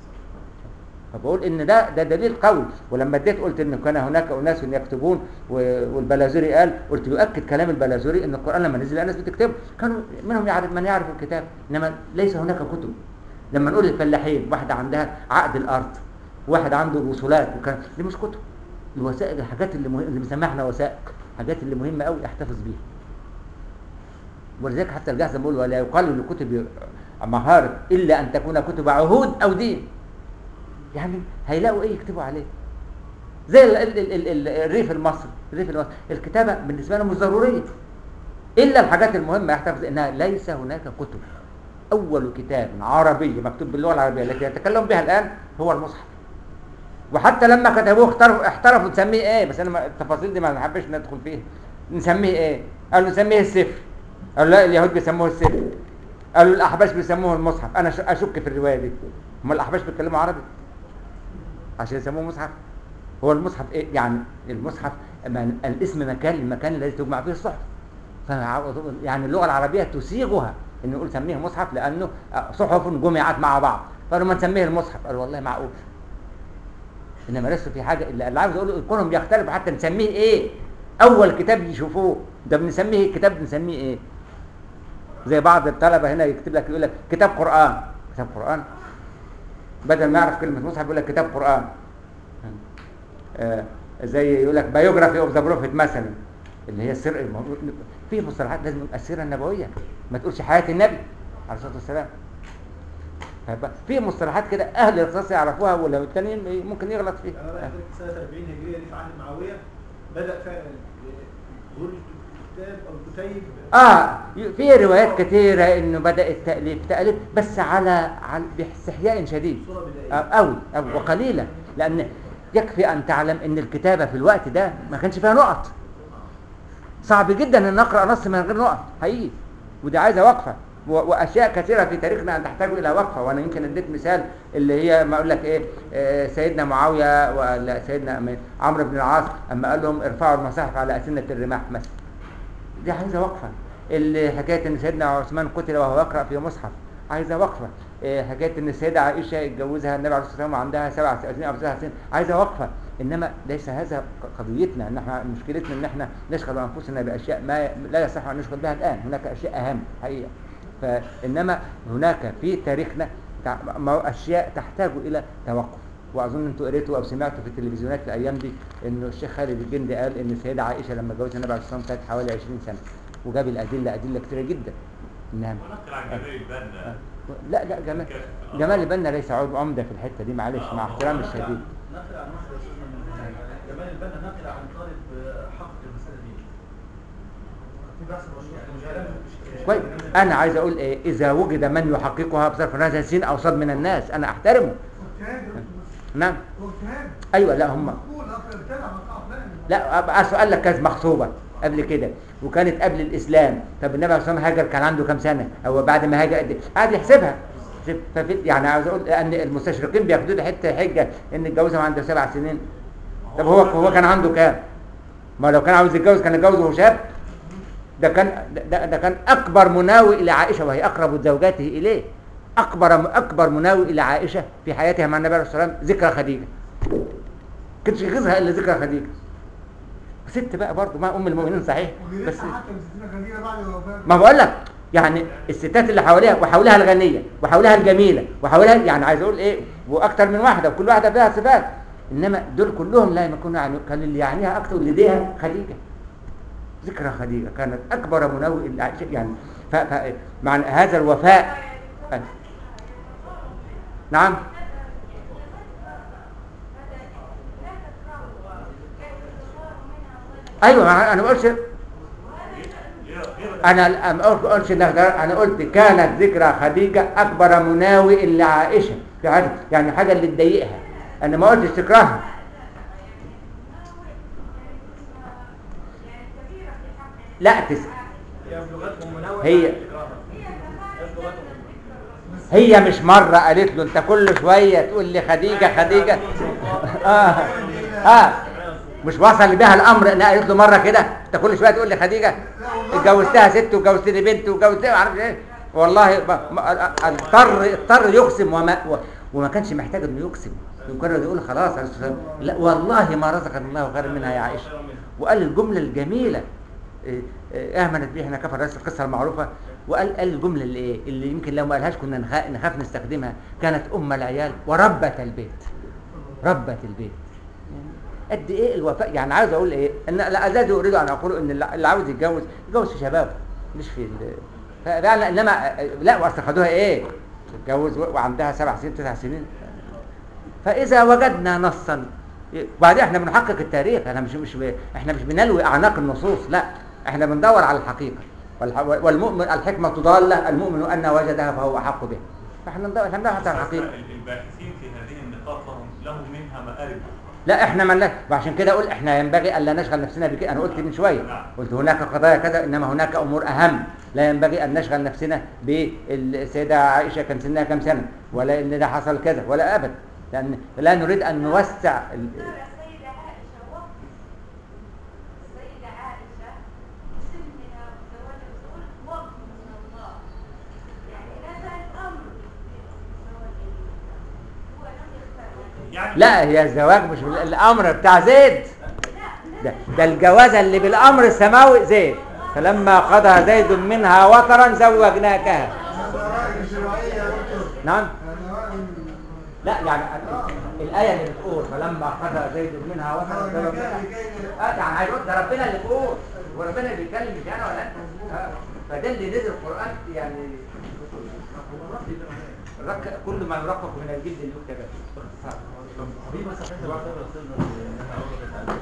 فبقول ان ده ده دليل قوي ولما اديت قلت ان كان هناك اناس يكتبون و- والبلازوري قال قلت يؤكد كلام البلازوري ان القران لما نزل الناس بتكتبه كانوا منهم يعرف من يعرف الكتاب انما ليس هناك كتب لما نقول الفلاحين واحده عندها عقد الارض واحد عنده وصولات وكان دي مش كتب الوثائق الحاجات اللي مه... اللي بنسميها احنا وثائق الحاجات اللي مهمه قوي احتفظ بيها ولذلك حتى الجهاز بيقول ولا يقال لكتب مهارة إلا أن تكون كتب عهود أو دين يعني هيلاقوا إيه يكتبوا عليه زي ال ال ال ال الريف المصري الريف المصري الكتابة بالنسبة لهم مش ضرورية إلا الحاجات المهمة يحتفظ إنها ليس هناك كتب أول كتاب عربي مكتوب باللغة العربية التي يتكلم بها الآن هو المصحف وحتى لما كتبوه احترفوا احترفوا نسميه ايه بس انا ما- التفاصيل دي ما نحبش ندخل فيها نسميه ايه قالوا نسميه السفر قالوا لا اليهود بيسموه السفر قالوا الاحباش بيسموه المصحف انا ش- اشك في الروايه دي هم الاحباش بيتكلموا عربي عشان يسموه مصحف هو المصحف ايه يعني المصحف من الاسم مكان المكان الذي تجمع فيه الصحف فع- يعني اللغه العربيه تسيغها ان نقول سميه مصحف لانه صحف جمعت مع بعض قالوا ما نسميه المصحف قالوا والله معقول انما لسه في حاجه اللي اللي عاوز اقوله كونهم بيختلفوا حتى نسميه ايه اول كتاب يشوفوه ده بنسميه كتاب بنسميه ايه زي بعض الطلبه هنا يكتب لك يقول لك كتاب قران كتاب قران بدل ما يعرف كلمه مصحف يقول لك كتاب قران آه زي يقول لك بايوجرافي اوف ذا بروفيت مثلا اللي هي السر الموضوع في مصطلحات لازم يبقى السيره النبويه ما تقولش حياه النبي عليه الصلاه والسلام فيبقى في مصطلحات كده اهل الاختصاص يعرفوها ولو التانيين ممكن يغلط فيها انا بقى في سنه 40 هجريه دي في عهد معاويه بدا فعلا ظهور الكتاب او الكتيب اه في روايات كثيره انه بدا التاليف تاليف بس على على باستحياء شديد صوره بدائيه آه، أوي أوي وقليلة لأن يكفي أن تعلم أن الكتابة في الوقت ده ما كانش فيها نقط صعب جدا أن نقرأ نص من غير نقط حقيقي ودي عايزة وقفة و- وأشياء كثيرة في تاريخنا أن تحتاج إلى وقفة وأنا يمكن اديت مثال اللي هي ما أقول لك إيه آه، سيدنا معاوية ولا سيدنا أمين- عمرو بن العاص أما قال لهم ارفعوا المصاحف على أسنة الرماح مثلا دي عايزة وقفة اللي حكاية ان سيدنا عثمان قتل وهو يقرأ في مصحف عايزة وقفة إيه حكاية ان السيدة عائشة اتجوزها النبي عليه الصلاة والسلام وعندها سبع سنين او تسع سنين عايزة وقفة انما ليس هذا قضيتنا ان احنا مشكلتنا ان احنا نشغل انفسنا باشياء ما لا يصح ان نشغل بها الان هناك اشياء اهم حقيقة فانما هناك في تاريخنا تع- ما- اشياء تحتاج الى توقف واظن انتوا قريتوا او سمعتوا في التلفزيونات في الايام دي انه الشيخ خالد الجندي قال ان السيده عائشه لما اتجوزت النبي عليه الصلاه والسلام كانت حوالي 20 سنه وجاب الادله ادله كثيره جدا انها ونقل عن جمال البنا لا لا جمال كاشف الأمر. جمال البنا ليس عضو عمده في الحته دي معلش مع احترامي نقل الشديد عن- نقل عن واحد يا استاذنا من جمال البنا نقل عن طالب آه، حق المساله دي في بحث مشروع يعني مش كلام- كويس انا عايز اقول ايه اذا وجد من يحققها بصرف هذا سين او صاد من الناس انا احترمه واجتهاد نعم واجتهاد ايوه لا هم مقبول اصل ابتدع مقطع فلان لا أبقى سؤال لك كانت مخطوبة قبل كده وكانت قبل الإسلام طب النبي عليه الصلاة والسلام هاجر كان عنده كام سنة أو بعد ما هاجر قد إيه؟ قاعد يحسبها ففي يعني عاوز أقول أن المستشرقين بياخدوا لي حتة حجة إن اتجوزها عنده سبع سنين طب هو هو كان عنده كام؟ ما لو كان عاوز يتجوز كان يتجوز وهو شاب ده كان ده, ده كان أكبر مناوي إلى عائشة وهي أقرب زوجاته إليه أكبر أكبر مناوي إلى عائشة في حياتها مع النبي عليه الصلاة والسلام ذكرى خديجة كانش يغيظها إلا ذكرى خديجة ست بقى برضه ما ام المؤمنين صحيح بس بس حتى ستنا خديجه بعد الوفاه ما بقول لك يعني الستات اللي حواليها وحولها الغنيه وحولها الجميله وحولها يعني عايز اقول ايه واكتر من واحده وكل واحده فيها صفات انما دول كلهم لا يكونوا يعني كان اللي يعنيها اكتر اللي لديها خديجه ذكرى خديجه كانت اكبر منوي الع- يعني ف ف مع هذا الوفاء نعم ايوه ما انا ما قلتش انا ما قلتش إنها ده- انا قلت كانت ذكرى خديجه اكبر مناوئ لعائشه في حاجه يعني حاجه اللي تضايقها انا ما قلتش تكرهها لا تس... هي في لغتهم منوعه هي- عن الإكراه. هي في لغتهم هي مش مره قالت له انت كل شويه تقول لي خديجه خديجه اه اه مش وصل بها الامر انها قالت له مره كده انت كل شويه تقول لي خديجه اتجوزتها ست وجوزت لي بنت وجوزت ما اعرفش ايه والله ما- ما- اضطر اضطر يقسم وما و- وما كانش محتاج انه يقسم مجرد يقول خلاص عليه الصلاة والسلام. لا والله ما رزقنا الله خير منها يا عائشه وقال الجمله الجميله إيه، إيه، امنت به احنا كفر رأس القصه المعروفه وقال قال الجمله اللي ايه اللي يمكن لو ما قالهاش كنا نخاف, نخاف نستخدمها كانت ام العيال وربت البيت ربت البيت قد ايه الوفاء يعني عاوز اقول ايه ان لا ازاد اريد ان اقول ان اللي اللي عاوز يتجوز يتجوز في شبابه مش في ال- فعلا انما لا واصل خدوها ايه تتجوز وعندها سبع سنين تسع سنين فاذا وجدنا نصا وبعدين احنا بنحقق التاريخ احنا مش مش ب... احنا مش بنلوي اعناق النصوص لا احنا بندور على الحقيقه والح... والمؤمن الحكمه ضاله المؤمن ان وجدها فهو احق بها فاحنا ندور احنا بنبحث عن الحقيقه الباحثين في هذه النقاط لهم لهم منها مآرب لا احنا من لا وعشان كده اقول احنا ينبغي الا نشغل نفسنا بك انا قلت من شويه نعم. قلت هناك قضايا كذا انما هناك امور اهم لا ينبغي ان نشغل نفسنا بالسيده عائشه كان سنها كم سنه ولا ان ده حصل كذا ولا ابدا لان لا نريد ان نوسع ال- السيدة عائشة وقت السيدة عائشة سنها وزواج الرسول وقت من الله يعني نزل أمر بزواج هو لم يختار يعني لا هي الزواج مش بال- الامر بتاع زيد لا ده, ده الجوازه اللي بالامر السماوي زيد فلما قضى زيد منها وطرا زوجناكها هذا رأي شرعية يا دكتور نعم هذا رأي لا يعني ال- الآية اللي بتقول فلما قضى زيد منها وطرا زوجناكها لكي اه يعني عايز أقول ده ربنا اللي بيقول وربنا بيتكلم مش انا ولا انت آه. فده اللي نزل القران يعني الرك كل ما يرقق من الجلد اللي يكتب باختصار في مسافات الوقت يا استاذ ان انا اقول لك